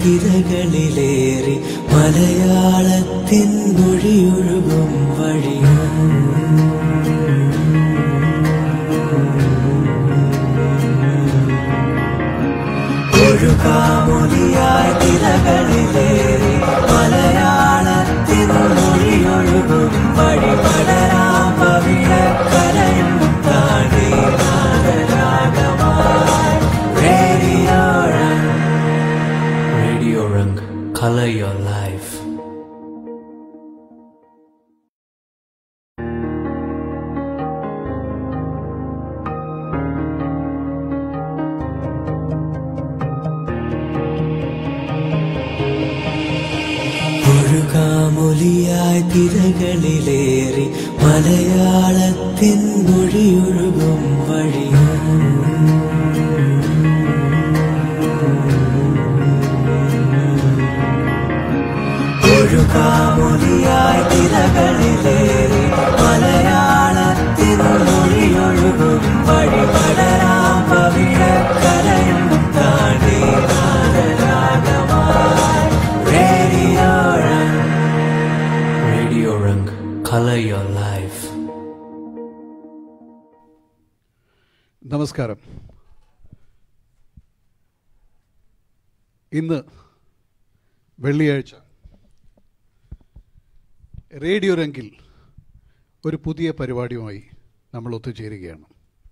തിരകളിലേറി മലയാളത്തിൻ മൊഴിയൊഴുകും വഴിയും ഒഴുകാമൊലിയായി തിരകളിലേറി മലയാളത്തിൻ മൊഴിയൊഴുകും വഴി പടരാം പവിഴക്കരയും താണ്ടി നാദരാഗമായി radio Rang radio Rang color your life ഒഴുകാമൊലിയായി തിരകളിലേറി മലയാളത്തിൻ മൊഴിയൊഴുകും വഴിയും ഒഴുകാമൊലിയായി തിരകളിലേറി മലയാളത്തിൻ മൊഴിയൊഴുകും വഴി പടരാം പവിഴക്കരയും താണ്ടി നാദരാഗമായി radio Rang radio Rang color your life നമസ്കാരം ഇന്ന് വെള്ളിയാഴ്ച റേഡിയോ രംഗിൽ ഒരു പുതിയ പരിപാടിയുമായി നമ്മൾ ഒത്തുചേരുകയാണ്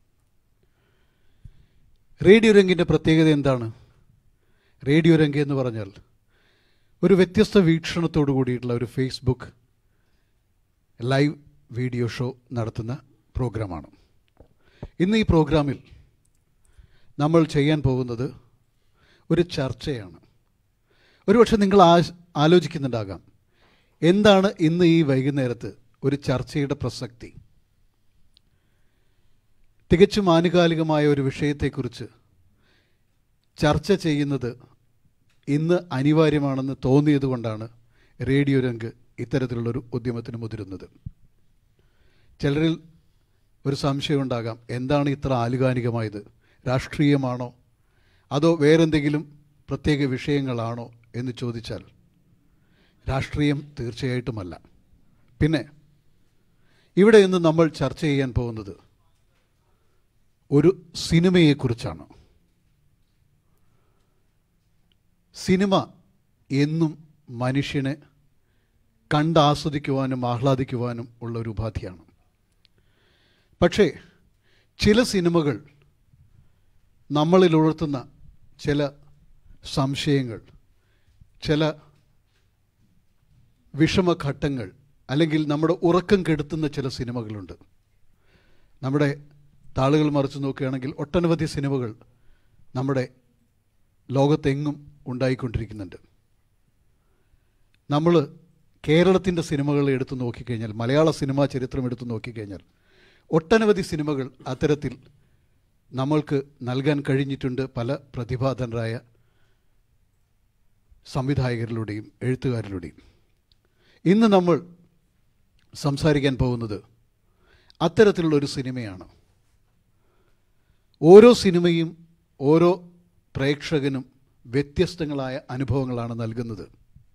റേഡിയോ രംഗിൻ്റെ പ്രത്യേകത എന്താണ് റേഡിയോ രംഗ് എന്ന് പറഞ്ഞാൽ ഒരു വ്യത്യസ്ത വീക്ഷണത്തോടു കൂടിയിട്ടുള്ള ഒരു ഫേസ്ബുക്ക് ലൈവ് വീഡിയോ ഷോ നടത്തുന്ന പ്രോഗ്രാമാണ് ഇന്ന് ഈ പ്രോഗ്രാമിൽ നമ്മൾ ചെയ്യാൻ പോകുന്നത് ഒരു ചർച്ചയാണ് ഒരുപക്ഷെ നിങ്ങൾ ആ ആലോചിക്കുന്നുണ്ടാകാം എന്താണ് ഇന്ന് ഈ വൈകുന്നേരത്ത് ഒരു ചർച്ചയുടെ പ്രസക്തി തികച്ചും ആനുകാലികമായ ഒരു വിഷയത്തെക്കുറിച്ച് ചർച്ച ചെയ്യുന്നത് ഇന്ന് അനിവാര്യമാണെന്ന് തോന്നിയതുകൊണ്ടാണ് റേഡിയോ രംഗ് ഇത്തരത്തിലുള്ളൊരു ഉദ്യമത്തിന് മുതിരുന്നത് ചിലരിൽ ഒരു സംശയം ഉണ്ടാകാം എന്താണ് ഇത്ര ആലുകാലികമായത് രാഷ്ട്രീയമാണോ അതോ വേറെന്തെങ്കിലും പ്രത്യേക വിഷയങ്ങളാണോ എന്ന് ചോദിച്ചാൽ രാഷ്ട്രീയം തീർച്ചയായിട്ടുമല്ല പിന്നെ ഇവിടെ ഇന്ന് നമ്മൾ ചർച്ച ചെയ്യാൻ പോകുന്നത് ഒരു സിനിമയെക്കുറിച്ചാണ് സിനിമ എന്നും മനുഷ്യനെ കണ്ടാസ്വദിക്കുവാനും ആഹ്ലാദിക്കുവാനും ഉള്ള ഒരു ഉപാധിയാണ് പക്ഷേ ചില സിനിമകൾ നമ്മളിൽ ഉണർത്തുന്ന ചില സംശയങ്ങൾ ചില വിഷമഘട്ടങ്ങൾ അല്ലെങ്കിൽ നമ്മുടെ ഉറക്കം കെടുത്തുന്ന ചില സിനിമകളുണ്ട് നമ്മുടെ താളുകൾ മറിച്ച് നോക്കുകയാണെങ്കിൽ ഒട്ടനവധി സിനിമകൾ നമ്മുടെ ലോകത്തെങ്ങും ഉണ്ടായിക്കൊണ്ടിരിക്കുന്നുണ്ട് നമ്മൾ കേരളത്തിൻ്റെ സിനിമകൾ എടുത്തു നോക്കിക്കഴിഞ്ഞാൽ മലയാള സിനിമാ ചരിത്രം എടുത്തു നോക്കിക്കഴിഞ്ഞാൽ ഒട്ടനവധി സിനിമകൾ അത്തരത്തിൽ നമ്മൾക്ക് നൽകാൻ കഴിഞ്ഞിട്ടുണ്ട് പല പ്രതിഭാധനരായ സംവിധായകരിലൂടെയും എഴുത്തുകാരിലൂടെയും ഇന്ന് നമ്മൾ സംസാരിക്കാൻ പോകുന്നത് അത്തരത്തിലുള്ള ഒരു സിനിമയാണ് ഓരോ സിനിമയും ഓരോ പ്രേക്ഷകനും വ്യത്യസ്തങ്ങളായ അനുഭവങ്ങളാണ് നൽകുന്നത്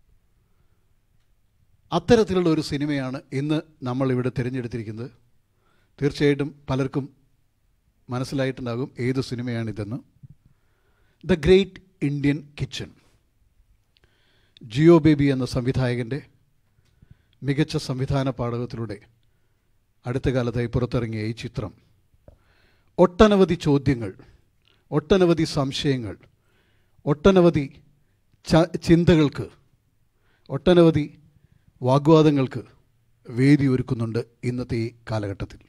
അത്തരത്തിലുള്ള ഒരു സിനിമയാണ് ഇന്ന് നമ്മൾ ഇവിടെ തിരഞ്ഞെടുത്തിരിക്കുന്നത് തീർച്ചയായിട്ടും പലർക്കും മനസ്സിലായിട്ടുണ്ടാകും ഏത് സിനിമയാണിതെന്ന് the great Indian kitchen Jeo Baby എന്ന സംവിധായകൻ്റെ മികച്ച സംവിധാന പാഠകത്തിലൂടെ അടുത്ത കാലത്തായി പുറത്തിറങ്ങിയ ഈ ചിത്രം ഒട്ടനവധി ചോദ്യങ്ങൾ ഒട്ടനവധി സംശയങ്ങൾ ഒട്ടനവധി ച ചിന്തകൾക്ക് ഒട്ടനവധി വാഗ്വാദങ്ങൾക്ക് വേദി ഒരുക്കുന്നുണ്ട് ഇന്നത്തെ ഈ കാലഘട്ടത്തിൽ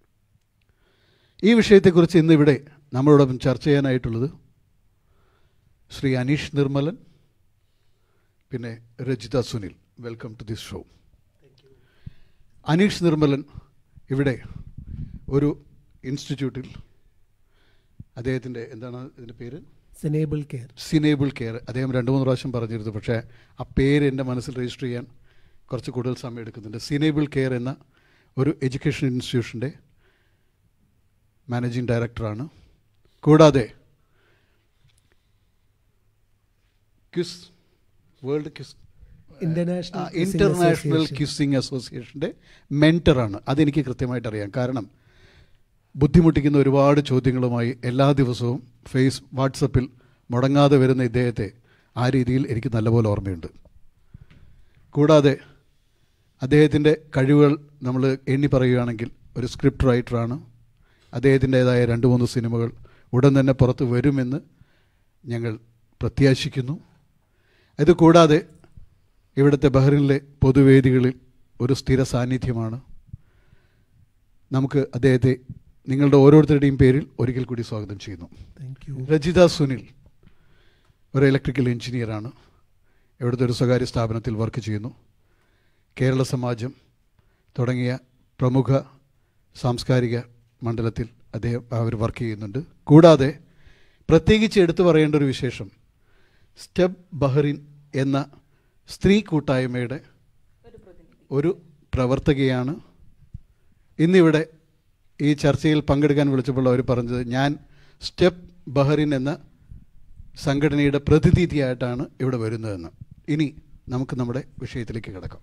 ഈ വിഷയത്തെക്കുറിച്ച് ഇന്നിവിടെ നമ്മളോടൊപ്പം ചർച്ച ചെയ്യാനായിട്ടുള്ളത് ശ്രീ അനീഷ് നിർമ്മലൻ പിന്നെ Rajitha Sunil welcome to this show Aneesh Nirmalan ഇവിടെ ഒരു ഇൻസ്റ്റിറ്റ്യൂട്ടിൽ അദ്ദേഹത്തിൻ്റെ എന്താണ് ഇതിൻ്റെ പേര് സെനേബിൾ കെയർ സിനേബിൾ കെയർ അദ്ദേഹം രണ്ട് മൂന്ന് പ്രാവശ്യം പറഞ്ഞിരുന്നു പക്ഷേ ആ പേര് എൻ്റെ മനസ്സിൽ രജിസ്റ്റർ ചെയ്യാൻ കുറച്ച് കൂടുതൽ സമയം എടുക്കുന്നുണ്ട് സിനേബിൾ കെയർ എന്ന ഒരു എഡ്യൂക്കേഷൻ ഇൻസ്റ്റിറ്റ്യൂഷൻ്റെ മാനേജിംഗ് ഡയറക്ടറാണ് കൂടാതെ quiz world kiss international Kissing international Association. Kissing അസോസിയേഷൻ്റെ മെൻറ്ററാണ് അതെനിക്ക് കൃത്യമായിട്ട് അറിയാം കാരണം ബുദ്ധിമുട്ടിക്കുന്ന ഒരുപാട് ചോദ്യങ്ങളുമായി എല്ലാ ദിവസവും ഫേസ് വാട്സപ്പിൽ മുടങ്ങാതെ വരുന്ന ഇദ്ദേഹത്തെ ആ രീതിയിൽ എനിക്ക് നല്ലപോലെ ഓർമ്മയുണ്ട് കൂടാതെ അദ്ദേഹത്തിൻ്റെ കഴിവുകൾ നമ്മൾ എണ്ണി പറയുകയാണെങ്കിൽ ഒരു സ്ക്രിപ്റ്റ് റൈറ്ററാണ് അദ്ദേഹത്തിൻ്റേതായ രണ്ട് മൂന്ന് സിനിമകൾ ഉടൻ തന്നെ പുറത്ത് വരുമെന്ന് ഞങ്ങൾ പ്രത്യാശിക്കുന്നു ഇത് കൂടാതെ ഇവിടുത്തെ ബഹ്റിനിലെ പൊതുവേദികളിൽ ഒരു സ്ഥിര സാന്നിധ്യമാണ് നമുക്ക് അദ്ദേഹത്തെ നിങ്ങളുടെ ഓരോരുത്തരുടെയും പേരിൽ ഒരിക്കൽ കൂടി സ്വാഗതം ചെയ്യുന്നു Thank you. രജിത സുനിൽ ഒരു ഇലക്ട്രിക്കൽ എഞ്ചിനീയറാണ് ഇവിടുത്തെ ഒരു സ്വകാര്യ സ്ഥാപനത്തിൽ വർക്ക് ചെയ്യുന്നു കേരള സമാജം തുടങ്ങിയ പ്രമുഖ സാംസ്കാരിക മണ്ഡലത്തിൽ അദ്ദേഹം അവർ വർക്ക് ചെയ്യുന്നുണ്ട് കൂടാതെ പ്രത്യേകിച്ച് എടുത്തു പറയേണ്ട ഒരു വിശേഷം സ്റ്റെപ്പ് ബഹ്റിൻ എന്ന സ്ത്രീ കൂട്ടായ്മയുടെ ഒരു പ്രവർത്തകയാണ് ഇന്നിവിടെ ഈ ചർച്ചയിൽ പങ്കെടുക്കാൻ വിളിച്ചപ്പോൾ അവർ പറഞ്ഞത് ഞാൻ സ്റ്റെപ്പ് ബഹ്റിൻ എന്ന സംഘടനയുടെ പ്രതിനിധിയായിട്ടാണ് ഇവിടെ വരുന്നതെന്ന് ഇനി നമുക്ക് നമ്മുടെ വിഷയത്തിലേക്ക് കിടക്കാം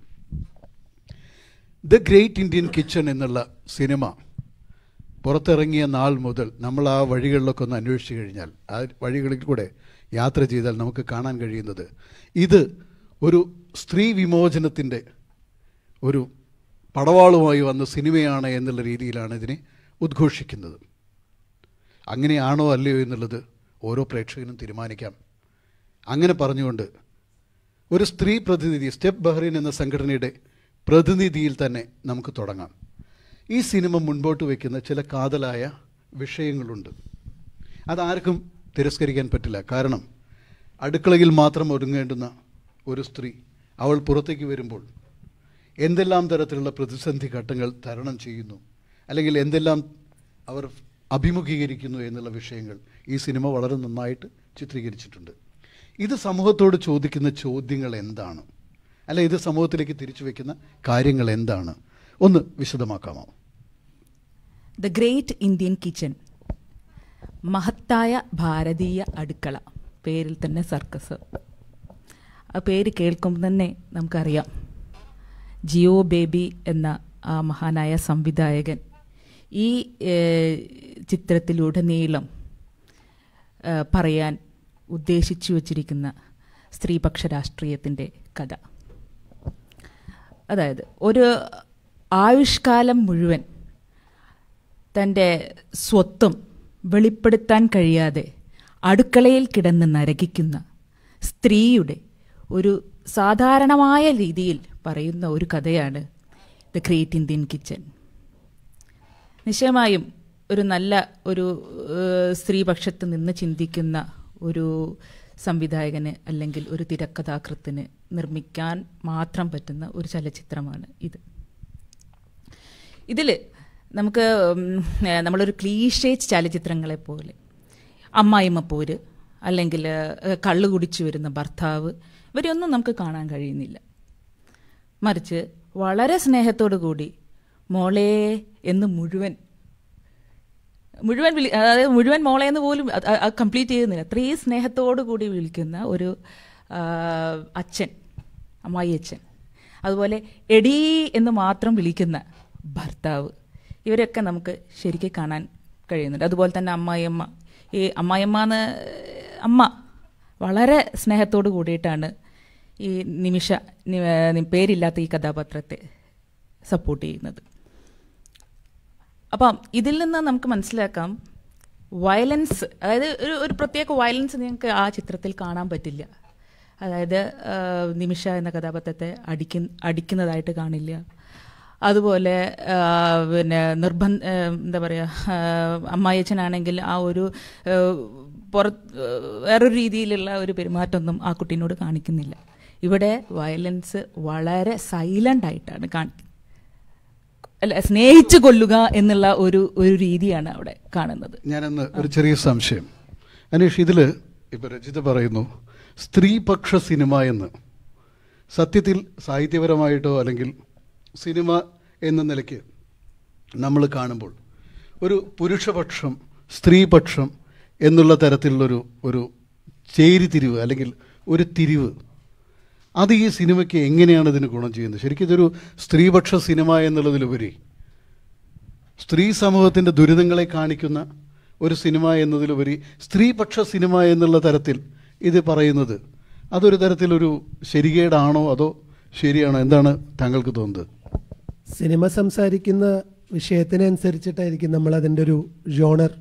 ദ ഗ്രേറ്റ് ഇന്ത്യൻ കിച്ചൺ എന്നുള്ള സിനിമ പുറത്തിറങ്ങിയ നാൾ മുതൽ നമ്മൾ ആ വഴികളിലൊക്കെ ഒന്ന് അന്വേഷിച്ച് കഴിഞ്ഞാൽ ആ വഴികളിൽ കൂടെ യാത്ര ചെയ്താൽ നമുക്ക് കാണാൻ കഴിയുന്നത് ഇത് ഒരു സ്ത്രീ വിമോചനത്തിൻ്റെ ഒരു പടവാളുമായി വന്ന സിനിമയാണ് എന്നുള്ള രീതിയിലാണ് ഇതിനെ ഉദ്ഘോഷിക്കുന്നത് അങ്ങനെയാണോ അല്ലയോ എന്നുള്ളത് ഓരോ പ്രേക്ഷകനും തീരുമാനിക്കാം അങ്ങനെ പറഞ്ഞുകൊണ്ട് ഒരു സ്ത്രീ പ്രതിനിധി സ്റ്റെപ്പ് ബഹ്റിൻ എന്ന സംഘടനയുടെ പ്രതിനിധിയിൽ തന്നെ നമുക്ക് തുടങ്ങാം ഈ സിനിമ മുൻപോട്ട് വയ്ക്കുന്ന ചില കാതലായ വിഷയങ്ങളുണ്ട് അതാർക്കും തിരസ്കരിക്കാൻ പറ്റില്ല കാരണം അടുക്കളയിൽ മാത്രം ഒതുങ്ങേണ്ടുന്ന ഒരു സ്ത്രീ അവൾ പുറത്തേക്ക് വരുമ്പോൾ എന്തെല്ലാം തരത്തിലുള്ള പ്രതിസന്ധി ഘട്ടങ്ങൾ തരണം ചെയ്യുന്നു അല്ലെങ്കിൽ എന്തെല്ലാം അവർ അഭിമുഖീകരിക്കുന്നു എന്നുള്ള വിഷയങ്ങൾ ഈ സിനിമ വളരെ നന്നായിട്ട് ചിത്രീകരിച്ചിട്ടുണ്ട് ഇത് സമൂഹത്തോട് ചോദിക്കുന്ന ചോദ്യങ്ങൾ എന്താണ് അല്ല ഇത് സമൂഹത്തിലേക്ക് തിരിച്ചു വെക്കുന്ന കാര്യങ്ങൾ എന്താണ് ഒന്ന് വിശദമാക്കാമോ ദ ഗ്രേറ്റ് ഇന്ത്യൻ കിച്ചൺ മഹത്തായ ഭാരതീയ അടുക്കള പേരിൽ തന്നെ സർക്കസ് ആ പേര് കേൾക്കുമ്പോൾ തന്നെ നമുക്കറിയാം ജിയോ ബേബി എന്ന ആ മഹാനായ സംവിധായകൻ ഈ ഏഹ്, ചിത്രത്തിലുടനീളം ഏഹ്, പറയാൻ ഉദ്ദേശിച്ചു വച്ചിരിക്കുന്ന സ്ത്രീപക്ഷ രാഷ്ട്രീയത്തിൻ്റെ കഥ അതായത് ഒരു ആയുഷ്കാലം മുഴുവൻ തൻ്റെ സ്വത്വം വെളിപ്പെടുത്താൻ കഴിയാതെ അടുക്കളയിൽ കിടന്ന് നരകിക്കുന്ന സ്ത്രീയുടെ ഒരു സാധാരണമായ രീതിയിൽ പറയുന്ന ഒരു കഥയാണ് ദ ഗ്രേറ്റ് ഇന്ത്യൻ കിച്ചൺ നിശ്ചയമായും ഒരു നല്ല ഒരു ഏഹ്, സ്ത്രീപക്ഷത്ത് നിന്ന് ചിന്തിക്കുന്ന ഒരു സംവിധായകന് അല്ലെങ്കിൽ ഒരു തിരക്കഥാകൃത്തിന് നിർമ്മിക്കാൻ മാത്രം പറ്റുന്ന ഒരു ചലച്ചിത്രമാണ് ഇത് ഇതിൽ നമുക്ക് ഉം, ഏ, നമ്മളൊരു ക്ലീഷേ ചലച്ചിത്രങ്ങളെ പോലെ അമ്മായിമ്മ പോര് അല്ലെങ്കിൽ ഏ, കള്ള് കുടിച്ചു വരുന്ന ഭർത്താവ് ഇവരെയൊന്നും നമുക്ക് കാണാൻ കഴിയുന്നില്ല മറിച്ച് വളരെ സ്നേഹത്തോടു കൂടി മോളെ എന്ന് മുഴുവൻ മുഴുവൻ വിളി അതായത് മുഴുവൻ മോളെ എന്ന് പോലും കംപ്ലീറ്റ് ചെയ്യുന്നില്ല അത്രയും സ്നേഹത്തോടു കൂടി വിളിക്കുന്ന ഒരു ആ, അച്ഛൻ അമ്മായി അച്ഛൻ അതുപോലെ എടീ എന്ന് മാത്രം വിളിക്കുന്ന ഭർത്താവ് ഇവരൊക്കെ നമുക്ക് ശരിക്കും കാണാൻ കഴിയുന്നുണ്ട് അതുപോലെ തന്നെ അമ്മായിയമ്മ ഈ അമ്മായിയമ്മ എന്ന് അമ്മ വളരെ സ്നേഹത്തോടു കൂടിയിട്ടാണ് ഈ നിമിഷ നി- നി- പേരില്ലാത്ത ഈ കഥാപാത്രത്തെ സപ്പോർട്ട് ചെയ്യുന്നത് അപ്പം ഇതിൽ നിന്ന് നമുക്ക് മനസ്സിലാക്കാം വയലൻസ് അതായത് ഒരു ഒരു പ്രത്യേക വയലൻസ് നിങ്ങൾക്ക് ആ ചിത്രത്തിൽ കാണാൻ പറ്റില്ല അതായത് ആ, നിമിഷ എന്ന കഥാപാത്രത്തെ അടിക്ക അടിക്കുന്നതായിട്ട് കാണില്ല അതുപോലെ ആ, പിന്നെ നിർബന്ധ ആ, എന്താ പറയുക അമ്മായച്ചനാണെങ്കിൽ ആ ഒരു ആ, പുറ വേറൊരു രീതിയിലുള്ള ഒരു പെരുമാറ്റമൊന്നും ആ കുട്ടീനോട് കാണിക്കുന്നില്ല ഇവിടെ വയലൻസ് വളരെ സൈലൻ്റ് ആയിട്ടാണ് കാണിക്കുന്നത് അല്ല സ്നേഹിച്ചു കൊല്ലുക എന്നുള്ള ഒരു ഒരു രീതിയാണ് അവിടെ കാണുന്നത് ഞാനന്ന് ഒരു ചെറിയ സംശയം അനീഷ് ഇതിൽ ഇപ്പൊ രചിത പറയുന്നു സ്ത്രീപക്ഷ സിനിമ എന്ന് സത്യത്തിൽ സാഹിത്യപരമായിട്ടോ അല്ലെങ്കിൽ സിനിമ എന്ന നിലയ്ക്ക് നമ്മൾ കാണുമ്പോൾ ഒരു പുരുഷപക്ഷം സ്ത്രീപക്ഷം എന്നുള്ള തരത്തിലുള്ളൊരു ഒരു ചേരിതിരിവ് അല്ലെങ്കിൽ ഒരു തിരിവ് അത് ഈ സിനിമയ്ക്ക് എങ്ങനെയാണ് ഇതിന് ഗുണം ചെയ്യുന്നത് ശരിക്കും ഇതൊരു സ്ത്രീപക്ഷ സിനിമ എന്നുള്ളതിലുപരി സ്ത്രീ സമൂഹത്തിൻ്റെ ദുരിതങ്ങളെ കാണിക്കുന്ന ഒരു സിനിമ എന്നതിലുപരി സ്ത്രീപക്ഷ സിനിമ എന്നുള്ള തരത്തിൽ ഇത് പറയുന്നത് അതൊരു തരത്തിലൊരു ശരികേടാണോ അതോ ശരിയാണോ എന്താണ് താങ്കൾക്ക് തോന്നുന്നത് സിനിമ സംസാരിക്കുന്ന വിഷയത്തിനനുസരിച്ചിട്ടായിരിക്കും നമ്മൾ അതിൻ്റെ ഒരു ജോണർ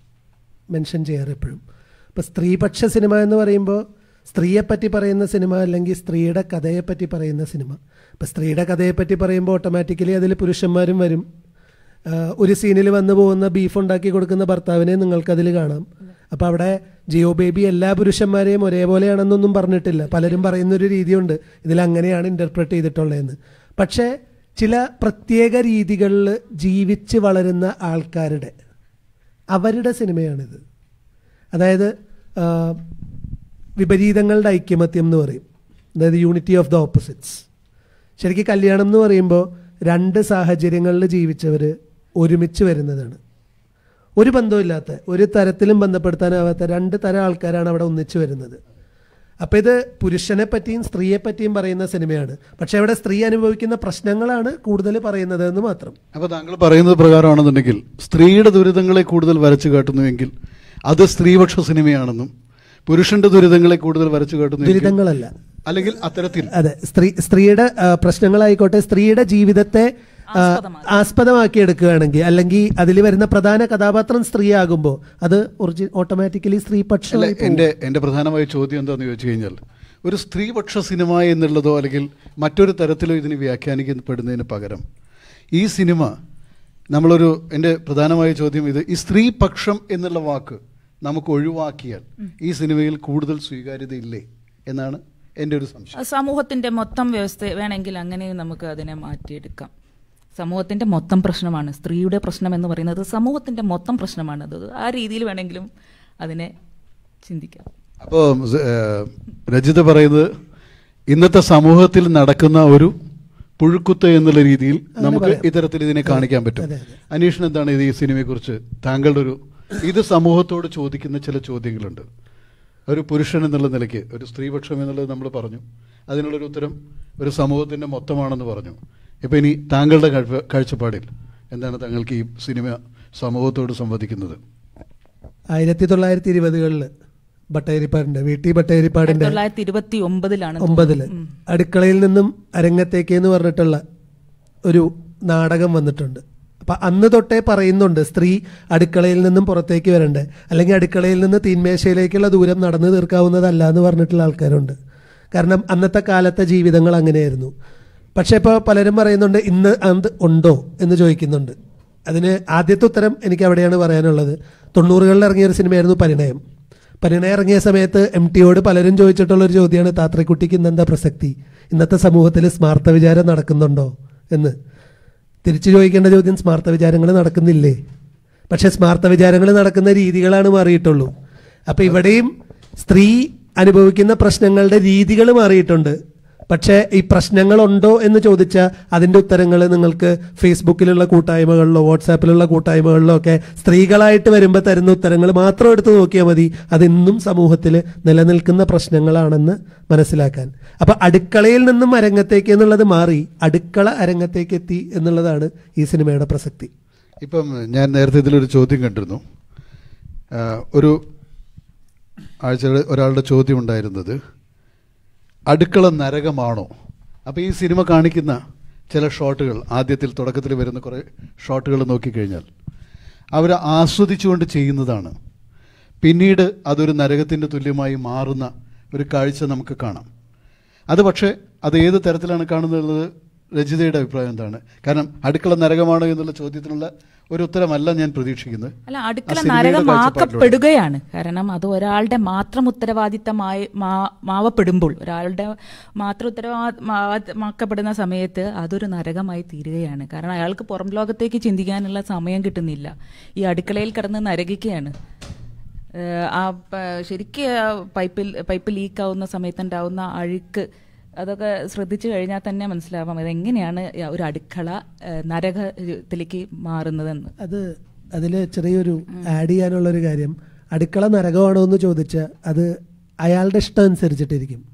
മെൻഷൻ ചെയ്യാറ് എപ്പോഴും ഇപ്പോൾ സ്ത്രീപക്ഷ സിനിമ എന്ന് പറയുമ്പോൾ സ്ത്രീയെപ്പറ്റി പറയുന്ന സിനിമ അല്ലെങ്കിൽ സ്ത്രീയുടെ കഥയെപ്പറ്റി പറയുന്ന സിനിമ ഇപ്പോൾ സ്ത്രീയുടെ കഥയെപ്പറ്റി പറയുമ്പോൾ ഓട്ടോമാറ്റിക്കലി അതിൽ പുരുഷന്മാരും വരും ആഹ് ഒരു സീനിൽ വന്നു പോകുന്ന ബീഫ് ഉണ്ടാക്കി കൊടുക്കുന്ന ഭർത്താവിനെ നിങ്ങൾക്കതിൽ കാണാം അപ്പോൾ അവിടെ ജിയോ ബേബി എല്ലാ പുരുഷന്മാരെയും ഒരേപോലെയാണെന്നൊന്നും പറഞ്ഞിട്ടില്ല പലരും പറയുന്നൊരു രീതിയുണ്ട് ഇതിൽ അങ്ങനെയാണ് ഇൻ്റർപ്രറ്റ് ചെയ്തിട്ടുള്ളതെന്ന് പക്ഷേ ചില പ്രത്യേക രീതികളിൽ ജീവിച്ച് വളരുന്ന ആൾക്കാരുടെ അവരുടെ സിനിമയാണിത് അതായത് ആ, വിപരീതങ്ങളുടെ ഐക്യമത്യം എന്ന് പറയും അതായത് യൂണിറ്റി ഓഫ് ദ ഓപ്പോസിറ്റ്സ് ശരിക്കും കല്യാണം എന്ന് പറയുമ്പോൾ രണ്ട് സാഹചര്യങ്ങളിൽ ജീവിച്ചവർ ഒരുമിച്ച് വരുന്നതാണ് ഒരു ബന്ധമില്ലാത്ത ഒരു തരത്തിലും ബന്ധപ്പെടുത്താനാവാത്ത രണ്ട് തരം ആൾക്കാരാണ് അവിടെ ഒന്നിച്ചു വരുന്നത് അപ്പോൾ ഇത് പുരുഷനെ പറ്റിയും സ്ത്രീയെ പറ്റിയും പറയുന്ന സിനിമയാണ് പക്ഷേ അവിടെ സ്ത്രീ അനുഭവിക്കുന്ന പ്രശ്നങ്ങളാണ് കൂടുതൽ പറയുന്നത് എന്ന് മാത്രം അപ്പോൾ താങ്കൾ പറയുന്നത് പ്രകാരമാണെന്നുണ്ടെങ്കിൽ സ്ത്രീയുടെ ദുരിതങ്ങളെ കൂടുതൽ വരച്ചു കാട്ടുന്നുവെങ്കിൽ അത് സ്ത്രീപക്ഷ സിനിമയാണെന്നും പുരുഷന്റെ ദുരിതങ്ങളെ കൂടുതൽ വരച്ചു കാട്ടുന്നു ദുരിതങ്ങളല്ല അല്ലെങ്കിൽ അത്തരത്തിൽ അതെ സ്ത്രീ സ്ത്രീയുടെ ആ, പ്രശ്നങ്ങളായിക്കോട്ടെ സ്ത്രീയുടെ ജീവിതത്തെ ആ, ആസ്പദമാക്കി എടുക്കുകയാണെങ്കിൽ അല്ലെങ്കിൽ അതിൽ വരുന്ന പ്രധാന കഥാപാത്രം സ്ത്രീ ആകുമ്പോൾ അത് ഒറിജി ഓട്ടോമാറ്റിക്കലി സ്ത്രീ അല്ല പക്ഷമായി പോകും. എൻ്റെ എൻ്റെ പ്രധാനമായ ചോദ്യം എന്താണെന്ന് ചോദിച്ചു കഴിഞ്ഞാൽ ഒരു സ്ത്രീപക്ഷ സിനിമ എന്നുള്ളതോ അല്ലെങ്കിൽ മറ്റൊരു തരത്തിലോ ഇതിന് വ്യാഖ്യാനിക്കപ്പെടുന്നതിന് പകരം ഈ സിനിമ നമ്മളൊരു എൻ്റെ പ്രധാനമായ ചോദ്യം ഇത് ഈ സ്ത്രീപക്ഷം എന്നുള്ള വാക്ക് നമുക്ക് ഒഴിവാക്കിയാൽ ഈ സിനിമയിൽ കൂടുതൽ സ്വീകാര്യതയില്ലേ എന്നാണ് എൻ്റെ ഒരു സംശയം സമൂഹത്തിന്റെ മൊത്തം വ്യവസ്ഥ വേണമെങ്കിൽ അങ്ങനെ നമുക്ക് അതിനെ മാറ്റിയെടുക്കാം സമൂഹത്തിന്റെ മൊത്തം പ്രശ്നമാണ് സ്ത്രീയുടെ പ്രശ്നം എന്ന് പറയുന്നത് സമൂഹത്തിന്റെ മൊത്തം പ്രശ്നമാണ് അത് ആ രീതിയിൽ വേണമെങ്കിലും അതിനെ ചിന്തിക്കാം അപ്പോൾ രജിത പറയുന്നത് ഇന്നത്തെ സമൂഹത്തിൽ നടക്കുന്ന ഒരു പുഴുക്കുത്ത് എന്നുള്ള രീതിയിൽ നമുക്ക് ഇത്തരത്തിൽ ഇതിനെ കാണിക്കാൻ പറ്റും അന്വേഷണം എന്താണ് ഇത് ഈ സിനിമയെക്കുറിച്ച് താങ്കളുടെ ഒരു ഇത് സമൂഹത്തോട് ചോദിക്കുന്ന ചില ചോദ്യങ്ങളുണ്ട് ഒരു പുരുഷൻ എന്നുള്ള നിലയ്ക്ക് ഒരു സ്ത്രീപക്ഷം എന്നുള്ളത് നമ്മൾ പറഞ്ഞു അതിനുള്ളൊരു ഉത്തരം ഒരു സമൂഹത്തിൻ്റെ മൊത്തമാണെന്ന് പറഞ്ഞു ഇപ്പം ഇനി താങ്കളുടെ കാഴ്ച- കാഴ്ചപ്പാടിൽ എന്താണ് താങ്കൾക്ക് ഈ സിനിമ സമൂഹത്തോട് സംവദിക്കുന്നത് ആയിരത്തി തൊള്ളായിരത്തി ഇരുപതുകളിൽ ഭട്ടേരിപ്പാടിന്റെ വി ടി ഭട്ടേരിപ്പാടിന്റെ തൊള്ളായിരത്തി ഇരുപത്തി ഒമ്പതിലാണ് ഒമ്പതില് അടുക്കളയിൽ നിന്നും അരങ്ങത്തേക്ക് എന്ന് പറഞ്ഞിട്ടുള്ള ഒരു നാടകം വന്നിട്ടുണ്ട് അപ്പൊ അന്ന് തൊട്ടേ പറയുന്നുണ്ട് സ്ത്രീ അടുക്കളയിൽ നിന്നും പുറത്തേക്ക് വരണ്ടേ അല്ലെങ്കിൽ അടുക്കളയിൽ നിന്ന് തീന്മേശയിലേക്കുള്ള ദൂരം നടന്നു തീർക്കാവുന്നതല്ല എന്ന് പറഞ്ഞിട്ടുള്ള ആൾക്കാരുണ്ട് കാരണം അന്നത്തെ കാലത്തെ ജീവിതങ്ങൾ അങ്ങനെയായിരുന്നു പക്ഷെ ഇപ്പോൾ പലരും പറയുന്നുണ്ട് ഇന്ന് അത് ഉണ്ടോ എന്ന് ചോദിക്കുന്നുണ്ട് അതിന് ആദ്യത്തെ ഉത്തരം എനിക്ക് അവിടെയാണ് പറയാനുള്ളത് തൊണ്ണൂറുകളിൽ ഇറങ്ങിയ ഒരു സിനിമയായിരുന്നു പരിണയം പരിണയം ഇറങ്ങിയ സമയത്ത് എം ടിയോട് പലരും ചോദിച്ചിട്ടുള്ള ഒരു ചോദ്യമാണ് താത്രക്കുട്ടിക്ക് ഇന്നെന്താ പ്രസക്തി ഇന്നത്തെ സമൂഹത്തിൽ സ്മാർത്ഥ വിചാരം നടക്കുന്നുണ്ടോ എന്ന് തിരിച്ചു ചോദിക്കേണ്ട ചോദ്യം സ്മാർത്ഥ വിചാരങ്ങൾ നടക്കുന്നില്ലേ പക്ഷെ സ്മാർത്ഥ വിചാരങ്ങൾ നടക്കുന്ന രീതികളാണ് മാറിയിട്ടുള്ളൂ അപ്പൊ ഇവിടെയും സ്ത്രീ അനുഭവിക്കുന്ന പ്രശ്നങ്ങളുടെ രീതികൾ മാറിയിട്ടുണ്ട് പക്ഷേ ഈ പ്രശ്നങ്ങളുണ്ടോ എന്ന് ചോദിച്ചാൽ അതിൻ്റെ ഉത്തരങ്ങൾ നിങ്ങൾക്ക് ഫേസ്ബുക്കിലുള്ള കൂട്ടായ്മകളിലോ വാട്സാപ്പിലുള്ള കൂട്ടായ്മകളിലോ ഒക്കെ സ്ത്രീകളായിട്ട് വരുമ്പോൾ തരുന്ന ഉത്തരങ്ങൾ മാത്രം എടുത്ത് നോക്കിയാൽ മതി അതിന്നും സമൂഹത്തിൽ നിലനിൽക്കുന്ന പ്രശ്നങ്ങളാണെന്ന് മനസ്സിലാക്കാൻ അപ്പൊ അടുക്കളയിൽ നിന്നും അരങ്ങത്തേക്ക് എന്നുള്ളത് മാറി അടുക്കള അരങ്ങത്തേക്ക് എത്തി എന്നുള്ളതാണ് ഈ സിനിമയുടെ പ്രസക്തി ഇപ്പം ഞാൻ നേരത്തെ ഇതിലൊരു ചോദ്യം കണ്ടിരുന്നു ആ, ഒരു ആഴ്ച ഒരാളുടെ ചോദ്യം ഉണ്ടായിരുന്നത് അടുക്കള നരകമാണോ അപ്പോൾ ഈ സിനിമ കാണിക്കുന്ന ചില ഷോട്ടുകൾ ആദ്യത്തിൽ തുടക്കത്തിൽ വരുന്ന കുറേ ഷോട്ടുകൾ നോക്കിക്കഴിഞ്ഞാൽ അവർ ആസ്വദിച്ചുകൊണ്ട് ചെയ്യുന്നതാണ് പിന്നീട് അതൊരു നരകത്തിൻ്റെ തുല്യമായി മാറുന്ന ഒരു കാഴ്ച നമുക്ക് കാണാം അത് പക്ഷേ അത് ഏത് തരത്തിലാണ് കാണുന്നത് രചിതയുടെ അഭിപ്രായം എന്താണ് കാരണം അടുക്കള നരകമാണോ എന്നുള്ള ചോദ്യത്തിനുള്ള ഒരു ഉത്തരമല്ല ഞാൻ പ്രതീക്ഷിക്കുന്നത് അല്ല ആ അടുക്കള സിനിമയുടെ കാഴ്ചപ്പാടിലൂടെ. നരകമാക്കപ്പെടുകയാണ് കാരണം അത് ഒരാളുടെ മാത്രം ഉത്തരവാദിത്തമായി മാ- മാവപ്പെടുമ്പോൾ ഒരാളുടെ മാത്രം ഉത്തരവാദിത്തമാക്കപ്പെടുന്ന സമയത്ത് അതൊരു നരകമായി തീരുകയാണ് കാരണം അയാൾക്ക് പുറം ലോകത്തേക്ക് ചിന്തിക്കാനുള്ള സമയം കിട്ടുന്നില്ല ഈ അടുക്കളയിൽ കിടന്ന് നരകിക്കുകയാണ് ഏഹ് ആ പ- ശരിക്ക് ആ പൈപ്പിൽ പൈപ്പ് ലീക്ക് ആവുന്ന സമയത്തുണ്ടാവുന്ന അഴുക്ക് അതൊക്കെ ശ്രദ്ധിച്ചു കഴിഞ്ഞാൽ തന്നെ മനസ്സിലാവാം ഇതെങ്ങനെയാണ് ഒരു അടുക്കള ഏഹ് നരകത്തിലേക്ക് മാറുന്നതെന്ന് അത് അതിൽ ചെറിയൊരു ആഡ് ചെയ്യാനുള്ള ഒരു കാര്യം അടുക്കള നരകമാണോ എന്ന് ചോദിച്ചാൽ അത് അയാളുടെ ഇഷ്ടം അനുസരിച്ചിട്ടിരിക്കും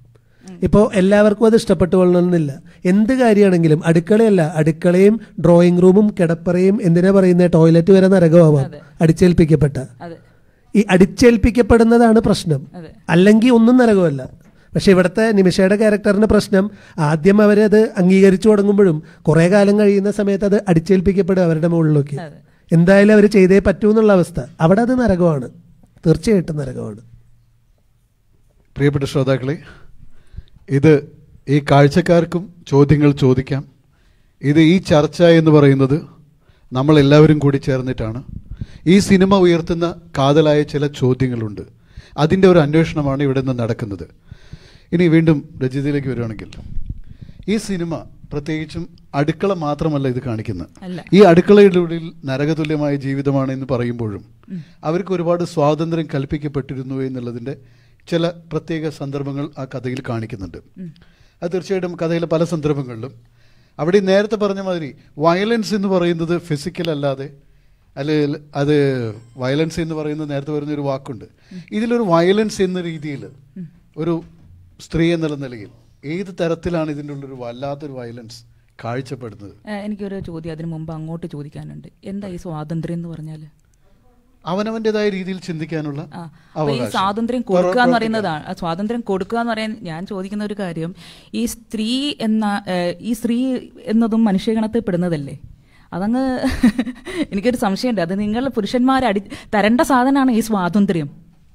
ഇപ്പോൾ എല്ലാവർക്കും അത് ഇഷ്ടപ്പെട്ടു കൊള്ളണമെന്നില്ല എന്ത് കാര്യമാണെങ്കിലും അടുക്കളയല്ല അടുക്കളയും ഡ്രോയിങ് റൂമും കിടപ്പറയും എന്തിനാ പറയുന്നത് ടോയ്ലറ്റ് വരെ നരകമാവാം അടിച്ചേൽപ്പിക്കപ്പെട്ട അതെ ഈ അടിച്ചേൽപ്പിക്കപ്പെടുന്നതാണ് പ്രശ്നം അതെ. അല്ലെങ്കിൽ ഒന്നും നരകമല്ല പക്ഷെ ഇവിടുത്തെ നിമിഷയുടെ ക്യാരക്ടറിന്റെ പ്രശ്നം ആദ്യം അവരത് അംഗീകരിച്ചു തുടങ്ങുമ്പോഴും കുറെ കാലം കഴിയുന്ന സമയത്ത് അത് അടിച്ചേൽപ്പിക്കപ്പെടും അവരുടെ മുകളിലേക്ക് അതെ. എന്തായാലും അവർ ചെയ്തേ പറ്റൂ എന്നുള്ള അവസ്ഥ അവിടെ അത് നരകമാണ് തീർച്ചയായിട്ടും നരകമാണ് പ്രിയപ്പെട്ട ശ്രോതാക്കളെ ഇത് ഈ കാഴ്ചക്കാർക്കും ചോദ്യങ്ങൾ ചോദിക്കാം ഇത് ഈ ചർച്ച എന്ന് പറയുന്നത് നമ്മളെല്ലാവരും കൂടി ചേർന്നിട്ടാണ് ഈ സിനിമ ഉയർത്തുന്ന കാതലായ ചില ചോദ്യങ്ങളുണ്ട് അതിൻ്റെ ഒരു അന്വേഷണമാണ് ഇവിടെ നിന്ന് നടക്കുന്നത് ഇനി വീണ്ടും രജിതയിലേക്ക് വരുവാണെങ്കിൽ ഈ സിനിമ പ്രത്യേകിച്ചും അടുക്കള മാത്രമല്ല ഇത് കാണിക്കുന്നത് അല്ല. ഈ അടുക്കളയുടെ നരകതുല്യമായ ജീവിതമാണ് എന്ന് പറയുമ്പോഴും അവർക്ക് ഒരുപാട് സ്വാതന്ത്ര്യം കൽപ്പിക്കപ്പെട്ടിരുന്നു എന്നുള്ളതിൻ്റെ ചില പ്രത്യേക സന്ദർഭങ്ങൾ ആ കഥയിൽ കാണിക്കുന്നുണ്ട് അത് തീർച്ചയായിട്ടും കഥയിലെ പല സന്ദർഭങ്ങളിലും അവിടെ ഈ നേരത്തെ പറഞ്ഞ മാതിരി വയലൻസ് എന്ന് പറയുന്നത് ഫിസിക്കൽ അല്ലാതെ അല്ലെങ്കിൽ അത് വയലൻസ് എന്ന് പറയുന്നത് നേരത്തെ വരുന്ന ഒരു വാക്കുണ്ട് ഇതിലൊരു വയലൻസ് എന്ന രീതിയിൽ ഒരു സ്ത്രീ എന്നുള്ള നിലയിൽ ഏത് തരത്തിലാണ് ഇതിൻ്റെ ഉള്ളൊരു വല്ലാത്തൊരു വയലൻസ് കാഴ്ചപ്പെടുന്നത് ഏഹ് എനിക്കൊരു ചോദ്യം അതിന് മുമ്പ് അങ്ങോട്ട് ചോദിക്കാനുണ്ട് എന്താ ഈ സ്വാതന്ത്ര്യം എന്ന് പറഞ്ഞാൽ അവനവൻ്റെതായ രീതിയിൽ ചിന്തിക്കാനുള്ള ആ അപ്പൊ ഈ അവകാശം. സ്വാതന്ത്ര്യം കൊടുക്കുക എന്ന് പറയുന്നതാണ് ആ സ്വാതന്ത്ര്യം കൊടുക്കുക എന്ന് പറയാൻ ഞാൻ ചോദിക്കുന്ന ഒരു കാര്യം ഈ സ്ത്രീ എന്ന ഏഹ്, ഈ സ്ത്രീ എന്നതും മനുഷ്യഗണത്തിൽ പെടുന്നതല്ലേ അതങ്ങ് എനിക്കൊരു സംശയമുണ്ട് അത് നിങ്ങൾ പുരുഷന്മാർ അടി തരേണ്ട സാധനമാണ് ഈ സ്വാതന്ത്ര്യം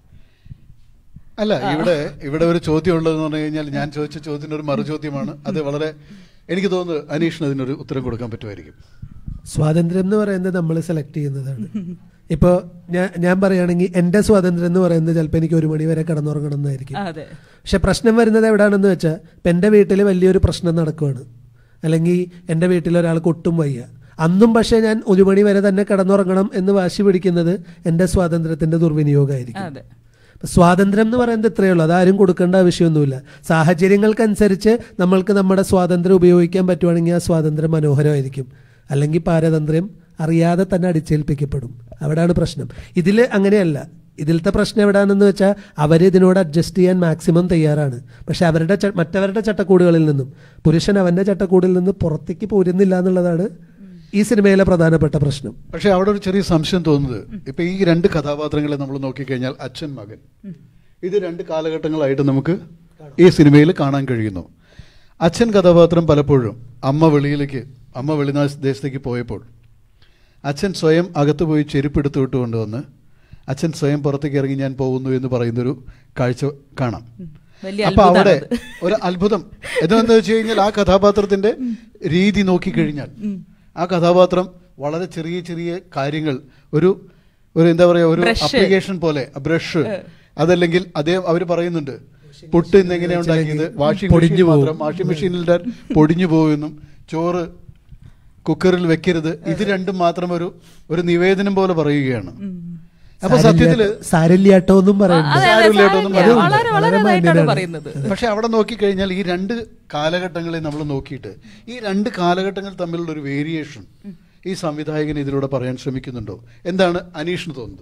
അല്ല ഇവിടെ ഇവിടെ ഒരു ചോദ്യം ഉള്ളതെന്ന് പറഞ്ഞു കഴിഞ്ഞാൽ ഞാൻ ചോദിച്ച ചോദ്യത്തിന് ഒരു മറുചോദ്യമാണ് അത് വളരെ എനിക്ക് തോന്നുന്നു അനീഷിന് അതിനൊരു ഉത്തരം കൊടുക്കാൻ പറ്റുമായിരിക്കും സ്വാതന്ത്ര്യം എന്ന് പറയുന്നത് നമ്മൾ സെലക്ട് ചെയ്യുന്നതാണ് ഇപ്പോൾ ഞാൻ ഞാൻ പറയുകയാണെങ്കിൽ എൻ്റെ സ്വാതന്ത്ര്യം എന്ന് പറയുന്നത് ചിലപ്പോൾ എനിക്ക് ഒരു മണി വരെ കിടന്നുറങ്ങണം എന്നായിരിക്കും അതെ പക്ഷെ പ്രശ്നം വരുന്നത് എവിടാണെന്ന് വെച്ചാൽ ഇപ്പം എൻ്റെ വീട്ടിൽ വലിയൊരു പ്രശ്നം നടക്കുവാണ് അല്ലെങ്കിൽ എൻ്റെ വീട്ടിൽ ഒരാൾക്ക് ഒട്ടും വയ്യ അന്നും പക്ഷേ ഞാൻ ഒരു മണി വരെ തന്നെ കിടന്നുറങ്ങണം എന്ന് വാശി പിടിക്കുന്നത് എൻ്റെ സ്വാതന്ത്ര്യത്തിൻ്റെ ദുർവിനിയോഗമായിരിക്കും അതെ അപ്പൊ സ്വാതന്ത്ര്യം എന്ന് പറയുന്നത് ഇത്രയേ ഉള്ളൂ അതാരും കൊടുക്കേണ്ട ആവശ്യമൊന്നുമില്ല സാഹചര്യങ്ങൾക്കനുസരിച്ച് നമ്മൾക്ക് നമ്മുടെ സ്വാതന്ത്ര്യം ഉപയോഗിക്കാൻ പറ്റുവാണെങ്കിൽ ആ സ്വാതന്ത്ര്യം മനോഹരമായിരിക്കും അല്ലെങ്കിൽ പാരതന്ത്ര്യം അറിയാതെ തന്നെ അടിച്ചേൽപ്പിക്കപ്പെടും അവിടെയാണ് പ്രശ്നം ഇതിൽ അങ്ങനെയല്ല ഇതിലത്തെ പ്രശ്നം എവിടെയാണെന്ന് വെച്ചാൽ അവർ ഇതിനോട് അഡ്ജസ്റ്റ് ചെയ്യാൻ മാക്സിമം തയ്യാറാണ് പക്ഷെ അവരുടെ ച- മറ്റവരുടെ ചട്ടക്കൂടുകളിൽ നിന്നും പുരുഷൻ അവൻ്റെ ചട്ടക്കൂടിൽ നിന്ന് പുറത്തേക്ക് പോരുന്നില്ല എന്നുള്ളതാണ് ഈ സിനിമയിലെ പ്രധാനപ്പെട്ട പ്രശ്നം പക്ഷെ അവിടെ ഒരു ചെറിയ സംശയം തോന്നുന്നത് ഇപ്പൊ ഈ രണ്ട് കഥാപാത്രങ്ങളെ നമ്മൾ നോക്കിക്കഴിഞ്ഞാൽ അച്ഛൻ മകൻ ഇത് രണ്ട് കാലഘട്ടങ്ങളായിട്ട് നമുക്ക് ഈ സിനിമയിൽ കാണാൻ കഴിയുന്നു അച്ഛൻ കഥാപാത്രം പലപ്പോഴും അമ്മ വെളിയിലേക്ക് അമ്മ വെളിനാശ് ദേശത്തേക്ക് പോയപ്പോൾ അച്ഛൻ സ്വയം അകത്ത് പോയി ചെരുപ്പെടുത്ത് വിട്ട് കൊണ്ടുവന്ന് അച്ഛൻ സ്വയം പുറത്തേക്ക് ഇറങ്ങി ഞാൻ പോകുന്നു എന്ന് പറയുന്നൊരു കാഴ്ച കാണാം വലിയ അപ്പൊ അവിടെ അത്ഭുതമാണത്. ഒരു അത്ഭുതം എന്താണെന്ന് വെച്ച് കഴിഞ്ഞാൽ ആ കഥാപാത്രത്തിന്റെ രീതി നോക്കിക്കഴിഞ്ഞാൽ ആ കഥാപാത്രം വളരെ ചെറിയ ചെറിയ കാര്യങ്ങൾ ഒരു ഒരു എന്താ പറയാ ഒരു Brush. അപ്ലിക്കേഷൻ പോലെ ബ്രഷ് അതല്ലെങ്കിൽ അദ്ദേഹം അവർ പറയുന്നുണ്ട് പുട്ട് ഇന്ന് എങ്ങനെയാ ഉണ്ടാക്കിയത് വാഷിംഗ് പൊടിഞ്ഞു മെഷീൻ പോകും. മാത്രം വാഷിംഗ് മെഷീനിൽ ഇടാൻ പൊടിഞ്ഞു പോകുമെന്നും ചോറ് കുക്കറിൽ വെക്കരുത് ഇത് രണ്ടും മാത്രം ഒരു ഒരു നിവേദനം പോലെ പറയുകയാണ് അപ്പൊ സത്യത്തില് സാരല്യാട്ടോ എന്നും അതെ, പറയുന്നുണ്ട് അതെ, സാരമില്ലായിട്ടൊന്നും സാരമില്ല. പറയുന്നില്ല. വളരെ വളരെ വളരെ ഇതായിട്ടാണ് മാന്യനാണ്. പറയുന്നത് പക്ഷെ അവിടെ നോക്കിക്കഴിഞ്ഞാൽ ഈ രണ്ട് കാലഘട്ടങ്ങളെ നമ്മൾ നോക്കിയിട്ട് ഈ രണ്ട് കാലഘട്ടങ്ങൾ തമ്മിലുള്ള ഒരു വേരിയേഷൻ ഈ സംവിധായകൻ ഇതിലൂടെ പറയാൻ ശ്രമിക്കുന്നുണ്ടോ എന്താണ് അനീഷിന് തോന്നുന്നത്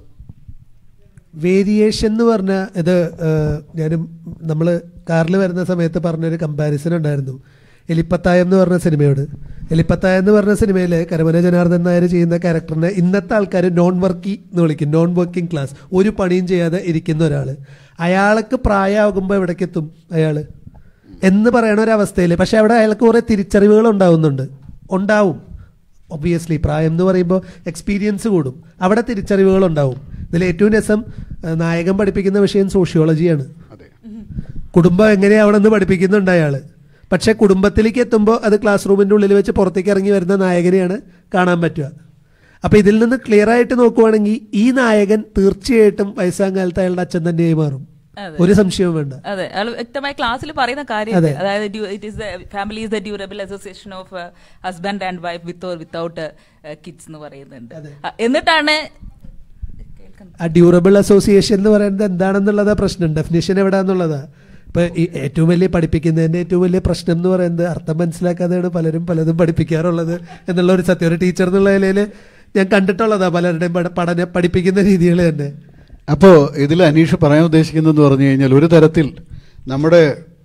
വേരിയേഷൻ എന്ന് പറഞ്ഞ ഇത് ഞാനും നമ്മൾ കാറിൽ വരുന്ന സമയത്ത് പറഞ്ഞൊരു കമ്പാരിസൺ ഉണ്ടായിരുന്നു എലിപ്പത്തായം എന്ന് പറഞ്ഞ സിനിമയോട് എലിപ്പത്തായം എന്ന് പറഞ്ഞ സിനിമയിൽ കരമന ജനാർദ്ദൻ നായർ ചെയ്യുന്ന ക്യാരക്ടറിനെ ഇന്നത്തെ ആൾക്കാർ നോൺ വർക്കി എന്ന് വിളിക്കും നോൺ വർക്കിംഗ് ക്ലാസ് ഒരു പണിയും ചെയ്യാതെ ഇരിക്കുന്ന ഒരാൾ അയാൾക്ക് പ്രായമാകുമ്പോൾ എവിടേക്ക് എത്തും അയാൾ എന്ന് പറയണ ഒരു അവസ്ഥയിൽ പക്ഷെ അവിടെ അയാൾക്ക് കുറേ തിരിച്ചറിവുകൾ ഉണ്ടാവുന്നുണ്ട് ഉണ്ടാവും ഒബ്വിയസ്ലി പ്രായം എന്ന് പറയുമ്പോൾ എക്സ്പീരിയൻസ് കൂടും അവിടെ തിരിച്ചറിവുകൾ ഉണ്ടാവും ഇതിൽ ഏറ്റവും രസം ആ, നായകൻ പഠിപ്പിക്കുന്ന വിഷയം സോഷ്യോളജിയാണ് അതെ കുടുംബം എങ്ങനെയാവണമെന്ന് പഠിപ്പിക്കുന്നുണ്ട് അയാൾ പക്ഷേ കുടുംബത്തിലേക്ക് എത്തുമ്പോൾ അത് ക്ലാസ് റൂമിൻ്റെ ഉള്ളിൽ വെച്ച് പുറത്തേക്ക് ഇറങ്ങി വരുന്ന നായകനെയാണ് കാണാൻ പറ്റുക അപ്പോൾ ഇതിൽ നിന്ന് ക്ലിയർ ആയിട്ട് നോക്കുവാണെങ്കിൽ ഈ നായകൻ തീർച്ചയായിട്ടും വയസ്സാം കാലത്ത് അയാളുടെ അച്ഛൻ തന്നെയായി മാറും അതെ. ഒരു സംശയവും വേണ്ട അതെ അയാൾ വ്യക്തമായി ക്ലാസ്സിൽ പറയുന്ന കാര്യം അതെ. അതായത് it is family is the durable association of husband and wife with or without kids എന്ന് പറയുന്നുണ്ട് ആ, എന്നിട്ടാണ് കേൾക്കുന്നത്. ആ ഡ്യൂറബിൾ അസോസിയേഷൻ എന്ന് പറയുന്നത് എന്താണെന്നുള്ളതാ പ്രശ്നം ഡെഫിനേഷൻ എവിടാന്നുള്ളതാ ഇപ്പൊ ഈ ഏറ്റവും വലിയ പഠിപ്പിക്കുന്നതിന്റെ ഏറ്റവും വലിയ പ്രശ്നം എന്ന് പറയുന്നത് അർത്ഥം മനസ്സിലാക്കാതെയാണ് പലരും പലതും പഠിപ്പിക്കാറുള്ളത് എന്നുള്ള ഒരു സത്യം ഒരു ടീച്ചർ എന്നുള്ള നിലയിൽ ഞാൻ കണ്ടിട്ടുള്ളതാ പലരുടെയും പഠ- പഠന പഠിപ്പിക്കുന്ന രീതികൾ തന്നെ അപ്പോൾ ഇതിൽ അനീഷ് പറയാൻ ഉദ്ദേശിക്കുന്നതെന്ന് പറഞ്ഞു കഴിഞ്ഞാൽ ഒരു തരത്തിൽ നമ്മുടെ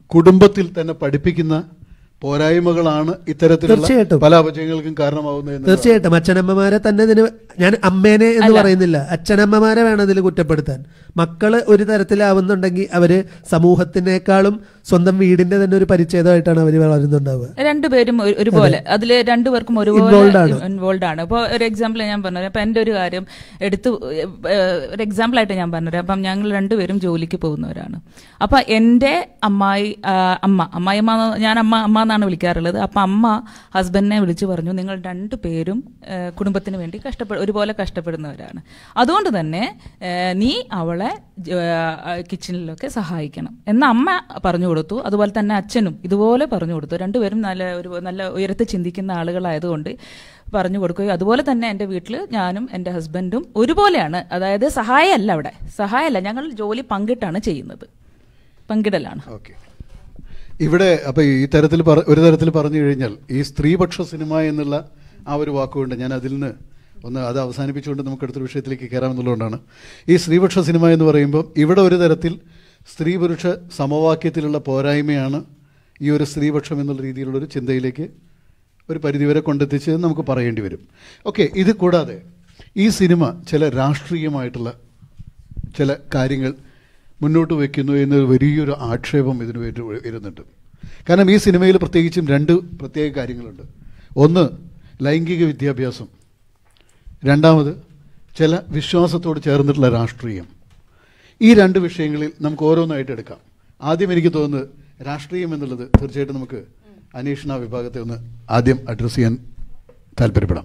കുടുംബത്തിൽ തന്നെ പഠിപ്പിക്കുന്ന പോരായ്മകളാണ് ഇത്തരത്തിലുള്ള തീർച്ചയായിട്ടും. പല അപജയങ്ങൾക്കും കാരണമാവുന്നത് എന്ന് തീർച്ചയായിട്ടും അച്ഛനമ്മമാരെ തന്നെ ഇതിന് ഞാൻ അമ്മേനെ എന്ന് പറയുന്നില്ല അച്ഛനമ്മമാരെ വേണം ഇതിൽ കുറ്റപ്പെടുത്താൻ മക്കള് ഒരു തരത്തിലാവുന്നുണ്ടെങ്കിൽ അവര് സമൂഹത്തിനേക്കാളും സ്വന്തം വീടിന്റെ തന്നെ ഒരു പരിച്ഛേദമായിട്ടാണ് അവര് വളരുന്നുണ്ടാവുക രണ്ടുപേരും ഒരു- ഒരുപോലെ അതിൽ രണ്ടുപേർക്കും ഒരുപോലെ Involved ആണ്. ഇൻവോൾവ് ആണ് ഇപ്പോൾ ഒരു എക്സാമ്പിൾ ഞാൻ പറഞ്ഞത് അപ്പം എൻ്റെ ഒരു കാര്യം എടുത്ത് ഏഹ്, ഒരു എക്സാമ്പിൾ ആയിട്ട് ഞാൻ പറഞ്ഞുതരാം അപ്പം ഞങ്ങൾ രണ്ടുപേരും ജോലിക്ക് പോകുന്നവരാണ് അപ്പം എൻ്റെ അമ്മായി ആ, അമ്മ അമ്മായിമ്മ എന്ന് ഞാൻ അമ്മ അമ്മ എന്നാണ് വിളിക്കാറുള്ളത് അപ്പം അമ്മ ഹസ്ബൻഡിനെ വിളിച്ചു പറഞ്ഞു നിങ്ങൾ രണ്ടുപേരും ഏഹ്, കുടുംബത്തിന് വേണ്ടി കഷ്ടപ്പെ ഒരുപോലെ കഷ്ടപ്പെടുന്നവരാണ് അതുകൊണ്ട് തന്നെ ഏഹ്, നീ അവളെ ജ- ആ, കിച്ചണിലൊക്കെ സഹായിക്കണം എന്ന് അമ്മ പറഞ്ഞു കൊടുത്തു അതുപോലെ തന്നെ അച്ഛനും ഇതുപോലെ പറഞ്ഞു കൊടുത്തു രണ്ടുപേരും നല്ല ഒരു നല്ല ഉയരത്തിൽ ചിന്തിക്കുന്ന ആളുകളായതുകൊണ്ട് പറഞ്ഞു കൊടുക്കുകയും അതുപോലെ തന്നെ എൻ്റെ വീട്ടിൽ ഞാനും എൻ്റെ ഹസ്ബൻഡും ഒരുപോലെയാണ് അതായത് സഹായമല്ല അവിടെ സഹായമല്ല ഞങ്ങൾ ജോലി പങ്കിട്ടാണ് ചെയ്യുന്നത് പങ്കിടലാണ് ഓക്കെ ഇവിടെ അപ്പൊ ഈ തരത്തിൽ പറ- ഒരു തരത്തിൽ പറഞ്ഞു കഴിഞ്ഞാൽ ഈ സ്ത്രീപക്ഷ സിനിമ എന്നുള്ള ആ ഒരു വാക്കുകൊണ്ട് ഞാൻ അതിൽ നിന്ന് ഒന്ന് അത് അവസാനിപ്പിച്ചുകൊണ്ട് നമുക്ക് അടുത്തൊരു വിഷയത്തിലേക്ക് കയറാമെന്നുള്ളതുകൊണ്ടാണ് ഈ സ്ത്രീപക്ഷ സിനിമ എന്ന് പറയുമ്പോൾ ഇവിടെ ഒരു തരത്തിൽ സ്ത്രീ പുരുഷ സമവാക്യത്തിലുള്ള പോരായ്മയാണ് ഈ ഒരു സ്ത്രീപക്ഷം എന്നുള്ള രീതിയിലുള്ള ഒരു ചിന്തയിലേക്ക് ഒരു പരിധിവരെ കൊണ്ടെത്തിച്ച് നമുക്ക് പറയേണ്ടി വരും ഓക്കെ ഇത് കൂടാതെ ഈ സിനിമ ചില രാഷ്ട്രീയമായിട്ടുള്ള ചില കാര്യങ്ങൾ മുന്നോട്ട് വയ്ക്കുന്നു എന്നൊരു വലിയൊരു ആക്ഷേപം ഇതിന് വേണ്ടി ഇരുന്നുണ്ട് കാരണം ഈ സിനിമയിൽ പ്രത്യേകിച്ചും രണ്ട് പ്രത്യേക കാര്യങ്ങളുണ്ട് ഒന്ന് ലൈംഗിക വിദ്യാഭ്യാസം രണ്ടാമത് ചില വിശ്വാസത്തോട് ചേർന്നിട്ടുള്ള രാഷ്ട്രീയം ഈ രണ്ട് വിഷയങ്ങളിൽ നമുക്ക് ഓരോന്നായിട്ട് എടുക്കാം ആദ്യം എനിക്ക് തോന്നുന്നത് രാഷ്ട്രീയം എന്നുള്ളത് തീർച്ചയായിട്ടും നമുക്ക് അന്വേഷണ വിഭാഗത്തെ ഒന്ന് ആദ്യം അഡ്രസ്സ് ചെയ്യാൻ താല്പര്യപ്പെടാം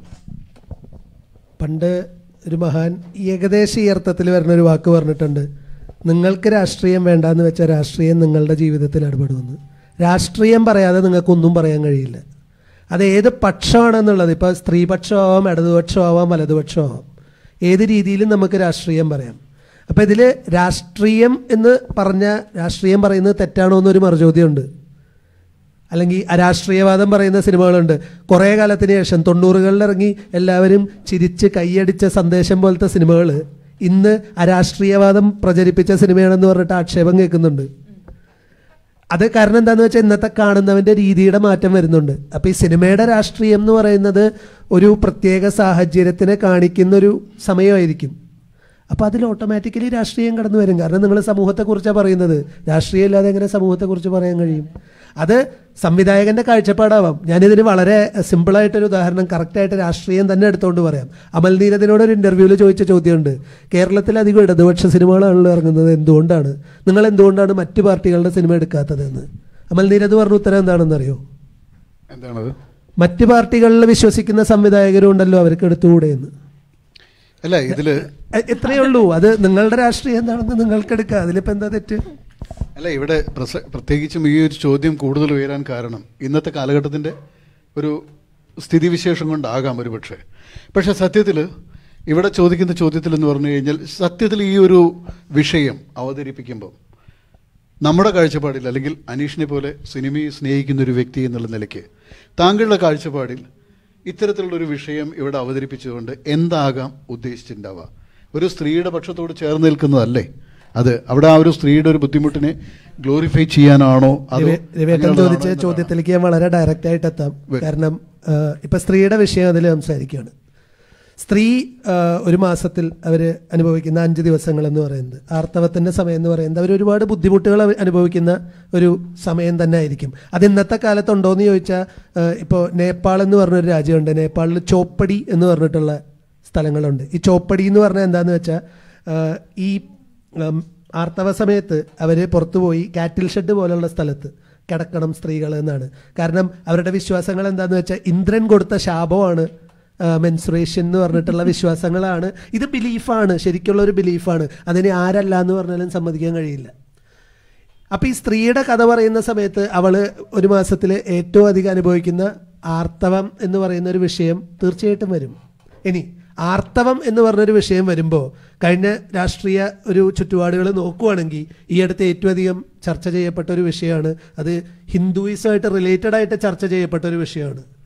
പണ്ട് ഒരു മഹാൻ ഏകദേശ ഈ അർത്ഥത്തിൽ വരുന്ന ഒരു വാക്ക് പറഞ്ഞിട്ടുണ്ട് നിങ്ങൾക്ക് രാഷ്ട്രീയം വേണ്ടാന്ന് വെച്ചാൽ രാഷ്ട്രീയം നിങ്ങളുടെ ജീവിതത്തിൽ ഇടപെടുമെന്ന് രാഷ്ട്രീയം പറയാതെ നിങ്ങൾക്കൊന്നും പറയാൻ കഴിയില്ല അത് ഏത് പക്ഷമാണെന്നുള്ളത് ഇപ്പോൾ സ്ത്രീപക്ഷമാവാം ഇടതുപക്ഷമാവാം വലതുപക്ഷമാവാം ഏത് രീതിയിലും നമുക്ക് രാഷ്ട്രീയം പറയാം അപ്പോൾ ഇതിൽ രാഷ്ട്രീയം എന്ന് പറഞ്ഞ രാഷ്ട്രീയം പറയുന്നത് തെറ്റാണോ എന്നൊരു മറുചോദ്യമുണ്ട് അല്ലെങ്കിൽ അരാഷ്ട്രീയവാദം പറയുന്ന സിനിമകളുണ്ട് കുറേ കാലത്തിന് ശേഷം തൊണ്ണൂറുകളിൽ ഇറങ്ങി എല്ലാവരും ചിരിച്ച് കൈയടിച്ച സന്ദേശം പോലത്തെ സിനിമകൾ ഇന്ന് അരാഷ്ട്രീയവാദം പ്രചരിപ്പിച്ച സിനിമയാണെന്ന് പറഞ്ഞിട്ട് ആക്ഷേപം കേൾക്കുന്നുണ്ട് അത് കാരണം എന്താന്ന് വെച്ചാൽ ഇന്നത്തെ കാണുന്നവന്റെ രീതിയുടെ മാറ്റം വരുന്നുണ്ട് അപ്പൊ ഈ സിനിമയുടെ രാഷ്ട്രീയം എന്ന് പറയുന്നത് ഒരു പ്രത്യേക സാഹചര്യത്തിനെ കാണിക്കുന്ന ഒരു സമയമായിരിക്കും അപ്പൊ അതിൽ ഓട്ടോമാറ്റിക്കലി രാഷ്ട്രീയം കടന്നു വരും കാരണം നിങ്ങൾ സമൂഹത്തെക്കുറിച്ചാണ് പറയുന്നത് രാഷ്ട്രീയം ഇല്ലാതെ എങ്ങനെ സമൂഹത്തെക്കുറിച്ച് പറയാൻ കഴിയും അത് സംവിധായകന്റെ കാഴ്ചപ്പാടാവാം ഞാനിതിന് വളരെ സിമ്പിളായിട്ടൊരു ഉദാഹരണം കറക്റ്റായിട്ട് രാഷ്ട്രീയം തന്നെ എടുത്തുകൊണ്ട് പറയാം അമൽ നീരദിനോട് ഒരു ഇന്റർവ്യൂവിൽ ചോദിച്ച ചോദ്യമുണ്ട് കേരളത്തിൽ അധികം ഇടതുപക്ഷ സിനിമകളാണല്ലോ ഇറങ്ങുന്നത് എന്തുകൊണ്ടാണ് നിങ്ങൾ എന്തുകൊണ്ടാണ് മറ്റു പാർട്ടികളുടെ സിനിമ എടുക്കാത്തതെന്ന് അമൽ നീരദ് പറഞ്ഞ ഉത്തരം എന്താണെന്നറിയോ എന്താണത് മറ്റു പാർട്ടികളിൽ വിശ്വസിക്കുന്ന സംവിധായകരും ഉണ്ടല്ലോ അവർക്ക് എടുത്തുകൂടെ എന്ന് അല്ല ഇതില് എ- എത്രയേ ഉള്ളൂ അത് നിങ്ങളുടെ രാഷ്ട്രീയം എന്താണെന്ന് നിങ്ങൾക്ക് എടുക്കാം അതിലിപ്പോ എന്താ തെറ്റ് അല്ല ഇവിടെ പ്രസ പ്രത്യേകിച്ചും ഈ ഒരു ചോദ്യം കൂടുതൽ ഉയരാൻ കാരണം ഇന്നത്തെ കാലഘട്ടത്തിൻ്റെ ഒരു സ്ഥിതിവിശേഷം കൊണ്ടാകാം ഒരു പക്ഷേ പക്ഷേ സത്യത്തിൽ ഇവിടെ ചോദിക്കുന്ന ചോദ്യത്തിൽ എന്ന് പറഞ്ഞു കഴിഞ്ഞാൽ സത്യത്തിൽ ഈ ഒരു വിഷയം അവതരിപ്പിക്കുമ്പോൾ നമ്മുടെ കാഴ്ചപ്പാടിൽ അല്ലെങ്കിൽ അനീഷിനെ പോലെ സിനിമയെ സ്നേഹിക്കുന്ന ഒരു വ്യക്തി എന്നുള്ള നിലയ്ക്ക് താങ്കളുടെ കാഴ്ചപ്പാടിൽ ഇത്തരത്തിലുള്ള ഒരു വിഷയം ഇവിടെ അവതരിപ്പിച്ചുകൊണ്ട് എന്താകാം ഉദ്ദേശിച്ചിട്ടുണ്ടാവുക ഒരു സ്ത്രീയുടെ പക്ഷത്തോട് ചേർന്ന് നിൽക്കുന്നതല്ലേ അത് അവിടെ ആ ഒരു സ്ത്രീയുടെ ഒരു ബുദ്ധിമുട്ടിനെ ഗ്ലോറിഫൈ ചെയ്യാനാണോ അതോ രവി- രവിയേട്ടൻ അങ്ങനെയുള്ളതാണോ ചോദിച്ച എന്നുള്ളതാണ്. ചോദ്യത്തിലേക്ക് ഞാൻ വളരെ ഡയറക്റ്റ് ആയിട്ട് എത്താം വരും. കാരണം ആ, ഇപ്പൊ സ്ത്രീയുടെ വിഷയം അതിൽ സംസാരിക്കുകയാണ് സ്ത്രീ ആ, ഒരു മാസത്തിൽ അവർ അനുഭവിക്കുന്ന അഞ്ച് ദിവസങ്ങൾ എന്ന് പറയുന്നത് ആർത്തവത്തിന്റെ സമയം എന്ന് പറയുന്നത് അവർ ഒരുപാട് ബുദ്ധിമുട്ടുകൾ അവ- അനുഭവിക്കുന്ന ഒരു സമയം തന്നെ ആയിരിക്കും അത് ഇന്നത്തെ കാലത്തുണ്ടോ എന്ന് ചോദിച്ചാൽ ഇപ്പോൾ നേപ്പാൾ എന്ന് പറഞ്ഞൊരു രാജ്യമുണ്ട് നേപ്പാളിൽ ചോപ്പടി എന്ന് പറഞ്ഞിട്ടുള്ള സ്ഥലങ്ങളുണ്ട് ഈ ചോപ്പടി എന്ന് പറഞ്ഞാൽ എന്താന്ന് വെച്ചാൽ ഈ ഉം, ആർത്തവ സമയത്ത് അവർ പുറത്തു പോയി കാറ്റിൽ ഷെഡ് പോലുള്ള സ്ഥലത്ത് കിടക്കണം സ്ത്രീകൾ എന്നാണ് കാരണം അവരുടെ വിശ്വാസങ്ങൾ എന്താന്ന് വെച്ചാൽ ഇന്ദ്രൻ കൊടുത്ത ശാപമാണ് മെൻസുറേഷൻ എന്ന് പറഞ്ഞിട്ടുള്ള വിശ്വാസങ്ങളാണ് ഇത് ബിലീഫാണ് ശരിക്കുള്ള ഒരു ബിലീഫാണ് അതിനെ ആരല്ല എന്ന് പറഞ്ഞാലും സമ്മതിക്കാൻ കഴിയില്ല അപ്പൊ ഈ സ്ത്രീയുടെ കഥ പറയുന്ന സമയത്ത് അവള് ഒരു മാസത്തിൽ ഏറ്റവും അധികം അനുഭവിക്കുന്ന ആർത്തവം എന്ന് പറയുന്ന ഒരു വിഷയം തീർച്ചയായിട്ടും വരും ഇനി ആർത്തവം എന്ന് പറഞ്ഞൊരു വിഷയം വരുമ്പോൾ കഴിഞ്ഞ രാഷ്ട്രീയ ഒരു ചുറ്റുപാടുകൾ നോക്കുവാണെങ്കിൽ ഈ അടുത്ത് ഏറ്റവും അധികം ചർച്ച ചെയ്യപ്പെട്ട ഒരു വിഷയമാണ് അത് ഹിന്ദുയിസമായിട്ട് റിലേറ്റഡ് ആയിട്ട് ചർച്ച ചെയ്യപ്പെട്ട ഒരു വിഷയമാണ്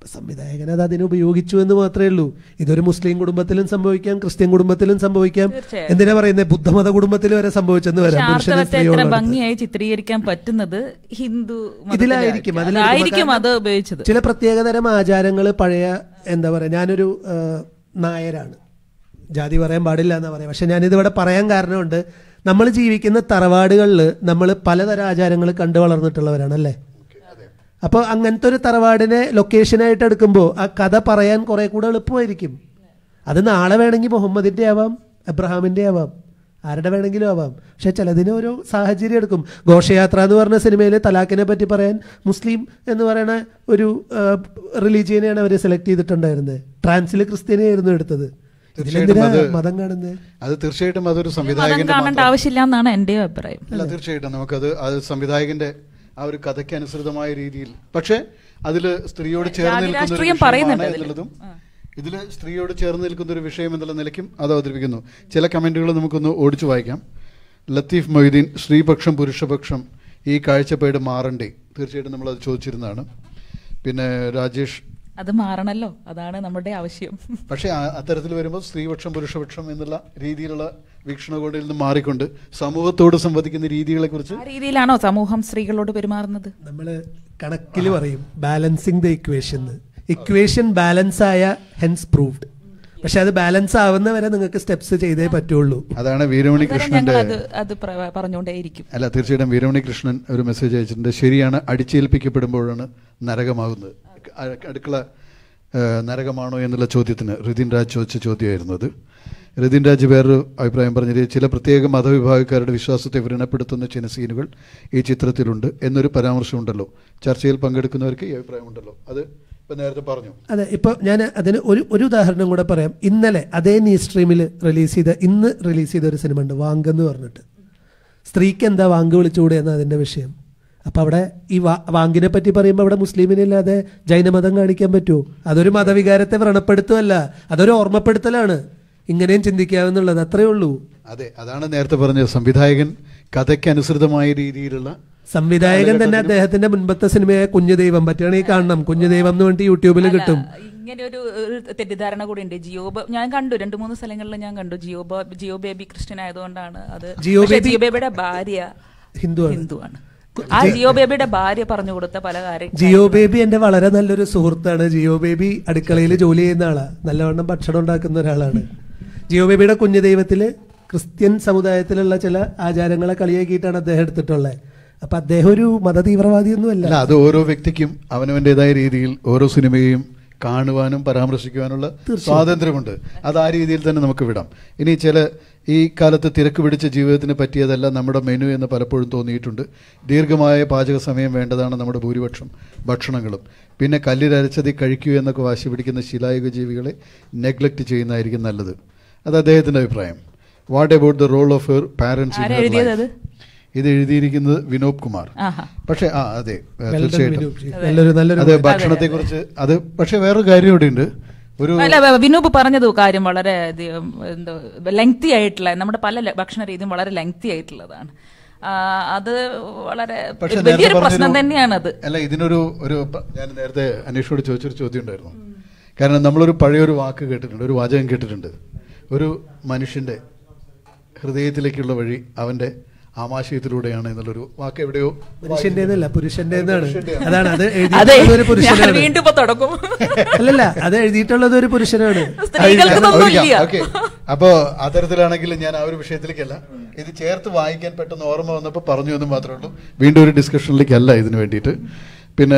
സംവിധായകൻ അത് അതിനെ ഉപയോഗിച്ചു എന്ന് മാത്രമേ ഉള്ളൂ ഇതൊരു മുസ്ലിം കുടുംബത്തിലും സംഭവിക്കാം ക്രിസ്ത്യൻ കുടുംബത്തിലും സംഭവിക്കാം തീർച്ചയായും. എന്തിനാ പറയുന്നത് ബുദ്ധമത കുടുംബത്തിൽ വരെ സംഭവിച്ചെന്ന് പക്ഷെ വരാം പുരുഷനും ആർത്തവത്തെ എത്ര സ്ത്രീയോടും അടുത്ത്. ഭംഗിയായി ചിത്രീകരിക്കാൻ പറ്റുന്നത് ഹിന്ദു മതത്തിലായിരിക്കും. ഇതിലായിരിക്കും അതിൽ അതായിരിക്കും അത് ഉപയോഗിച്ചത് ചില പ്രത്യേകതരം ആചാരങ്ങൾ പഴയ എന്താ പറയുക ഞാനൊരു ആ, നായരാണ് ജാതി പറയാൻ പാടില്ല എന്നാ പറയാം പക്ഷെ ഞാനിതിവിടെ പറയാൻ കാരണമുണ്ട് നമ്മൾ ജീവിക്കുന്ന തറവാടുകളിൽ നമ്മൾ പലതരം ആചാരങ്ങൾ കണ്ടു വളർന്നിട്ടുള്ളവരാണ് അല്ലേ അപ്പോൾ അങ്ങനത്തെ ഒരു തറവാടിനെ ലൊക്കേഷനായിട്ട് എടുക്കുമ്പോൾ ആ കഥ പറയാൻ കുറെ കൂടെ എളുപ്പമായിരിക്കും അത് നാളെ വേണമെങ്കിൽ മുഹമ്മദിൻ്റെ ആവാം എബ്രഹാമിൻ്റെ ആവാം ആരുടെ വേണമെങ്കിലും ആവാം പക്ഷെ ചിലതിന് ഓരോ സാഹചര്യം എടുക്കും ഘോഷയാത്ര എന്ന് പറഞ്ഞ സിനിമയിൽ തലാഖിനെ പറ്റി പറയാൻ മുസ്ലിം എന്ന് പറയുന്ന ഒരു റിലീജിയനെയാണ് അവർ സെലക്ട് ചെയ്തിട്ടുണ്ടായിരുന്നത് ട്രാൻസിൽ ക്രിസ്ത്യാനിയായിരുന്നു എടുത്തത് ഇതിലെന്തിനാ തീർച്ചയായിട്ടും അത് മതം കാണുന്നത് അത് തീർച്ചയായിട്ടും അതൊരു മതം സംവിധായകന്റെ കാണേണ്ട മാത്രം- ആവശ്യമില്ല എന്നാണ് എൻ്റെ അഭിപ്രായം അല്ല തീർച്ചയായിട്ടും നമുക്കത് അത് സംവിധായകന്റെ ആ ഒരു കഥയ്ക്ക് അനുസൃതമായ രീതിയിൽ പക്ഷേ അതിൽ സ്ത്രീയോട് ചേർന്ന് ജാതി നിൽക്കുന്ന ഒരു രാഷ്ട്രീയം വിഷയമാണ് പറയുന്നുണ്ട് അതില്. എന്നുള്ളതും ഇതിൽ സ്ത്രീയോട് ചേർന്ന് നിൽക്കുന്ന ഒരു വിഷയം എന്നുള്ള നിലയ്ക്കും അത് അവതരിപ്പിക്കുന്നു ചില കമന്റുകൾ നമുക്കൊന്ന് ഓടിച്ചു വായിക്കാം ലത്തീഫ് മൊയ്തീൻ സ്ത്രീപക്ഷം പുരുഷപക്ഷം ഈ കാഴ്ചപ്പാട് മാറണ്ടേ തീർച്ചയായിട്ടും നമ്മളത് ചോദിച്ചിരുന്നതാണ് പിന്നെ രാജേഷ് അത് മാറണല്ലോ അതാണ് നമ്മുടെ ആവശ്യം പക്ഷേ ആ- അത്തരത്തിൽ വരുമ്പോൾ സ്ത്രീപക്ഷം പുരുഷപക്ഷം എന്നുള്ള രീതിയിലുള്ള വീക്ഷണകോണിൽ നിന്ന് മാറിക്കൊണ്ട് സമൂഹത്തോട് സംവദിക്കുന്ന രീതികളെ കുറിച്ച് ആ രീതിയിലാണോ സമൂഹം സ്ത്രീകളോട് പെരുമാറുന്നത് നമ്മൾ കണക്കിൽ പറയും balancing the equation equation balance ആയ ഹെൻസ് പ്രൂവ്ഡ് പക്ഷെ അത് ബാലൻസ് ആവുന്ന വരെ നിങ്ങൾക്ക് സ്റ്റെപ്സ് ചെയ്തേ പറ്റുള്ളൂ അതാണ് വീരമണി അന്നേരം കൃഷ്ണന്റെ ഞങ്ങൾ അത് അത് പ്ര- പറഞ്ഞുകൊണ്ടേയിരിക്കും അല്ല തീർച്ചയായിട്ടും വീരമണി കൃഷ്ണൻ ഒരു മെസ്സേജ് അയച്ചിട്ടുണ്ട് ശരിയാണ് അടിച്ചേൽപ്പിക്കപ്പെടുമ്പോഴാണ് നരകമാകുന്നത് അ- അടുക്കള ആ, നരകമാണോ എന്നുള്ള ചോദ്യത്തിന് റിതിൻ രാജ് ചോദിച്ച ചോദ്യമായിരുന്നു അത് റിതിൻ രാജ് വേറൊരു അഭിപ്രായം പറഞ്ഞത് ചില പ്രത്യേക മതവിഭാഗക്കാരുടെ വിശ്വാസത്തെ വ്രണപ്പെടുത്തുന്ന ചില സീനുകൾ ഈ ചിത്രത്തിലുണ്ട് എന്നൊരു പരാമർശമുണ്ടല്ലോ ചർച്ചയിൽ പങ്കെടുക്കുന്നവർക്ക് ഈ അഭിപ്രായമുണ്ടല്ലോ അത് ഇപ്പം നേരത്തെ പറഞ്ഞു അതെ ഇപ്പൊ ഞാൻ അതിന് ഒരു ഒരു ഉദാഹരണം കൂടെ പറയാം ഇന്നലെ അതേ ന്യൂസ് സ്ട്രീമിൽ റിലീസ് ചെയ്ത ഇന്ന് റിലീസ് ചെയ്ത ഒരു സിനിമ ഉണ്ട് വാങ്ക് എന്ന് പറഞ്ഞിട്ട് സ്ത്രീക്ക് എന്താ വാങ്ക് വിളിച്ചുകൂടെ എന്ന അതിന്റെ വിഷയം അപ്പൊ അവിടെ ഈ വാ- വാങ്കിനെ പറ്റി പറയുമ്പോൾ അവിടെ മുസ്ലിമിനില്ലാതെ ജൈനമതം കാണിക്കാൻ പറ്റുമോ അതൊരു മതവികാരത്തെ വ്രണപ്പെടുത്തുമല്ല അതൊരു ഓർമ്മപ്പെടുത്തലാണ് ഇങ്ങനെയും ചിന്തിക്കാമെന്നുള്ളത് അത്രയേ ഉള്ളൂ അതെ അതാണ് നേരത്തെ പറഞ്ഞത് സംവിധായകൻ കഥയ്ക്ക് അനുസൃതമായ രീതിയിലുള്ള സംവിധായകൻ തന്നെ അദ്ദേഹത്തിന്റെ മുൻപത്തെ സിനിമയായ കുഞ്ഞുദൈവം പറ്റുകയാണെങ്കിൽ കാണണം കുഞ്ഞുദൈവം എന്ന് പറഞ്ഞിട്ട് യൂട്യൂബിൽ കിട്ടും ഇങ്ങനെ ഒരു ഒരു തെറ്റിദ്ധാരണ കൂടി ഉണ്ട് ജിയോ ബ- ഞാൻ കണ്ടു രണ്ട് മൂന്ന് സ്ഥലങ്ങളിൽ ഞാൻ കണ്ടു ജിയോ ബ- ജിയോ ബേബി ക്രിസ്ത്യൻ ആയതുകൊണ്ടാണ് അത് ജിയോ പക്ഷേ ബേബി- ജിയോ ബേബിയുടെ ഭാര്യ ഹിന്ദുവാണ് ഹിന്ദുവാണ് ആ ജിയോ ബേബിയുടെ ഭാര്യ പറഞ്ഞു കൊടുത്ത പല കാര്യം ജിയോ ബേബി എന്റെ വളരെ നല്ലൊരു സുഹൃത്താണ് ജിയോ ബേബി അടുക്കളയിൽ ജോലി ചെയ്യുന്ന ആളാ നല്ലവണ്ണം ഭക്ഷണം ഉണ്ടാക്കുന്ന ഒരാളാണ് ജിയോ ബേബിയുടെ കുഞ്ഞു ദൈവത്തില് ക്രിസ്ത്യൻ സമുദായത്തിലുള്ള ചില ആചാരങ്ങളെ കളിയാക്കിയിട്ടാണ് അദ്ദേഹം എടുത്തിട്ടുള്ളത് അപ്പൊ അദ്ദേഹം ഒരു മതതീവ്രവാദിയൊന്നുമല്ല അല്ല അത് ഓരോ വ്യക്തിക്കും അവനവൻ്റെതായ രീതിയിൽ ഓരോ സിനിമയും കാണുവാനും പരാമർശിക്കുവാനുള്ള സ്വാതന്ത്ര്യമുണ്ട് അത് ആ രീതിയിൽ തന്നെ നമുക്ക് വിടാം ഇനി ചില ഈ കാലത്ത് തിരക്ക് പിടിച്ച ജീവിതത്തിന് പറ്റിയതല്ല നമ്മുടെ മെനു എന്ന് പലപ്പോഴും തോന്നിയിട്ടുണ്ട് ദീർഘമായ പാചക സമയം വേണ്ടതാണ് നമ്മുടെ ഭൂരിപക്ഷം ഭക്ഷണങ്ങളും പിന്നെ കല്ലിരച്ചതി കഴിക്കൂ എന്നൊക്കെ വാശി പിടിക്കുന്ന ശിലായുഗ ജീവികളെ നെഗ്ലക്റ്റ് ചെയ്യുന്നതായിരിക്കും നല്ലത് അത് അദ്ദേഹത്തിൻ്റെ അഭിപ്രായം what about the role of her parents ആരാ എഴുതിയത് അത്? ഇത് എഴുതിയിരിക്കുന്നത് വിനോദ് കുമാർ ആഹാ പക്ഷേ ആ അതെ Well done, തീർച്ചയായിട്ടും വിനോദ് ജി. നല്ലൊരു നല്ലൊരു അത് ഭക്ഷണത്തെ കുറിച്ച് അത് പക്ഷെ വേറൊരു കാര്യം ഇവിടെ ഉണ്ട് ഒരു അല്ല വ- വിനൂപ് പറഞ്ഞത് കാര്യം വളരെ അധികം എന്തോ ലെങ്തി ആയിട്ടുള്ള നമ്മുടെ പല ല- ഭക്ഷണ രീതിയും വളരെ ലെങ്തി ആയിട്ടുള്ളതാണ് ആ, അത് വളരെ പക്ഷെ വലിയൊരു നേരത്തെ പ്രശ്നം പറഞ്ഞൊരു- തന്നെയാണത് അല്ല ഇതിനൊരു ഒരു പ- ഞാൻ നേരത്തെ അനീഷോട് ചോദിച്ചൊരു ചോദ്യം ഉണ്ടായിരുന്നു കാരണം നമ്മളൊരു പഴയൊരു വാക്ക് കേട്ടിട്ടുണ്ട് ഒരു വാചകം കേട്ടിട്ടുണ്ട് ഒരു മനുഷ്യന്റെ ഹൃദയത്തിലേക്കുള്ള വഴി അവന്റെ ആമാശയത്തിലൂടെയാണ് എന്നുള്ളൊരു വാക്ക് എവിടെയോ മനുഷ്യന്റേന്നല്ല പുരുഷന്റേന്നാണ് അതാണ് അത് അതെ എഴുതിയിട്ടുള്ളത് ഒരു ഞാൻ പുരുഷനാണ് വീണ്ടും ഇപ്പൊ തുടക്കും അല്ലല്ല അത് എഴുതിയിട്ടുള്ളത് ഒരു പുരുഷനാണ് സ്ത്രീകൾക്ക് ഇതൊന്നും ഇല്ല ഓക്കെ അപ്പോ അത്തരത്തിലാണെങ്കിൽ ഞാൻ ആ ഒരു വിഷയത്തിലേക്കല്ല ഇത് ചേർത്ത് വായിക്കാൻ പെട്ടെന്ന് ഓർമ്മ വന്നപ്പോൾ പറഞ്ഞു എന്ന് മാത്രമേ ഉള്ളൂ വീണ്ടും ഒരു ഡിസ്കഷനിലേക്കല്ല ഇതിന് വേണ്ടിയിട്ട് പിന്നെ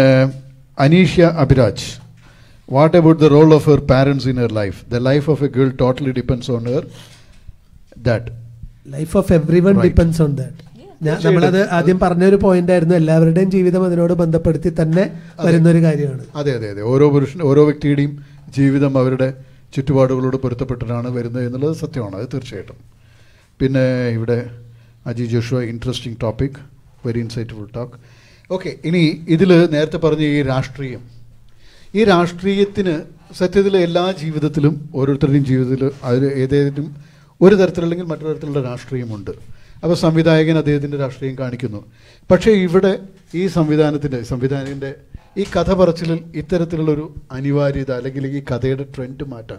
Aneeshya Abhiraj what about the role of her parents in her life the life of a girl totally depends on her that life of every one Right. Depends on that നമ്മളത് ആദ്യം പറഞ്ഞൊരു പോയിന്റ് ആയിരുന്നു എല്ലാവരുടെയും ജീവിതം അതിനോട് ബന്ധപ്പെടുത്തി തന്നെ വരുന്ന ഒരു കാര്യമാണ് അതെ അതെ അതെ ഓരോ പുരുഷൻ ഓരോ വ്യക്തിയുടെയും ജീവിതം അവരുടെ ചുറ്റുപാടുകളോട് പൊരുത്തപ്പെട്ടിട്ടാണ് വരുന്നത് എന്നുള്ളത് സത്യമാണ് അത് തീർച്ചയായിട്ടും പിന്നെ ഇവിടെ Aji Joshua interesting topic very insightful talk okay ഇനി ഇതിൽ നേരത്തെ പറഞ്ഞ ഈ രാഷ്ട്രീയം ഈ രാഷ്ട്രീയത്തിന് സത്യത്തിൽ എല്ലാ ജീവിതത്തിലും ഓരോരുത്തരുടെയും ജീവിതത്തിൽ അതിൽ ഏതേതിനും ഒരു തരത്തിലല്ലെങ്കിൽ മറ്റൊരു തരത്തിലുള്ള രാഷ്ട്രീയമുണ്ട് അപ്പോൾ സംവിധായകൻ അദ്ദേഹത്തിൻ്റെ രാഷ്ട്രീയം കാണിക്കുന്നു പക്ഷേ ഇവിടെ ഈ സംവിധാനത്തിൻ്റെ സംവിധായകൻ്റെ ഈ കഥ പറച്ചിലിൽ ഇത്തരത്തിലുള്ളൊരു അനിവാര്യത അല്ലെങ്കിൽ ഈ കഥയുടെ ട്രെൻഡ് മാറ്റാൻ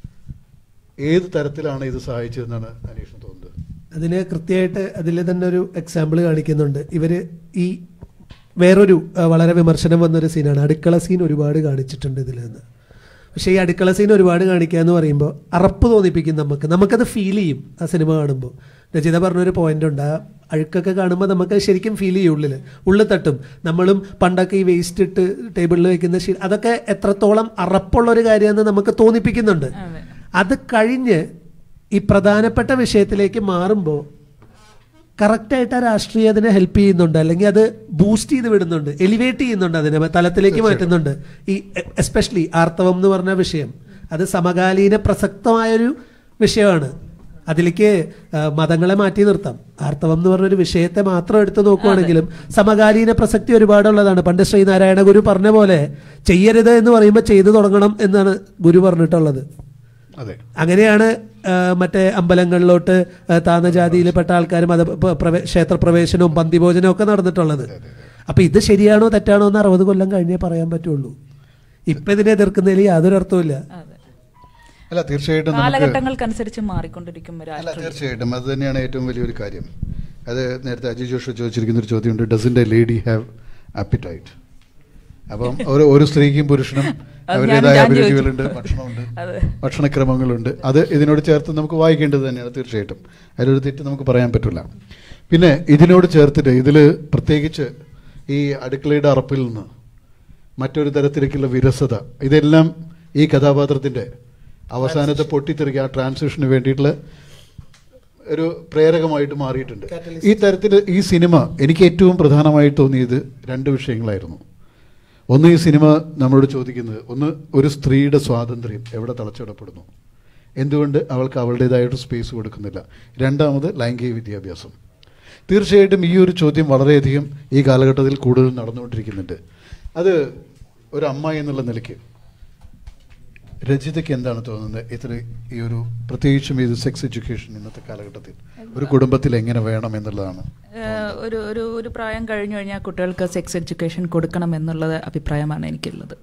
ഏത് തരത്തിലാണ് ഇത് സഹായിച്ചതെന്നാണ് അനീഷിന് തോന്നുന്നത് അതിന് കൃത്യമായിട്ട് അതിൽ തന്നെ ഒരു എക്സാമ്പിൾ കാണിക്കുന്നുണ്ട് ഇവര് ഈ വേറൊരു ആ, വളരെ വിമർശനം വന്നൊരു സീനാണ് അടുക്കള സീൻ ഒരുപാട് കാണിച്ചിട്ടുണ്ട് ഇതിൽ നിന്ന് പക്ഷേ ഈ അടുക്കള സീൻ ഒരുപാട് കാണിക്കുക എന്ന് പറയുമ്പോൾ അറപ്പ് തോന്നിപ്പിക്കും നമുക്ക് നമുക്കത് ഫീൽ ചെയ്യും ആ സിനിമ കാണുമ്പോൾ രചിത പറഞ്ഞൊരു പോയിന്റ് ഉണ്ട് ആ അഴുക്കൊക്കെ കാണുമ്പോൾ നമുക്ക് ശരിക്കും ഫീൽ ചെയ്യും ഉള്ളിൽ ഉള്ളിൽ തട്ടും നമ്മളും പണ്ടൊക്കെ ഈ വേസ്റ്റ് ഇട്ട് ടേബിളിൽ വെക്കുന്ന ശീലം അതൊക്കെ എത്രത്തോളം അറപ്പുള്ളൊരു കാര്യമെന്ന് നമുക്ക് തോന്നിപ്പിക്കുന്നുണ്ട് അതെ. അത് കഴിഞ്ഞ് ഈ പ്രധാനപ്പെട്ട വിഷയത്തിലേക്ക് മാറുമ്പോൾ കറക്റ്റായിട്ട് ആ രാഷ്ട്രീയം അതിനെ ഹെൽപ്പ് ചെയ്യുന്നുണ്ട് അല്ലെങ്കിൽ അത് ബൂസ്റ്റ് ചെയ്ത് വിടുന്നുണ്ട് എലിവേറ്റ് ചെയ്യുന്നുണ്ട് അതിനെ തലത്തിലേക്ക് മാറ്റുന്നുണ്ട് ഈ എസ്പെഷ്യലി ആർത്തവം എന്ന് പറഞ്ഞ വിഷയം അത് സമകാലീന പ്രസക്തമായൊരു വിഷയമാണ് അതിലേക്ക് ആ, മതങ്ങളെ മാറ്റി നിർത്താം ആർത്തവം എന്ന് പറഞ്ഞൊരു വിഷയത്തെ മാത്രം എടുത്തു നോക്കുവാണെങ്കിലും സമകാലീന പ്രസക്തി ഒരുപാടുള്ളതാണ് പണ്ട് ശ്രീനാരായണ ഗുരു പറഞ്ഞ പോലെ ചെയ്യരുത് എന്ന് പറയുമ്പോൾ ചെയ്തു തുടങ്ങണം എന്നാണ് ഗുരു പറഞ്ഞിട്ടുള്ളത് അതെ അങ്ങനെയാണ് ആ, മറ്റേ അമ്പലങ്ങളിലോട്ട് ആ, താഴ്ന്ന ജാതിയിൽപ്പെട്ട ആൾക്കാരും അത് പ്രവേ ക്ഷേത്രപ്രവേശനവും പന്തിഭോജനവും ഒക്കെ നടന്നിട്ടുള്ളത് അപ്പൊ ഇത് ശരിയാണോ തെറ്റാണോ എന്ന് അറുപത് കൊല്ലം കഴിഞ്ഞേ പറയാൻ പറ്റുള്ളൂ ഇപ്പൊ ഇതിനെ എതിർക്കുന്നതിൽ യാതൊരു അർത്ഥവുമില്ല അതെ അല്ല തീർച്ചയായിട്ടും നമുക്ക് കാലഘട്ടങ്ങൾക്കനുസരിച്ച് മാറിക്കൊണ്ടിരിക്കും അല്ല രാഷ്ട്രീയം തീർച്ചയായിട്ടും അത് തന്നെയാണ് ഏറ്റവും വലിയൊരു കാര്യം അത് നേരത്തെ അജി ജോഷു ചോദിച്ചിരിക്കുന്ന ഒരു ചോദ്യമുണ്ട് ഡസിൻ്റെ ലേഡി ഹാവ് ആപ്പിറ്റൈറ്റ് അപ്പം ഒരു ഒരു സ്ത്രീക്കും പുരുഷനും അത് അവരുടേതായ ഞാൻ ചോദിച്ചു. അഭിരുചികളുണ്ട് ഭക്ഷണമുണ്ട് അതെ. ഭക്ഷണക്രമങ്ങളുണ്ട് അത് ഇതിനോട് ചേർത്ത് നമുക്ക് വായിക്കേണ്ടത് തന്നെയാണ് തീർച്ചയായിട്ടും അതിലൊരു തെറ്റ് നമുക്ക് പറയാൻ പറ്റില്ല പിന്നെ ഇതിനോട് ചേർത്തിട്ട് ഇതിൽ പ്രത്യേകിച്ച് ഈ അടുക്കളയുടെ അറപ്പിൽ നിന്ന് മറ്റൊരു തരത്തിലേക്കുള്ള വിരസത ഇതെല്ലാം ഈ കഥാപാത്രത്തിൻ്റെ അവസാനത്തെ പൊട്ടിത്തെറിക്കുക ആ ട്രാൻസിഷന് വേണ്ടിയിട്ടുള്ള ഒരു പ്രേരകമായിട്ട് മാറിയിട്ടുണ്ട് ഈ തരത്തിൽ ഈ സിനിമ എനിക്ക് ഏറ്റവും പ്രധാനമായിട്ട് തോന്നിയത് രണ്ട് വിഷയങ്ങളായിരുന്നു ഒന്ന് ഈ സിനിമ നമ്മളോട് ചോദിക്കുന്നത് ഒന്ന് ഒരു സ്ത്രീയുടെ സ്വാതന്ത്ര്യം എവിടെ തളച്ചിടപ്പെടുന്നു എന്തുകൊണ്ട് അവൾക്ക് അവളുടേതായിട്ട് സ്പേസ് കൊടുക്കുന്നില്ല രണ്ടാമത് ലൈംഗിക വിദ്യാഭ്യാസം തീർച്ചയായിട്ടും ഈ ഒരു ചോദ്യം വളരെയധികം ഈ കാലഘട്ടത്തിൽ കൂടുതൽ നടന്നുകൊണ്ടിരിക്കുന്നുണ്ട് അത് ഒരു അമ്മ എന്നുള്ള നിലയ്ക്ക് രചിതയ്ക്ക് എന്താണ് തോന്നുന്നത് ഇത്ര ഈ ഒരു പ്രത്യേകിച്ചും ഇത് സെക്സ് എഡ്യൂക്കേഷൻ ഇന്നത്തെ കാലഘട്ടത്തിൽ ഒരു കുടുംബത്തിൽ എങ്ങനെ വേണം എന്നുള്ളതാണ് ഏഹ് ഒരു ഒരു ഒരു പ്രായം കഴിഞ്ഞു കഴിഞ്ഞാൽ കുട്ടികൾക്ക് സെക്സ് എഡ്യൂക്കേഷൻ കൊടുക്കണം എന്നുള്ളത് അഭിപ്രായമാണ് എനിക്കുള്ളത്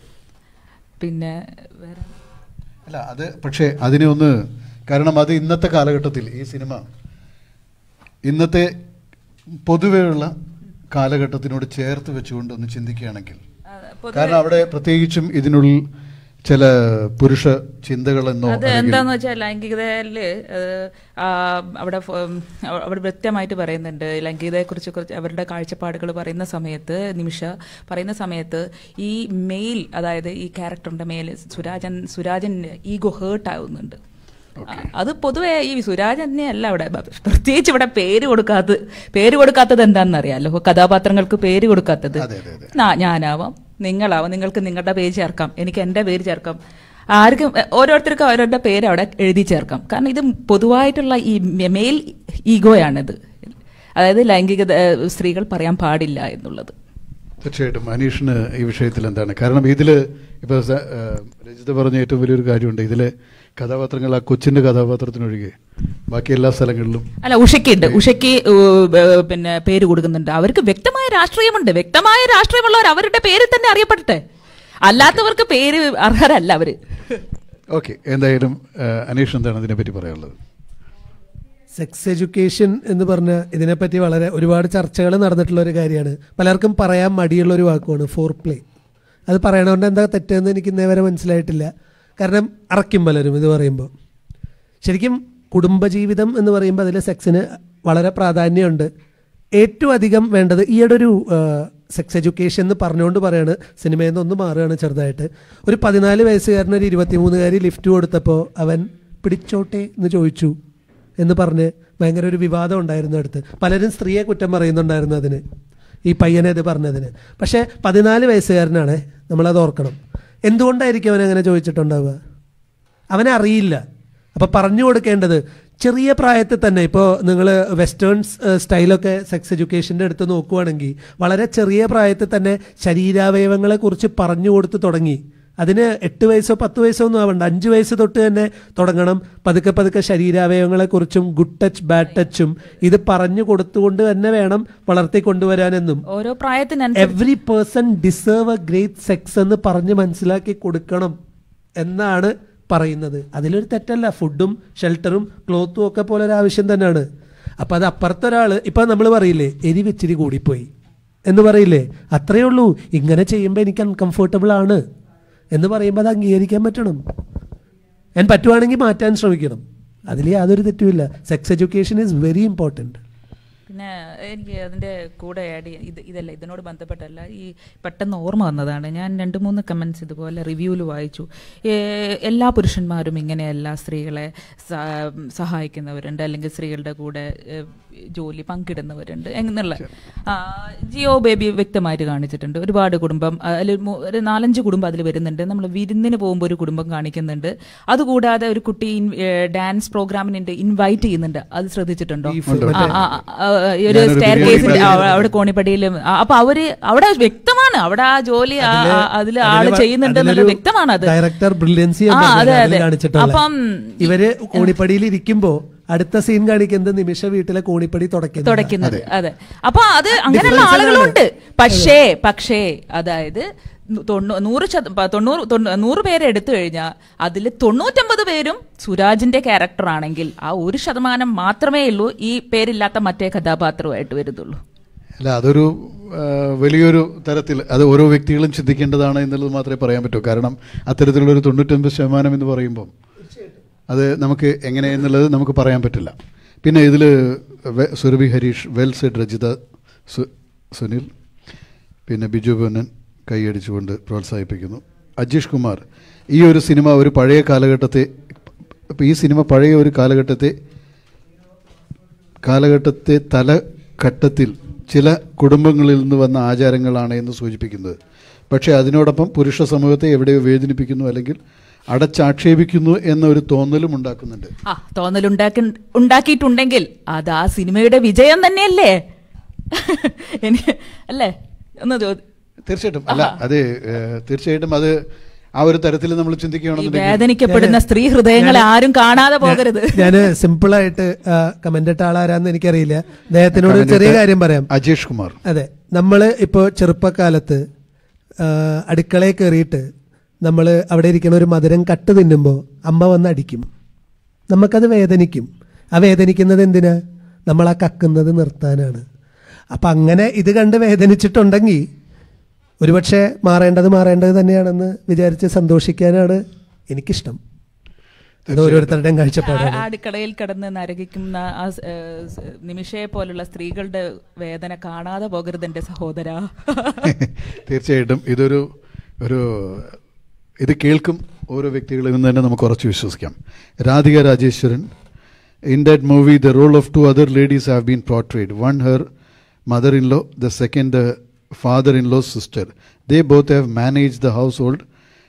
പിന്നെ വേറെ അല്ല അത് പക്ഷേ അതിനെ ഒന്ന് കാരണം അത് ഇന്നത്തെ കാലഘട്ടത്തിൽ ഈ സിനിമ ഇന്നത്തെ പൊതുവെയുള്ള കാലഘട്ടത്തിനോട് ചേർത്ത് വെച്ചുകൊണ്ട് ഒന്ന് ചിന്തിക്കുകയാണെങ്കിൽ അത് പൊതുവെ- കാരണം അവിടെ പ്രത്യേകിച്ചും ഇതിനുള്ളിൽ ചില പുരുഷ ചിന്തകളെന്നോ അത് അല്ലെങ്കിൽ എന്താന്ന് വെച്ചാൽ ലൈംഗികതയിൽ അവിടെ ഫ- ഉം, അവ- അവിടെ വ്യക്തമായിട്ട് പറയുന്നുണ്ട് ലൈംഗികതയെക്കുറിച്ച് കുറച്ച് അവരുടെ കാഴ്ചപ്പാടുകൾ പറയുന്ന സമയത്ത് നിമിഷ പറയുന്ന സമയത്ത് ഈ മെയിൽ അതായത് ഈ ക്യാരക്ടറിന്റെ മേൽ സുരാജൻ സുരാജൻ ഈഗോ ഹേർട്ട് ആവുന്നുണ്ട് അത് പൊതുവെ ഈ സുരാജനെ അല്ല അവിടെ ബ- പ്രത്യേകിച്ച് ഇവിടെ പേര് കൊടുക്കാത്തത് പേര് കൊടുക്കാത്തത് എന്താണെന്ന് അറിയാലോ കഥാപാത്രങ്ങൾക്ക് പേര് കൊടുക്കാത്തത് അതെ, അതെ, അതെ. നാ- ഞാനാവാം നിങ്ങളാവാം നിങ്ങൾക്ക് നിങ്ങളുടെ പേര് ചേർക്കാം എനിക്ക് എൻ്റെ പേര് ചേർക്കാം ആർക്കും എ, ഓരോരുത്തർക്കും അവരവരുടെ പേര് അവിടെ എഴുതി ചേർക്കാം കാരണം ഇത് പൊതുവായിട്ടുള്ള ഈ മെയിൽ ഈഗോയാണിത് അതായത് ലൈംഗികത എ, സ്ത്രീകൾ പറയാൻ പാടില്ല എന്നുള്ളത് തീർച്ചയായിട്ടും അനീഷിന് ഈ വിഷയത്തിൽ എന്താണ് കാരണം ഇതിൽ ഇപ്പോൾ സ- ആ, രജിത പറഞ്ഞ ഏറ്റവും വലിയൊരു കാര്യമുണ്ട് ഇതിലെ കഥാപാത്രങ്ങൾ ആ കൊച്ചിൻ്റെ കഥാപാത്രത്തിനൊഴികെ ബാക്കി എല്ലാ സ്ഥലങ്ങളിലും അല്ല ഉഷയ്ക്ക് ഉണ്ട് ഉഷയ്ക്ക് ഏ, ഏ, പിന്നെ പേര് കൊടുക്കുന്നുണ്ട് അവർക്ക് വ്യക്തമായ രാഷ്ട്രീയമുണ്ട് വ്യക്തമായ രാഷ്ട്രീയമുള്ളവർ അവരുടെ പേരിൽ തന്നെ അറിയപ്പെടട്ടെ അല്ലാത്തവർക്ക് പേര് അർഹരല്ല അവര് ഓക്കെ എന്തായാലും ആ, അനീഷ് എന്താണ് ഇതിനെപ്പറ്റി പറയാനുള്ളത് സെക്സ് എഡ്യൂക്കേഷൻ എന്ന് പറഞ്ഞ ഇതിനെപ്പറ്റി വളരെ ഒരുപാട് ചർച്ചകൾ നടന്നിട്ടുള്ള ഒരു കാര്യമാണ് പലർക്കും പറയാൻ മടിയുള്ള ഒരു വാക്കുമാണ് ഫോർ പ്ലേ അത് പറയണതുകൊണ്ട് എന്താ തെറ്റെന്ന് എനിക്ക് ഇന്നേ വരെ മനസ്സിലായിട്ടില്ല കാരണം അറയ്ക്കും പലരും ഇത് പറയുമ്പോൾ ശരിക്കും കുടുംബജീവിതം എന്ന് പറയുമ്പോൾ അതിൽ സെക്സിന് വളരെ പ്രാധാന്യമുണ്ട് ഏറ്റവും അധികം വേണ്ടത് ഈയിടൊരു സെക്സ് എഡ്യൂക്കേഷൻ എന്ന് പറഞ്ഞുകൊണ്ട് പറയാണ് സിനിമയിൽ നിന്ന് ഒന്ന് മാറുകയാണ് ചെറുതായിട്ട് ഒരു പതിനാല് വയസ്സുകാരന് ഒരു ഇരുപത്തിമൂന്നുകാരി ലിഫ്റ്റ് കൊടുത്തപ്പോൾ അവൻ പിടിച്ചോട്ടെ എന്ന് ചോദിച്ചു എന്ന് പറഞ്ഞ് ഭയങ്കര ഒരു വിവാദം ഉണ്ടായിരുന്നു അടുത്ത് പലരും സ്ത്രീയെ കുറ്റം പറയുന്നുണ്ടായിരുന്നു അതിന് ഈ പയ്യനെ ഇത് പറഞ്ഞതിന് പക്ഷേ പതിനാല് വയസ്സുകാരനാണ് നമ്മളത് ഓർക്കണം എന്തുകൊണ്ടായിരിക്കും അവൻ അങ്ങനെ ചോദിച്ചിട്ടുണ്ടാവുക അവനെ അറിയില്ല അപ്പോൾ പറഞ്ഞു കൊടുക്കേണ്ടത് ചെറിയ പ്രായത്തിൽ തന്നെ ഇപ്പോൾ നിങ്ങൾ വെസ്റ്റേൺ സ്റ്റൈലൊക്കെ സെക്സ് എഡ്യൂക്കേഷൻ്റെ അടുത്ത് നോക്കുവാണെങ്കിൽ വളരെ ചെറിയ പ്രായത്തിൽ തന്നെ ശരീരാവയവങ്ങളെക്കുറിച്ച് പറഞ്ഞു കൊടുത്ത് തുടങ്ങി അതിന് എട്ട് വയസ്സോ പത്ത് വയസ്സോ ഒന്നും ആവണ്ട അഞ്ച് വയസ്സ് തൊട്ട് തന്നെ തുടങ്ങണം പതുക്കെ പതുക്കെ ശരീരാവയവങ്ങളെക്കുറിച്ചും ഗുഡ് ടച്ച് ബാഡ് ടച്ചും ഇത് പറഞ്ഞു കൊടുത്തുകൊണ്ട് തന്നെ വേണം വളർത്തി കൊണ്ടുവരാനെന്നും ഓരോ പ്രായത്തിനനുസരിച്ച് every person deserve a great sex എന്ന് പറഞ്ഞ് മനസ്സിലാക്കി കൊടുക്കണം എന്നാണ് പറയുന്നത് അതിലൊരു തെറ്റല്ല ഫുഡും ഷെൽട്ടറും ക്ലോത്തും ഒക്കെ പോലെ ഒരു ആവശ്യം തന്നെയാണ് അപ്പം അത് അപ്പുറത്തൊരാൾ ഇപ്പം നമ്മൾ പറയില്ലേ എരിവ് ഇച്ചിരി കൂടിപ്പോയി എന്ന് പറയില്ലേ അത്രയേ ഉള്ളൂ ഇങ്ങനെ ചെയ്യുമ്പോൾ എനിക്ക് അൺകംഫർട്ടബിൾ ആണ് എന്ന് പറയുമ്പോൾ അത് അംഗീകരിക്കാൻ പറ്റണം ഞാൻ പറ്റുവാണെങ്കിൽ മാറ്റാൻ ശ്രമിക്കണം അതിൽ യാതൊരു തെറ്റുമില്ല sex education is very important പിന്നെ എനിക്ക് അതിൻ്റെ കൂടെ ആഡ് ചെയ്യാൻ ഇത് ഇതല്ല ഇതിനോട് ബന്ധപ്പെട്ടല്ല ഈ പെട്ടെന്ന് ഓർമ്മ വന്നതാണ് ഞാൻ രണ്ട് മൂന്ന് കമൻസ് ഇതുപോലെ റിവ്യൂവിൽ വായിച്ചു ഏ, എല്ലാ പുരുഷന്മാരും ഇങ്ങനെയല്ല സ്ത്രീകളെ സ- സഹായിക്കുന്നവരുണ്ട് അല്ലെങ്കിൽ സ്ത്രീകളുടെ കൂടെ ഏ, ജോലി പങ്കിടുന്നവരുണ്ട് എന്നുള്ള ആ, ജിയോ ബേബി വ്യക്തമായിട്ട് കാണിച്ചിട്ടുണ്ട് ഒരുപാട് കുടുംബം അതിൽ ഒരു നാലഞ്ച് കുടുംബം അതിൽ വരുന്നുണ്ട് നമ്മൾ വിരുന്നിന് പോകുമ്പോൾ ഒരു കുടുംബം കാണിക്കുന്നുണ്ട് അതുകൂടാതെ ഒരു കുട്ടി ഇൻ- ഏ, ഡാൻസ് പ്രോഗ്രാമിനുണ്ട് ഇൻവൈറ്റ് ചെയ്യുന്നുണ്ട് അത് ശ്രദ്ധിച്ചിട്ടുണ്ടോ ആ, ആ, ആ, ഈ ഒരു ഞാനൊരു സ്റ്റെയർ ബിരിയാണി കേസിൽ കഴിച്ചിട്ടുണ്ട്. അവിടെ കോണിപ്പടിയിലും ആ, അപ്പൊ അവര് അവിടെ വ്യക്തമാണ് അവിടെ ആ ജോലി ആ- ആ- അതില് ആള് ചെയ്യുന്നുണ്ട് എന്നുള്ളത് വ്യക്തമാണ് അത് ഡയറക്ടർ ബ്രില്യൻസി ആ, അതെ, അതെ. കാണിച്ചിട്ടുള്ള അപ്പം ഇവര് കോണിപ്പടിയിൽ ഇരിക്കുമ്പോ അടുത്ത സീൻ കാണിക്കുന്നത് നിമിഷ വീട്ടിലെ കോണിപ്പടി തുടയ്ക്കുന്നത് തുടയ്ക്കുന്നത് അതെ അപ്പൊ അത് അങ്ങനെയുള്ള Difference ആളുകളുണ്ട് പക്ഷേ പക്ഷേ അതായത് തൊണ്ണൂ- നൂറ് ശത- പ- തൊണ്ണൂറ് തൊണ്ണൂ- നൂറ് പേരെ എടുത്തു കഴിഞ്ഞാൽ അതിൽ തൊണ്ണൂറ്റമ്പത് പേരും സുരാജിന്റെ ക്യാരക്ടർ ആണെങ്കിൽ ആ ഒരു ശതമാനം മാത്രമേ ഉള്ളൂ ഈ പേരില്ലാത്ത മറ്റേ കഥാപാത്രമായിട്ട് വരുന്നുള്ളൂ അല്ല അതൊരു ആ, വലിയൊരു തരത്തിൽ അത് ഓരോ വ്യക്തികളും ചിന്തിക്കേണ്ടതാണ് എന്നുള്ളത് മാത്രമേ പറയാൻ പറ്റൂ കാരണം അത്തരത്തിലുള്ള ഒരു തൊണ്ണൂറ്റൊൻപത് ശതമാനം എന്ന് പറയുമ്പം അത് നമുക്ക് എങ്ങനെ എന്നുള്ളത് നമുക്ക് പറയാൻ പറ്റില്ല പിന്നെ ഇതിൽ സുരഭി ഹരീഷ് വെൽ സെഡ് രജിത സു- സുനിൽ പിന്നെ ബിജു പൊന്നൻ കൈയടിച്ചുകൊണ്ട് പ്രോത്സാഹിപ്പിക്കുന്നു അജീഷ് കുമാർ ഈ ഒരു സിനിമ ഒരു പഴയ കാലഘട്ടത്തെ ഇപ്പം ഈ സിനിമ പഴയ ഒരു കാലഘട്ടത്തെ കാലഘട്ടത്തെ തലഘട്ടത്തിൽ ചില കുടുംബങ്ങളിൽ നിന്ന് വന്ന ആചാരങ്ങളാണ് എന്ന് സൂചിപ്പിക്കുന്നത് പക്ഷേ അതിനോടൊപ്പം പുരുഷ സമൂഹത്തെ എവിടെയോ വേദനിപ്പിക്കുന്നു അല്ലെങ്കിൽ അടച്ചാക്ഷേപിക്കുന്നു എന്ന ഒരു തോന്നലും ഉണ്ടാക്കുന്നുണ്ട് ആ തോന്നലുണ്ടാക്കി ഉണ്ടാക്കിയിട്ടുണ്ടെങ്കിൽ അത് ആ സിനിമയുടെ വിജയം തന്നെയല്ലേ എനിക്ക് അല്ലേ ഒന്ന് ചോ- തീർച്ചയായിട്ടും തീർച്ചയായിട്ടും അല്ല അത് ഏഹ്, തീർച്ചയായിട്ടും അത് ആ ഒരു തരത്തിൽ നമ്മൾ ഈ ചിന്തിക്കുകയാണെന്നുണ്ടെങ്കിൽ വേദനിക്കപ്പെടുന്ന സ്ത്രീ ഹൃദയങ്ങളെ ആരും കാണാതെ പോകരുത് ഞാൻ സിമ്പിളായിട്ട് കമന്റ് ഇട്ട ആളാരാന്ന് എനിക്കറിയില്ല അദ്ദേഹത്തിനോട് ഒരു comment ചെറിയ ഇട്ട കാര്യം പറയാം അജേഷ് കുമാർ അതെ നമ്മൾ ഇപ്പോൾ ചെറുപ്പക്കാലത്ത് ആ, അടുക്കളയിൽ കയറിയിട്ട് നമ്മൾ അവിടെ ഇരിക്കുന്ന ഒരു മധുരം കട്ട് തിന്നുമ്പോൾ അമ്മ വന്ന് അടിക്കും നമുക്കത് വേദനിക്കും ആ വേദനിക്കുന്നത് എന്തിനാ നമ്മൾ ആ കക്കുന്നത് നിർത്താനാണ് അപ്പം അങ്ങനെ ഇത് കണ്ട് വേദനിച്ചിട്ടുണ്ടെങ്കിൽ ഒരുപക്ഷെ മാറേണ്ടത് മാറേണ്ടത് തന്നെയാണെന്ന് വിചാരിച്ച് സന്തോഷിക്കാനാണ് എനിക്കിഷ്ടം അത് ഓരോരുത്തരുടെയും കാഴ്ചപ്പാടാണ് ആ അടുക്കളയിൽ കിടന്ന് നരകിക്കുന്ന ആ സ്- ഏ, സ് നിമിഷയെ പോലുള്ള സ്ത്രീകളുടെ വേദന കാണാതെ പോകരുത് എന്റെ സഹോദര തീർച്ചയായിട്ടും ഇതൊരു ഒരു ഇത് കേൾക്കും ഓരോ വ്യക്തികളിൽ നിന്ന് തന്നെ നമുക്ക് ഉറച്ചു വിശ്വസിക്കാം Radhika Rajeswaran in that movie the role of two other ladies have been portrayed one her mother in law the second father in law sister they both have manage the household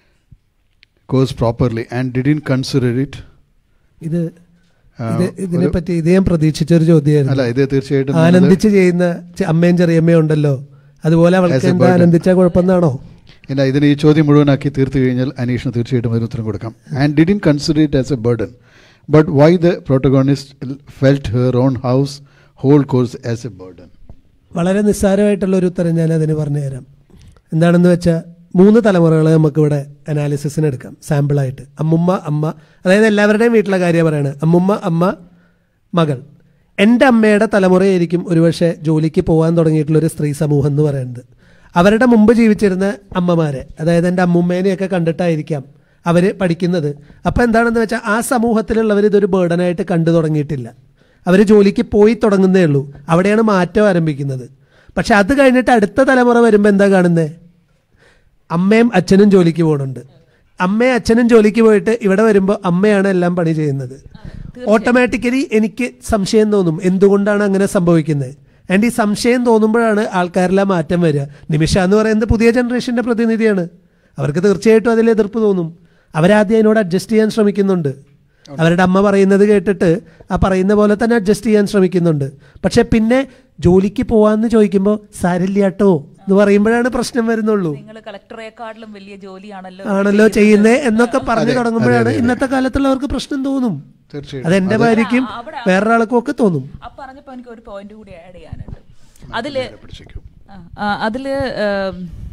chores properly and didn't consider it ഇത് ആ, ഇത് ഇതിനെ ഒരു- പറ്റി ഇത് ഞാൻ പ്രതീക്ഷിച്ച ഒരു ചോദ്യമായിരുന്നു അല്ല ഇത് തീർച്ചയായിട്ടും നമ്മള് ആനന്ദിച്ച് ചെയ്യുന്ന ചെ- അമ്മയും ചെറിയമ്മയും ഉണ്ടല്ലോ അതുപോലെ അവൾക്ക് As a എന്താ burden. ആനന്ദിച്ച കുഴപ്പമെന്നാണോ ഇല്ല ഇതിന് ഈ ചോദ്യം മുഴുവനാക്കി തീർത്തു കഴിഞ്ഞാൽ അനീഷിന് തീർച്ചയായിട്ടും അതിന് ഉത്തരം കൊടുക്കാം and didn't consider it as a burden but why the protagonist felt her own household chores as a burden വളരെ നിസ്സാരമായിട്ടുള്ള ഒരു ഉത്തരം ഞാൻ അതിന് പറഞ്ഞു തരാം എന്താണെന്ന് വെച്ചാൽ മൂന്ന് തലമുറകൾ നമുക്കിവിടെ അനാലിസിസിന് എടുക്കാം സാമ്പിളായിട്ട് അമ്മുമ്മ അമ്മ അതായത് എല്ലാവരുടെയും വീട്ടിലെ കാര്യം പറയാണ് അമ്മുമ്മ അമ്മ മകൾ എൻ്റെ അമ്മയുടെ തലമുറയായിരിക്കും ഒരുപക്ഷെ ജോലിക്ക് പോകാൻ തുടങ്ങിയിട്ടുള്ള ഒരു സ്ത്രീ സമൂഹം എന്ന് പറയുന്നത് അവരുടെ മുമ്പ് ജീവിച്ചിരുന്ന അമ്മമാരെ അതായത് എൻ്റെ അമ്മുമ്മേനെയൊക്കെ കണ്ടിട്ടായിരിക്കാം അവർ പഠിക്കുന്നത് അപ്പോൾ എന്താണെന്ന് വെച്ചാൽ ആ സമൂഹത്തിലുള്ളവർ ഇതൊരു ബേർഡനായിട്ട് കണ്ടു തുടങ്ങിയിട്ടില്ല അവർ ജോലിക്ക് പോയി തുടങ്ങുന്നേ ഉള്ളൂ അവിടെയാണ് മാറ്റം ആരംഭിക്കുന്നത് പക്ഷെ അത് കഴിഞ്ഞിട്ട് അടുത്ത തലമുറ വരുമ്പോൾ എന്താ കാണുന്നത് അമ്മയും അച്ഛനും ജോലിക്ക് പോകുന്നുണ്ട് അമ്മയും അച്ഛനും ജോലിക്ക് പോയിട്ട് ഇവിടെ വരുമ്പോൾ അമ്മയാണ് എല്ലാം പണി ചെയ്യുന്നത് ഓട്ടോമാറ്റിക്കലി എനിക്ക് സംശയം തോന്നും എന്തുകൊണ്ടാണ് അങ്ങനെ സംഭവിക്കുന്നത് ആൻഡ് ഈ സംശയം തോന്നുമ്പോഴാണ് ആൾക്കാരെല്ലാം മാറ്റം വരിക നിമിഷ എന്ന് പറയുന്നത് പുതിയ ജനറേഷന്റെ പ്രതിനിധിയാണ് അവർക്ക് തീർച്ചയായിട്ടും അതിൽ എതിർപ്പ് തോന്നും അവരാദ്യം അതിനോട് അഡ്ജസ്റ്റ് ചെയ്യാൻ ശ്രമിക്കുന്നുണ്ട് അവരുടെ അമ്മ പറയുന്നത് കേട്ടിട്ട് ആ പറയുന്ന പോലെ തന്നെ അഡ്ജസ്റ്റ് ചെയ്യാൻ ശ്രമിക്കുന്നുണ്ട് പക്ഷെ പിന്നെ ജോലിക്ക് പോവാന്ന് ചോദിക്കുമ്പോൾ സാരില്ലാട്ടോ എന്ന് പറയുമ്പോഴാണ് പ്രശ്നം വരുന്നുള്ളൂ നിങ്ങൾ കളക്ടറേക്കാട്ടിലും വലിയ ജോലിയാണല്ലോ ആണല്ലോ ചെയ്യുന്നേ എന്നൊക്കെ പറഞ്ഞു തുടങ്ങുമ്പോഴാണ് ഇന്നത്തെ കാലത്തുള്ളവർക്ക് പ്രശ്നം തോന്നും തീർച്ചയായിട്ടും അത് എന്റെ ഭാര്യയ്ക്കും വേറൊരാൾക്കും ഒക്കെ തോന്നും ആ പറഞ്ഞപ്പോ എനിക്ക് ഒരു പോയിന്റ് കൂടി ആഡ് ചെയ്യാനുണ്ട് അതില് പിടിച്ചേക്കും ആ, ആ, അതില് ഏം,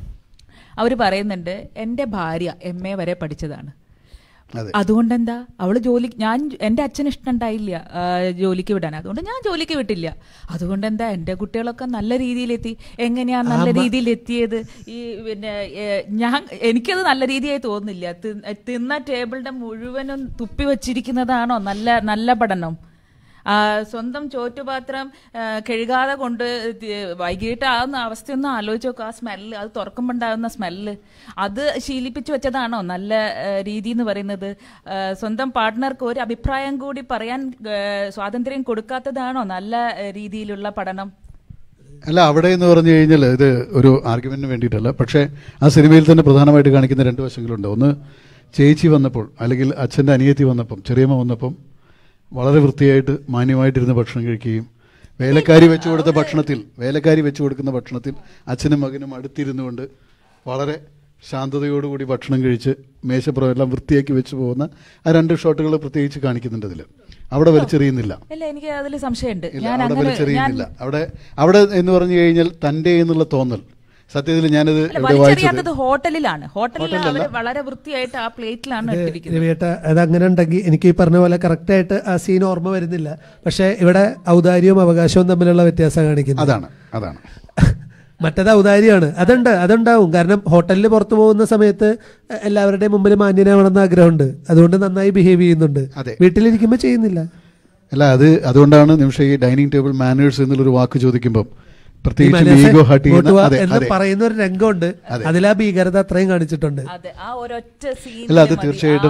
അവര് പറയുന്നുണ്ട് എൻ്റെ ഭാര്യ എം എ വരെ പഠിച്ചതാണ് അതെ അതുകൊണ്ട് എന്താ അവള് ജോലി ഞാൻ എൻ്റെ അച്ഛന് ഇഷ്ടമുണ്ടായില്ല ആ, ജോലിക്ക് വിടാൻ അതുകൊണ്ട് ഞാൻ ജോലിക്ക് വിട്ടില്ല അതുകൊണ്ട് എന്താ എൻ്റെ കുട്ടികളൊക്കെ നല്ല രീതിയിലെത്തി എങ്ങനെയാ നല്ല രീതിയിൽ എത്തിയത് ഈ പിന്നെ ഏ, ഞാൻ എനിക്കത് നല്ല രീതിയായി തോന്നുന്നില്ല തി- തിന്ന ടേബിളിന്റെ മുഴുവനും തുപ്പി വച്ചിരിക്കുന്നതാണോ നല്ല നല്ല പഠനം ആ, സ്വന്തം ചോറ്റുപാത്രം ആ, കഴുകാതെ കൊണ്ട് തി- വൈകിട്ടാവുന്ന അവസ്ഥയൊന്നും ആലോചിച്ച് നോക്കുക ആ സ്മെല്ല് അത് തുറക്കുമ്പോൾ ഉണ്ടാകുന്ന സ്മെല്ല് അത് ശീലിപ്പിച്ചു വെച്ചതാണോ നല്ല ആ, രീതി എന്ന് പറയുന്നത് ആ, സ്വന്തം പാർട്ട്ണർക്ക് ഒരു അഭിപ്രായം കൂടി പറയാൻ ആ, സ്വാതന്ത്ര്യം കൊടുക്കാത്തതാണോ നല്ല ആ, രീതിയിലുള്ള പഠനം അല്ല അവിടെ എന്ന് പറഞ്ഞു കഴിഞ്ഞാൽ ഇത് ഒരു ആർഗ്യുമെന്റിന് വേണ്ടിയിട്ടല്ല പക്ഷേ ആ സിനിമയിൽ തന്നെ പ്രധാനമായിട്ട് കാണിക്കുന്ന രണ്ട് വശങ്ങളുണ്ട് ഒന്ന് ചേച്ചി വന്നപ്പോൾ അല്ലെങ്കിൽ അച്ഛൻ്റെ അനിയത്തി വന്നപ്പം ചെറിയമ്മ വന്നപ്പം വളരെ വൃത്തിയായിട്ട് മാന്യമായിട്ടിരുന്ന് ഭക്ഷണം കഴിക്കുകയും വേലക്കാരി വെച്ചു കൊടുത്ത ഭക്ഷണത്തിൽ വേലക്കാരി വെച്ചു കൊടുക്കുന്ന ഭക്ഷണത്തിൽ അച്ഛനും മകനും അടുത്തിരുന്നു കൊണ്ട് വളരെ ശാന്തതയോടുകൂടി ഭക്ഷണം കഴിച്ച് മേശപ്പുറം എല്ലാം വൃത്തിയാക്കി വെച്ച് പോകുന്ന ആ രണ്ട് ഷോട്ടുകൾ പ്രത്യേകിച്ച് കാണിക്കുന്നുണ്ട് അതിൽ അവിടെ വലിച്ചെറിയുന്നില്ല അല്ല എനിക്ക് അതിൽ സംശയമുണ്ട് ഇല്ല ഞാൻ അവിടെ അങ്ങനെ ഞാൻ വലിച്ചെറിയുന്നില്ല അവിടെ അവിടെ എന്ന് പറഞ്ഞു കഴിഞ്ഞാൽ തൻ്റെ എന്നുള്ള തോന്നൽ സത്യത്തിൽ ഞാനത് അല്ല, ഇവിടെ വായിച്ചത് വലിച്ചെറിയാത്തത് ഹോട്ടലിലാണ് ഹോട്ടലിൽ അവർ വളരെ വൃത്തിയായിട്ട് ആ പ്ലേറ്റിലാണ് ഇട്ടിരിക്കുന്നത് രവിയേട്ട അത് അങ്ങനെ ഉണ്ടെങ്കിൽ എനിക്ക് ഈ പറഞ്ഞ പോലെ കറക്റ്റായിട്ട് ആ സീൻ ഓർമ്മ വരുന്നില്ല പക്ഷേ ഇവിടെ ഔദാര്യവും അവകാശവും തമ്മിലുള്ള വ്യത്യാസം കാണിക്കുന്നത് അതാണ് അതാണ് മറ്റത് ഔദാര്യമാണ് അതുണ്ട് അതുണ്ടാവും കാരണം ഹോട്ടലിൽ പുറത്തു പോകുന്ന സമയത്ത് എല്ലാവരുടെയും മുമ്പിൽ മാന്യനാവണമെന്ന് ആഗ്രഹമുണ്ട് അതുകൊണ്ട് നന്നായി ബിഹേവ് ചെയ്യുന്നുണ്ട് അതെ. വീട്ടിലിരിക്കുമ്പോൾ ചെയ്യുന്നില്ല അല്ല അത് അതുകൊണ്ടാണ് നിമിഷം ഈ ഡൈനിങ് ടേബിൾ മാനേഴ്സ് എന്നുള്ളൊരു വാക്ക് ചോദിക്കുമ്പം ഈ പ്രത്യേകിച്ച് മനസ്സെ ഈഗോ ഹർട്ട് ഇങ്ങോട്ട് ചെയ്യുന്ന വാ അതെ എന്ന് അതെ പറയുന്ന ഒരു രംഗമുണ്ട് അതിൽ ആ ഭീകരത അത്രയും കാണിച്ചിട്ടുണ്ട് അതെ ആ ഒരൊറ്റ സീൻ അല്ല, അത് തീർച്ചയായിട്ടും-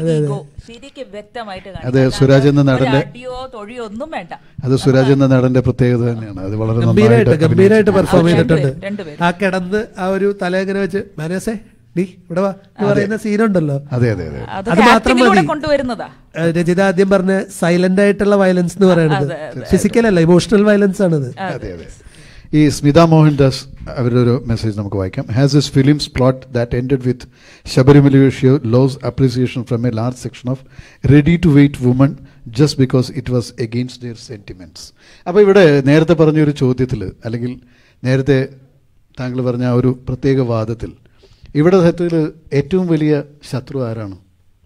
ശരിക്കും വ്യക്തമായിട്ട് അതെ, കാണിക്കും. സുരാജ് എന്ന അല്ലാതെ നടന്റെ- ഒരു അടിയോ തൊഴിയോ ഒന്നും വേണ്ട അത് സുരാജ് എന്ന നടന്റെ പ്രത്യേകത തന്നെയാണ് അത് വളരെ ഗംഭീരമായിട്ട് നന്നായിട്ട് ഗംഭീരമായിട്ട് പെർഫോം ആ, ചെയ്തിട്ടുണ്ട് രണ്ടുപേരും, രണ്ടുപേരും. ആ കിടന്ന് ആ ഒരു തല എങ്ങനെ വെച്ച് മാനസേ ഡി ഇവിടെ വാ എന്ന് പറയുന്ന സീനുണ്ടല്ലോ അതെ അതെ അതെ അത് അത് മാത്രം ആക്ടിങ്ങിലൂടെ മതി. കൊണ്ടുവരുന്നതാ ഏഹ് രചിത ആദ്യം പറഞ്ഞ സൈലന്റ് ആയിട്ടുള്ള വയലൻസ് എന്ന് പറയുന്നത് ഫിസിക്കൽ അല്ല ഇമോഷണൽ വയലൻസ് ആണത് അതെ അതെ ഈ സ്മിത മോഹൻദാസ് അവരുടെ ഒരു മെസ്സേജ് നമുക്ക് വായിക്കാം has this film's plot that ended with Sabarimala show lost appreciation from a large section of ready to wait woman just because it was against their sentiments അപ്പോൾ ഇവിടെ നേരത്തെ പറഞ്ഞ ഒരു ചോദ്യത്തിൽ അല്ലെങ്കിൽ നേരത്തെ താങ്കൾ പറഞ്ഞ ആ ഒരു പ്രത്യേക വാദത്തിൽ ഇവിടെ സത്യത്തിൽ ഏറ്റവും വലിയ ശത്രു ആരാണ്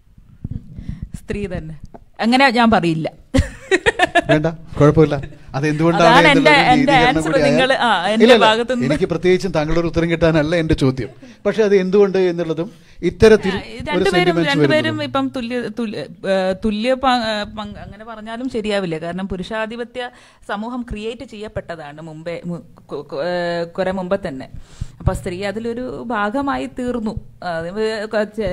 സ്ത്രീ തന്നെ അങ്ങനെ ഞാൻ പറയില്ല വേണ്ട കുഴപ്പമില്ല അത് എന്തുകൊണ്ടാണ് അതാണ് എന്റെ- എന്നുള്ളൊരു എന്റെ നീതീകരണം answer കൂടി ആയാൽ- നിങ്ങൾ- ആ, എന്റെ ഇല്ല, ഇല്ല. ഭാഗത്തുനിന്ന് എനിക്ക് പ്രത്യേകിച്ചും താങ്കളുടെ ഒരു ഉത്തരം കിട്ടാനല്ല എന്റെ ചോദ്യം പക്ഷെ അത് എന്തുകൊണ്ട് എന്നുള്ളതും ഇത്തരത്തിൽ ഒരു രണ്ടുപേരും സെന്റിമെന്റ്സ് രണ്ടുപേരും വരുന്നതും ഇപ്പം തുല്യ തുല്യ ഏഹ് തുല്യ പ- ഏഹ് പങ്ക് അങ്ങനെ പറഞ്ഞാലും ശരിയാവില്ല കാരണം പുരുഷാധിപത്യ സമൂഹം ക്രിയേറ്റ് ചെയ്യപ്പെട്ടതാണ് മുമ്പേ മു- കു- കു- ഏഹ് കുറെ മുമ്പ് തന്നെ അപ്പൊ സ്ത്രീ അതിലൊരു ഭാഗമായി തീർന്നു അത് കുറച്ച്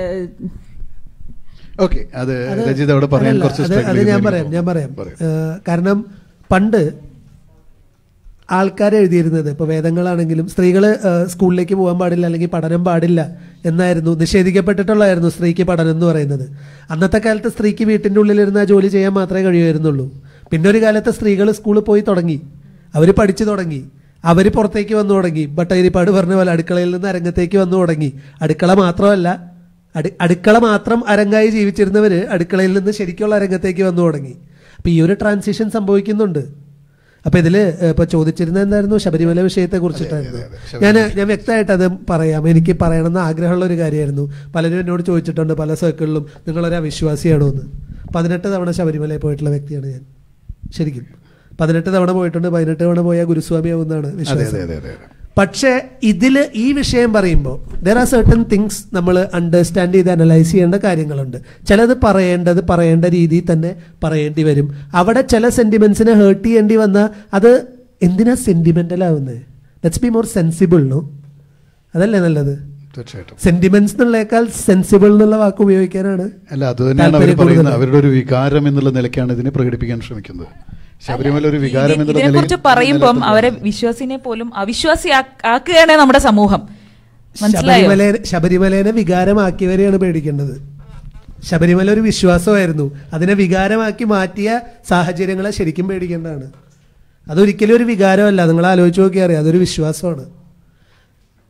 ഓക്കെ അത് രജിത അവിടെ പറയാൻ അതല്ല, കുറച്ച് അത് struggle അത് ഞാൻ ചെയ്യുന്നു പറയാം ഞാൻ എനിക്ക് പറയാം തോന്നുന്നു. ഏഹ് കാരണം പണ്ട് ആൾക്കാർ എഴുതിയിരുന്നത് ഇപ്പോൾ വേദങ്ങളാണെങ്കിലും സ്ത്രീകൾ സ്കൂളിലേക്ക് പോകാൻ പാടില്ല അല്ലെങ്കിൽ പഠനം പാടില്ല എന്നായിരുന്നു നിഷേധിക്കപ്പെട്ടിട്ടുള്ളായിരുന്നു സ്ത്രീക്ക് പഠനം എന്ന് പറയുന്നത് അന്നത്തെ കാലത്ത് സ്ത്രീക്ക് വീട്ടിൻ്റെ ഉള്ളിലിരുന്ന് ആ ജോലി ചെയ്യാൻ മാത്രമേ കഴിയുമായിരുന്നുള്ളൂ പിന്നെ ഒരു കാലത്ത് സ്ത്രീകൾ സ്കൂളിൽ പോയി തുടങ്ങി അവർ പഠിച്ചു തുടങ്ങി അവർ പുറത്തേക്ക് വന്നു തുടങ്ങി ബട്ടേരിപ്പാട് പറഞ്ഞ പോലെ അടുക്കളയിൽ നിന്ന് അരങ്ങത്തേക്ക് വന്നു തുടങ്ങി അടുക്കള മാത്രമല്ല അടു അടുക്കള മാത്രം അരങ്ങായി ജീവിച്ചിരുന്നവർ അടുക്കളയിൽ നിന്ന് ശരിക്കുള്ള അരങ്ങത്തേക്ക് വന്നു തുടങ്ങി അപ്പോൾ ഈ ഒരു ട്രാൻസിഷൻ സംഭവിക്കുന്നുണ്ട് അപ്പോൾ ഇതിൽ ഇപ്പോൾ ചോദിച്ചിരുന്നത് എന്തായിരുന്നു ശബരിമല വിഷയത്തെ കുറിച്ചിട്ടായിരുന്നു ഞാൻ ഞാൻ വ്യക്തമായിട്ട് അത് പറയാം എനിക്ക് പറയണമെന്ന് ആഗ്രഹമുള്ള ഒരു കാര്യമായിരുന്നു പലരും എന്നോട് ചോദിച്ചിട്ടുണ്ട് പല സർക്കിളിലും നിങ്ങളൊരു അവിശ്വാസിയാണോ എന്ന് പതിനെട്ട് തവണ ശബരിമലയിൽ പോയിട്ടുള്ള വ്യക്തിയാണ് ഞാൻ ശരിക്കും പതിനെട്ട് തവണ പോയിട്ടുണ്ട് പതിനെട്ട് തവണ പോയാൽ ഗുരുസ്വാമി ആവുന്നതാണ് അതെ വിശ്വാസം അതെ അതെ അതെ അതെ. പക്ഷേ ഇതിൽ ഈ വിഷയം പറയുമ്പോൾ ദർ ആർ സർട്ടൻ തിങ്സ് നമ്മൾ അണ്ടർസ്റ്റാൻഡ് ചെയ്ത് അനലൈസ് ചെയ്യേണ്ട കാര്യങ്ങളുണ്ട് ചിലത് പറയേണ്ടത് പറയേണ്ട രീതിയിൽ തന്നെ പറയേണ്ടി വരും അവിടെ ചില സെന്റിമെന്റ്സിനെ ഹേർട്ട് ചെയ്യേണ്ടി വന്നാൽ അത് എന്തിനാ സെന്റിമെന്റൽ ആവുന്നത് let's be more sensible no അതല്ലേ നല്ലത് തീർച്ചയായിട്ടും സെന്റിമെന്റ്സ് എന്നുള്ളേക്കാൾ സെൻസിബിൾ എന്നുള്ള വാക്ക് ഉപയോഗിക്കാനാണ് അല്ല അത് തന്നെയാണ് അവർ താല്പര്യം പറയുന്നത് കൂടുതൽ. അവരുടെ ഒരു വികാരം എന്നുള്ള നിലയ്ക്കാണ് ഇതിനെ പ്രകടിപ്പിക്കാൻ ശ്രമിക്കുന്നത് ശബരിമല ഒരു വികാരം എന്നുള്ള ഇതിനെ കുറിച്ച് നിലയിൽ പറയുമ്പം നിലനിർത്തുന്നു. അവരെ വിശ്വാസിനെ പോലും അവിശ്വാസി ആക്കുകയാണ് നമ്മുടെ സമൂഹം മനസ്സിലായോ ശബരിമല ശബരിമലേനെ വികാരമാക്കിയവരെയാണ് പേടിക്കേണ്ടത് ശബരിമല ഒരു വിശ്വാസമായിരുന്നു അതിനെ വികാരമാക്കി മാറ്റിയ സാഹചര്യങ്ങളെ ശരിക്കും പേടിക്കേണ്ടതാണ് അതൊരിക്കലും ഒരു വികാരമല്ല നിങ്ങൾ ആലോചിച്ച് നോക്കിയാൽ അറിയാം അതൊരു വിശ്വാസമാണ്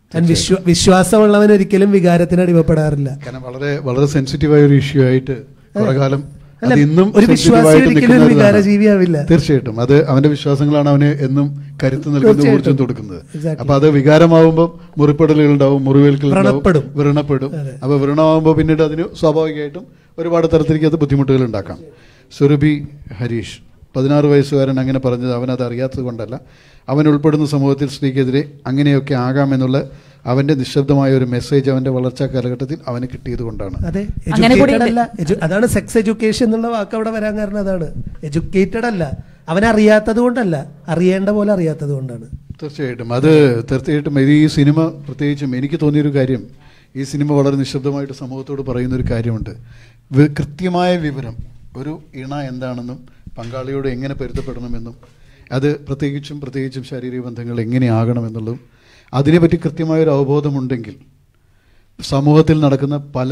ഞാൻ വിശ്വ വിശ്വാസമുള്ളവൻ ഒരിക്കലും വികാരത്തിന് അടിമപ്പെടാറില്ല കാരണം വളരെ വളരെ സെൻസിറ്റീവായ ഒരു ഇഷ്യൂ ആയിട്ട് കുറെ കാലം അല്ല, അത് ഇന്നും ഒരു sensitive വിശ്വാസി ആയിട്ട് ഒരിക്കലും നിൽക്കുന്ന ഒരു ഒരിതാണ്. വികാരജീവിയാവില്ല. തീർച്ചയായിട്ടും അത് അവന്റെ വിശ്വാസങ്ങളാണ് അവന് എന്നും കരുത്ത് നൽകുന്ന തീർച്ചയായിട്ടും. ഊർജ്ജം കൊടുക്കുന്നത് Exactly. അപ്പൊ അത് വികാരമാവുമ്പോൾ മുറിപ്പെടലുകൾ ഉണ്ടാവും മുറിവേൽക്കൽ വ്രണപ്പെടും. വ്രണപ്പെടും അതെ. അപ്പൊ വ്രണമാകുമ്പോൾ പിന്നീട് അതിന് സ്വാഭാവികമായിട്ടും ഒരുപാട് തരത്തിലേക്ക് അത് ബുദ്ധിമുട്ടുകൾ ഉണ്ടാക്കാം സുരഭി ഹരീഷ് പതിനാറ് വയസ്സുകാരൻ അങ്ങനെ പറഞ്ഞത് അവൻ അത് അറിയാത്തത് കൊണ്ടല്ല അവൻ ഉൾപ്പെടുന്ന സമൂഹത്തിൽ സ്ത്രീക്കെതിരെ അങ്ങനെയൊക്കെ ആകാമെന്നുള്ള അവന്റെ നിശബ്ദമായ ഒരു മെസ്സേജ് അവന്റെ വളർച്ചാ കാലഘട്ടത്തിൽ അവന് കിട്ടിയത് കൊണ്ടാണ് അതെ അങ്ങനെ കൂടി educated അല്ല Edu- അതാണ് സെക്സ് എഡ്യൂക്കേഷൻ എന്നുള്ള വാക്ക് അവിടെ വരാൻ കാരണം അതാണ് എഡ്യൂക്കേറ്റഡ് അല്ല അവനറിയാത്തത് കൊണ്ടല്ല അറിയേണ്ട പോലെ അറിയാത്തത് കൊണ്ടാണ് തീർച്ചയായിട്ടും അത് തീർച്ചയായിട്ടും ഇത് ഈ സിനിമ പ്രത്യേകിച്ചും എനിക്ക് തോന്നിയൊരു കാര്യം ഈ സിനിമ വളരെ നിശബ്ദമായിട്ട് സമൂഹത്തോട് പറയുന്ന ഒരു കാര്യമുണ്ട് വി- കൃത്യമായ വിവരം ഒരു ഇണ എന്താണെന്നും പങ്കാളിയോട് എങ്ങനെ പൊരുത്തപ്പെടണമെന്നും അത് പ്രത്യേകിച്ചും പ്രത്യേകിച്ചും ശാരീരിക ബന്ധങ്ങൾ എങ്ങനെയാകണമെന്നുള്ളതും അതിനെപ്പറ്റി കൃത്യമായൊരു അവബോധമുണ്ടെങ്കിൽ സമൂഹത്തിൽ നടക്കുന്ന പല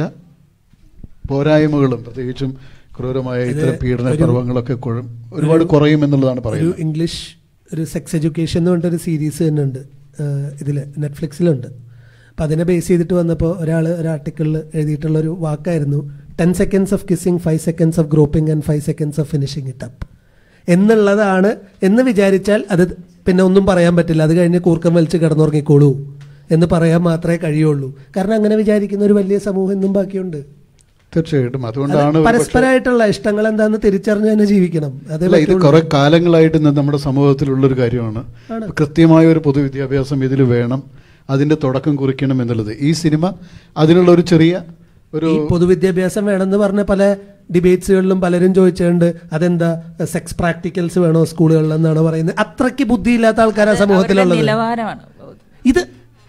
പോരായ്മകളും പ്രത്യേകിച്ചും ക്രൂരമായ ഇത്തരം പീഡന പർവ്വങ്ങളൊക്കെ കുഴ- ഒരുപാട് കുറയും എന്നുള്ളതാണ് ഒരു പറയുന്നത് ഇംഗ്ലീഷ് ഒരു സെക്സ് എഡ്യൂക്കേഷൻ എന്ന് പറഞ്ഞിട്ടൊരു സീരീസ് തന്നെ ഉണ്ട് ഇതിൽ നെറ്റ്ഫ്ലിക്സിലുണ്ട് അപ്പം അതിനെ ബേസ് ചെയ്തിട്ട് വന്നപ്പോൾ ഒരാൾ ഒരു ആർട്ടിക്കിളിൽ എഴുതിയിട്ടുള്ള ഒരു വാക്കായിരുന്നു ten seconds of kissing five seconds of groping and five seconds of finishing it up എന്നുള്ളതാണ് എന്ന് വിചാരിച്ചാൽ അത് പിന്നെ ഒന്നും പറയാൻ പറ്റില്ല അത് കഴിഞ്ഞ് കൂർക്കം വലിച്ച് കിടന്നുറങ്ങിക്കോളൂ എന്ന് പറയാൻ മാത്രമേ കഴിയുള്ളൂ കാരണം അങ്ങനെ വിചാരിക്കുന്ന ഒരു വലിയ സമൂഹം ഇന്നും ബാക്കിയുണ്ട് തീർച്ചയായിട്ടും അത് അതുകൊണ്ടാണ് ഒരുപക്ഷെ- പരസ്പരമായിട്ടുള്ള ഇഷ്ടങ്ങൾ എന്താണെന്ന് തിരിച്ചറിഞ്ഞ് തന്നെ ജീവിക്കണം അതേ അല്ല ഇത് പറ്റുള്ളൂ. കുറെ കാലങ്ങളായിട്ട് ഇന്ന് നമ്മുടെ സമൂഹത്തിലുള്ള ഒരു കാര്യമാണ് കൃത്യമായ ഒരു പൊതുവിദ്യാഭ്യാസം ഇതിൽ വേണം അതിന്റെ തുടക്കം കുറിക്കണം എന്നുള്ളത് ഈ സിനിമ അതിനുള്ള ഒരു ചെറിയ ഒരു ഈ പൊതുവിദ്യാഭ്യാസം വേണമെന്ന് പറഞ്ഞ പല ഡിബേറ്റ്സുകളിലും പലരും ചോദിച്ചിട്ടുണ്ട് അതെന്താ സെക്സ് പ്രാക്ടിക്കൽസ് വേണോ സ്കൂളുകളിൽ എന്നാണ് പറയുന്നത് അത്രയ്ക്ക് ബുദ്ധിയില്ലാത്ത ആൾക്കാരാ അവരുടെ സമൂഹത്തിലുള്ളത് നിലവാരമാണ് ഇത്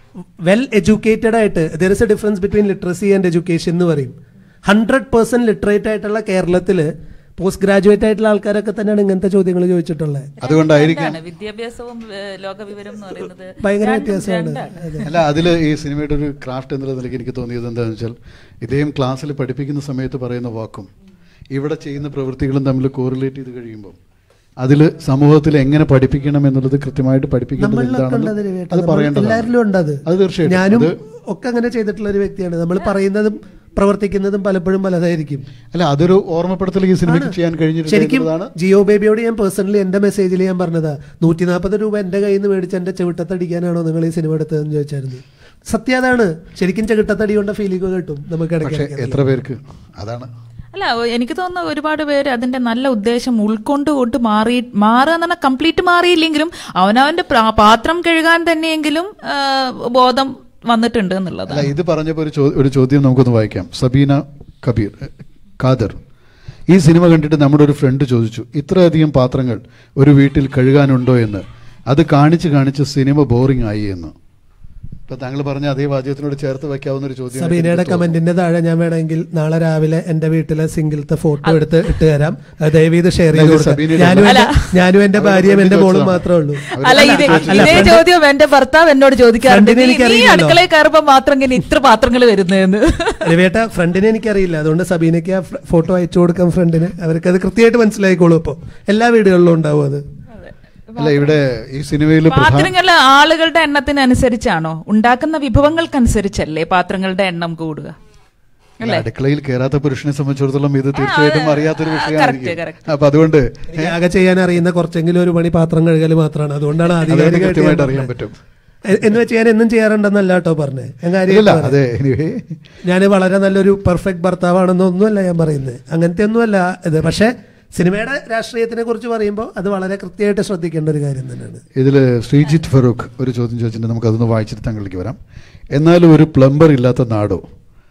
വെൽ എഡ്യൂക്കേറ്റഡ് ആയിട്ട് there is a difference between literacy and education എന്ന് പറയും ഹൺഡ്രഡ് പേഴ്സെന്റ് ലിറ്ററേറ്റ് ആയിട്ടുള്ള കേരളത്തിൽ പോസ്റ്റ് ഗ്രാജുവേറ്റ് ആയിട്ടുള്ള ആൾക്കാരൊക്കെ തന്നെയാണ് ഇങ്ങനത്തെ ചോദ്യങ്ങൾ ചോദിച്ചിട്ടുള്ളത് അതുകൊണ്ടായിരിക്കാം രണ്ടാണ്. വിദ്യാഭ്യാസവും ഏഹ്, ലോകവിവരം എന്ന് പറയുന്നത് ഭയങ്കര രണ്ടും വ്യത്യാസമാണ് രണ്ടാണ്. അതെ. അല്ല അതിൽ ഈ സിനിമയുടെ ഒരു ക്രാഫ്റ്റ് എന്നുള്ള നിലയ്ക്ക് എനിക്ക് തോന്നിയത് എന്താണെന്ന് വെച്ചാൽ ഇദ്ദേഹം ക്ലാസ്സിൽ പഠിപ്പിക്കുന്ന സമയത്ത് പറയുന്ന വാക്കും ഇവിടെ ചെയ്യുന്ന പ്രവൃത്തികളും തമ്മിൽ കോറിലേറ്റ് ചെയ്ത് കഴിയുമ്പോൾ അതിൽ സമൂഹത്തിൽ എങ്ങനെ പഠിപ്പിക്കണം എന്നുള്ളത് കൃത്യമായിട്ട് പഠിപ്പിക്കേണ്ടത് നമ്മളിലൊക്കെ ഉണ്ട് എന്താണെന്ന് അത് രവിയേട്ടാ. അത് നമ്മൾ പറയേണ്ടതാണ് എല്ലാവരിലും ഉണ്ട് അത് അത് തീർച്ചയായിട്ടും ഞാനും അത് ഒക്കെ അങ്ങനെ ചെയ്തിട്ടുള്ള ഒരു വ്യക്തിയാണ് നമ്മൾ പറയുന്നതും പ്രവർത്തിക്കുന്നതും പലപ്പോഴും പലതായിരിക്കും അല്ല അതൊരു ഓർമ്മപ്പെടുത്തൽ ഈ സിനിമയ്ക്ക് ചെയ്യാൻ കഴിഞ്ഞിട്ടുണ്ട് ശരിക്കും എന്നുള്ളതാണ് ജിയോ ബേബിയോട് ഞാൻ പേഴ്സണലി എന്റെ മെസ്സേജിൽ ഞാൻ പറഞ്ഞതാ നൂറ്റി നാൽപ്പത് രൂപ എന്റെ കയ്യിൽ നിന്ന് മേടിച്ച് എന്റെ ചെവിട്ടത്തടിക്കാനാണോ നിങ്ങൾ ഈ സിനിമ എടുത്തതെന്ന് ചോദിച്ചായിരുന്നു സത്യം അതാണ് ശരിക്കും ചെകിട്ടത്തടി കൊണ്ട് ഫീലിംഗ് കിട്ടും നമുക്ക് പക്ഷെ ഇടയ്ക്ക് എത്ര പേർക്ക് അതാണ് അല്ല എനിക്ക് തോന്നുന്നു ഒരുപാട് പേര് അതിന്റെ നല്ല ഉദ്ദേശം ഉൾക്കൊണ്ട് കൊണ്ട് മാറി മാറുക എന്ന് പറഞ്ഞാൽ കംപ്ലീറ്റ് മാറിയില്ലെങ്കിലും അവനവന്റെ പ്രാ- പാത്രം കഴുകാൻ തന്നെയെങ്കിലും ആ, ബോധം വന്നിട്ടുണ്ട് അല്ല എന്നുള്ളതാണ് ഇത് പറഞ്ഞപ്പോൾ ഒരു ചോ- ഒരു ചോദ്യം നമുക്കൊന്ന് വായിക്കാം സബീന കബീർ എ, ഖാദർ ഈ സിനിമ കണ്ടിട്ട് നമ്മുടെ ഒരു ഫ്രണ്ട് ചോദിച്ചു ഇത്രയധികം പാത്രങ്ങൾ ഒരു വീട്ടിൽ കഴുകാനുണ്ടോ എന്ന് അത് കാണിച്ച് കാണിച്ച് സിനിമ ബോറിംഗ് ആയി എന്ന് ഇപ്പൊ താങ്കൾ പറഞ്ഞ അതേ വാചകത്തിനോട് ചേർത്ത് വെക്കാവുന്ന ഒരു ചോദ്യം സബീനയുടെ കമന്റിന്റെ താഴെ ഞാൻ വേണമെങ്കിൽ നാളെ രാവിലെ എന്റെ വീട്ടിലെ സിംഗിളത്തെ ഫോട്ടോ എടുത്ത് ഇട്ട് തരാം അത് ദയവീത് ഷെയർ ചെയ്ത് ഇത് കൊടുക്കാം സബീനയുടെ ഞാനും അല്ല. എന്റെ ഞാനും എന്റെ അവരുടെ ഭാര്യയും എന്റെ friend മോളും ചോദിച്ചതാണ്. മാത്രമേ ഉള്ളൂ അല്ല ഇത് അല്ല, ഇതേ friend- ചോദ്യം എന്റെ ഭർത്താവ് എന്നോട് ചോദിക്കാറുണ്ട് ഫ്രണ്ടിനെ നീ- നീ എനിക്കറിയില്ലല്ലോ. അടുക്കളയിൽ കയറുമ്പോ മാത്രം ഇങ്ങനെ ഇത്ര പാത്രങ്ങൾ വരുന്നതെന്ന് രവിയേട്ട ഫ്രണ്ടിനെ എനിക്കറിയില്ല അതുകൊണ്ട് സബീനയ്ക്ക് ആ ഫോട്ടോ അയച്ചു കൊടുക്കാം ഫ്രണ്ടിന് അവർക്ക് അത് കൃത്യമായിട്ട് മനസ്സിലായിക്കോളും ഇപ്പോൾ എല്ലാ വീടുകളിലും ഉണ്ടാവും അത് അല്ല ഇവിടെ ഈ സിനിമയിൽ പ്രധാന പാത്രങ്ങൾ ആളുകളുടെ എണ്ണത്തിനനുസരിച്ചാണോ ഉണ്ടാക്കുന്ന വിഭവങ്ങൾക്കനുസരിച്ചല്ലേ പാത്രങ്ങളുടെ എണ്ണം കൂടുക അല്ല, അടുക്കളയിൽ കയറാത്ത പുരുഷനെ സംബന്ധിച്ചിടത്തോളം ഇത് തീർച്ചയായിട്ടും അറിയാത്തൊരു correct, വിഷയമായിരിക്കും correct. അപ്പൊ അതുകൊണ്ട് എനിക്ക് ആകെ ചെയ്യാൻ അറിയുന്ന കുറച്ചെങ്കിലും ഒരു മണി പാത്രം കഴുകൽ മാത്രമാണ് അതുകൊണ്ടാണ് അതുകൊണ്ട് ആധികാരികമായിട്ട് കൃത്യമായിട്ട് ഞാൻ അറിയാൻ പറഞ്ഞത്. പറ്റും എ- എന്ന് വെച്ച് ഞാൻ എന്നും ചെയ്യാറുണ്ടെന്നല്ല കേട്ടോ പറഞ്ഞേ ഞാൻ ഇല്ല കാര്യം അതെ എനിവേ ഞാൻ വളരെ നല്ലൊരു പെർഫെക്റ്റ് ഭർത്താവാണെന്നൊന്നുമല്ല ഞാൻ പറയുന്നത് അങ്ങനത്തെ ഒന്നുമല്ല ഇത് പക്ഷേ സിനിമയുടെ രാഷ്ട്രീയത്തിനെ കുറിച്ച് പറയുമ്പോൾ അത് വളരെ കൃത്യമായിട്ട് ശ്രദ്ധിക്കേണ്ട ഒരു കാര്യം തന്നെയാണ് ഇതിൽ ശ്രീജിത്ത് ഫറൂഖ് ഒരു ചോദ്യം ചോദിച്ചിട്ടുണ്ട് നമുക്ക് അതൊന്ന് വായിച്ചിട്ട് താങ്കളിലേക്ക് വരാം എന്നാലും ഒരു പ്ലംബർ ഇല്ലാത്ത നാടോ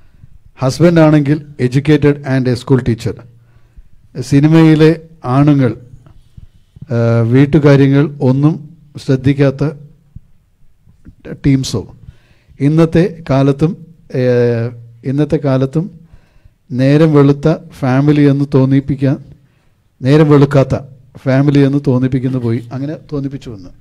ഹസ്ബൻഡ് ആണെങ്കിൽ educated and a school teacher സിനിമയിലെ ആണുങ്ങൾ ആ, വീട്ടുകാര്യങ്ങൾ ഒന്നും ശ്രദ്ധിക്കാത്ത ടീംസോ ഇന്നത്തെ കാലത്തും ഏ, ഇന്നത്തെ കാലത്തും നേരം വെളുത്ത ഫാമിലി എന്ന് തോന്നിപ്പിക്കാൻ നേരം വെളുക്കാത്ത ഫാമിലി എന്ന് തോന്നിപ്പിക്കുന്നു പോയി അങ്ങനെ തോന്നിപ്പിച്ചു വന്ന്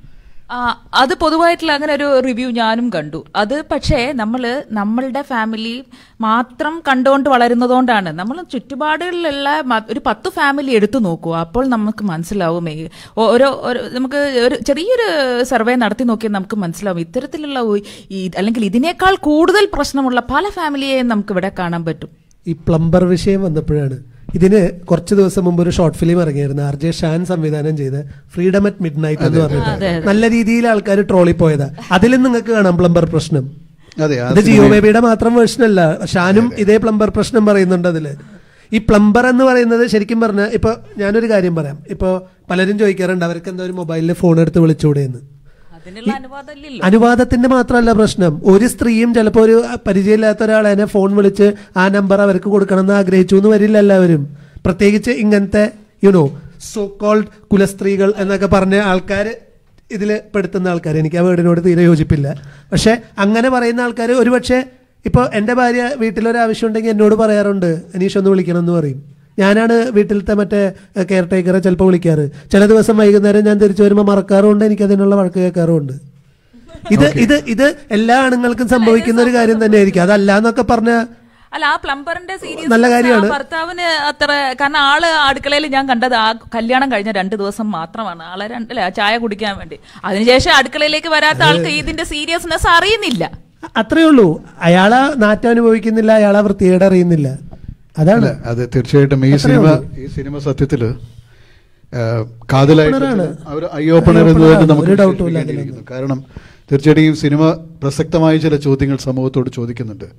ആ, അത് പൊതുവായിട്ടുള്ള അങ്ങനെ ഒരു റിവ്യൂ ഞാനും കണ്ടു അത് പക്ഷേ നമ്മൾ നമ്മളുടെ ഫാമിലി മാത്രം കണ്ടുകൊണ്ട് വളരുന്നതുകൊണ്ടാണ് നമ്മൾ ചുറ്റുപാടുകളിലുള്ള മ- ഒരു പത്ത് ഫാമിലി എടുത്തു നോക്കൂ അപ്പോൾ നമുക്ക് മനസ്സിലാവും ഈ ഓരോ ഓരോ നമുക്ക് ഒരു ചെറിയൊരു സർവേ നടത്തി നോക്കിയാൽ നമുക്ക് മനസ്സിലാവും ഇത്തരത്തിലുള്ള ഒ- ഈ അല്ലെങ്കിൽ ഇതിനേക്കാൾ കൂടുതൽ പ്രശ്നമുള്ള പല ഫാമിലിയെയും നമുക്ക് ഇവിടെ കാണാൻ പറ്റും ഈ പ്ലംബർ വിഷയം വന്നപ്പോഴാണ് ഇതിന് കുറച്ച് ദിവസം മുമ്പ് ഒരു ഷോർട്ട് ഫിലിം ഇറങ്ങിയിരുന്നു ആർ ജെ ഷാൻ സംവിധാനം ചെയ്ത് ഫ്രീഡം അറ്റ് മിഡ് നൈറ്റ് എന്ന് പറഞ്ഞിട്ട് നല്ല രീതിയിൽ ആൾക്കാർ ട്രോളി പോയതാ അതിലും നിങ്ങൾക്ക് കാണാം പ്ലംബർ പ്രശ്നം അതെ ആ ഇത് ജിയോ ബേബിയുടെ മാത്രം വേർഷൻ അല്ല ഷാനും ഇതേ പ്ലംബർ പ്രശ്നം പറയുന്നുണ്ട് അതില് ഈ പ്ലംബർ എന്ന് പറയുന്നത് ശരിക്കും പറഞ്ഞാൽ ഇപ്പൊ ഞാനൊരു കാര്യം പറയാം ഇപ്പൊ പലരും ചോദിക്കാറുണ്ട് അവർക്ക് എന്താ ഒരു മൊബൈലിൽ ഫോൺ എടുത്ത് വിളിച്ചുകൂടെ എന്ന് അതിനുള്ള അനുവാദമില്ലല്ലോ അനുവാദത്തിന്റെ മാത്രമല്ല പ്രശ്നം ഒരു സ്ത്രീയും ചിലപ്പോൾ ഒരു പരിചയമില്ലാത്ത ഒരാളെ ഫോൺ വിളിച്ച് ആ നമ്പർ അവർക്ക് കൊടുക്കണമെന്ന് ആഗ്രഹിച്ചു എന്ന് വരില്ല എല്ലാവരും പ്രത്യേകിച്ച് ഇങ്ങനത്തെ യുനോ സോ കോൾഡ് കുലസ്ത്രീകൾ എന്നൊക്കെ പറഞ്ഞ ആൾക്കാർ ഇതിൽ പെടുത്തുന്ന ആൾക്കാർ എനിക്ക് ആ വേർഡിനോട് തീരെ യോജിപ്പില്ല പക്ഷെ അങ്ങനെ പറയുന്ന ആൾക്കാർ ഒരുപക്ഷെ ഇപ്പോൾ എൻ്റെ ഭാര്യ വീട്ടിലൊരു ആവശ്യം ഉണ്ടെങ്കിൽ എന്നോട് പറയാറുണ്ട് അനീഷ് ഒന്ന് വിളിക്കണം എന്ന് പറയും ഞാനാണ് വീട്ടിലത്തെ മറ്റേ കെയർ ടേക്കറെ ചിലപ്പോൾ വിളിക്കാറ് ചില ദിവസം വൈകുന്നേരം ഞാൻ തിരിച്ചു വരുമ്പോൾ മറക്കാറുമുണ്ട് എനിക്ക് അതിനുള്ള വഴക്ക് കേൾക്കാറുമുണ്ട് ഇത് ഇത് ഇത് എല്ലാ ആണുങ്ങൾക്കും സംഭവിക്കുന്ന ഒരു കാര്യം തന്നെയായിരിക്കും അതല്ല എന്നൊക്കെ പറഞ്ഞ അല്ല ആ പ്ലംബറിന്റെ സീരീസ് നല്ല കാര്യമാണ്. ഭർത്താവിന് അത്ര കാരണം ആള് അടുക്കളയിൽ ഞാൻ കണ്ടത് ആ കല്യാണം കഴിഞ്ഞ രണ്ട് ദിവസം മാത്രമാണ് ആളെ രണ്ട് അല്ല ചായ കുടിക്കാൻ വേണ്ടി അതിനുശേഷം അടുക്കളയിലേക്ക് വരാത്ത ആൾക്ക് ഇതിന്റെ സീരിയസ്നെസ് അറിയുന്നില്ല അത്രേ ഉള്ളൂ അയാളെ നാറ്റം അനുഭവിക്കുന്നില്ല അയാളെ വൃത്തികേട് അറിയുന്നില്ല അതാണ് അല്ല അത് തീർച്ചയായിട്ടും ഈ സിനിമ ഈ സിനിമ സത്യത്തില് ആ, കാതലായിട്ട് അവർ ഐ ഓപ്പണർ എന്ന് തന്നെ നമുക്ക് ഒരു ഡൗട്ടും ഇല്ല വിശേഷിപ്പിക്കേണ്ടിയിരിക്കുന്നു. കാരണം തീർച്ചയായിട്ടും ഈ സിനിമ പ്രസക്തമായ ചില ചോദ്യങ്ങൾ സമൂഹത്തോട് ചോദിക്കുന്നുണ്ട്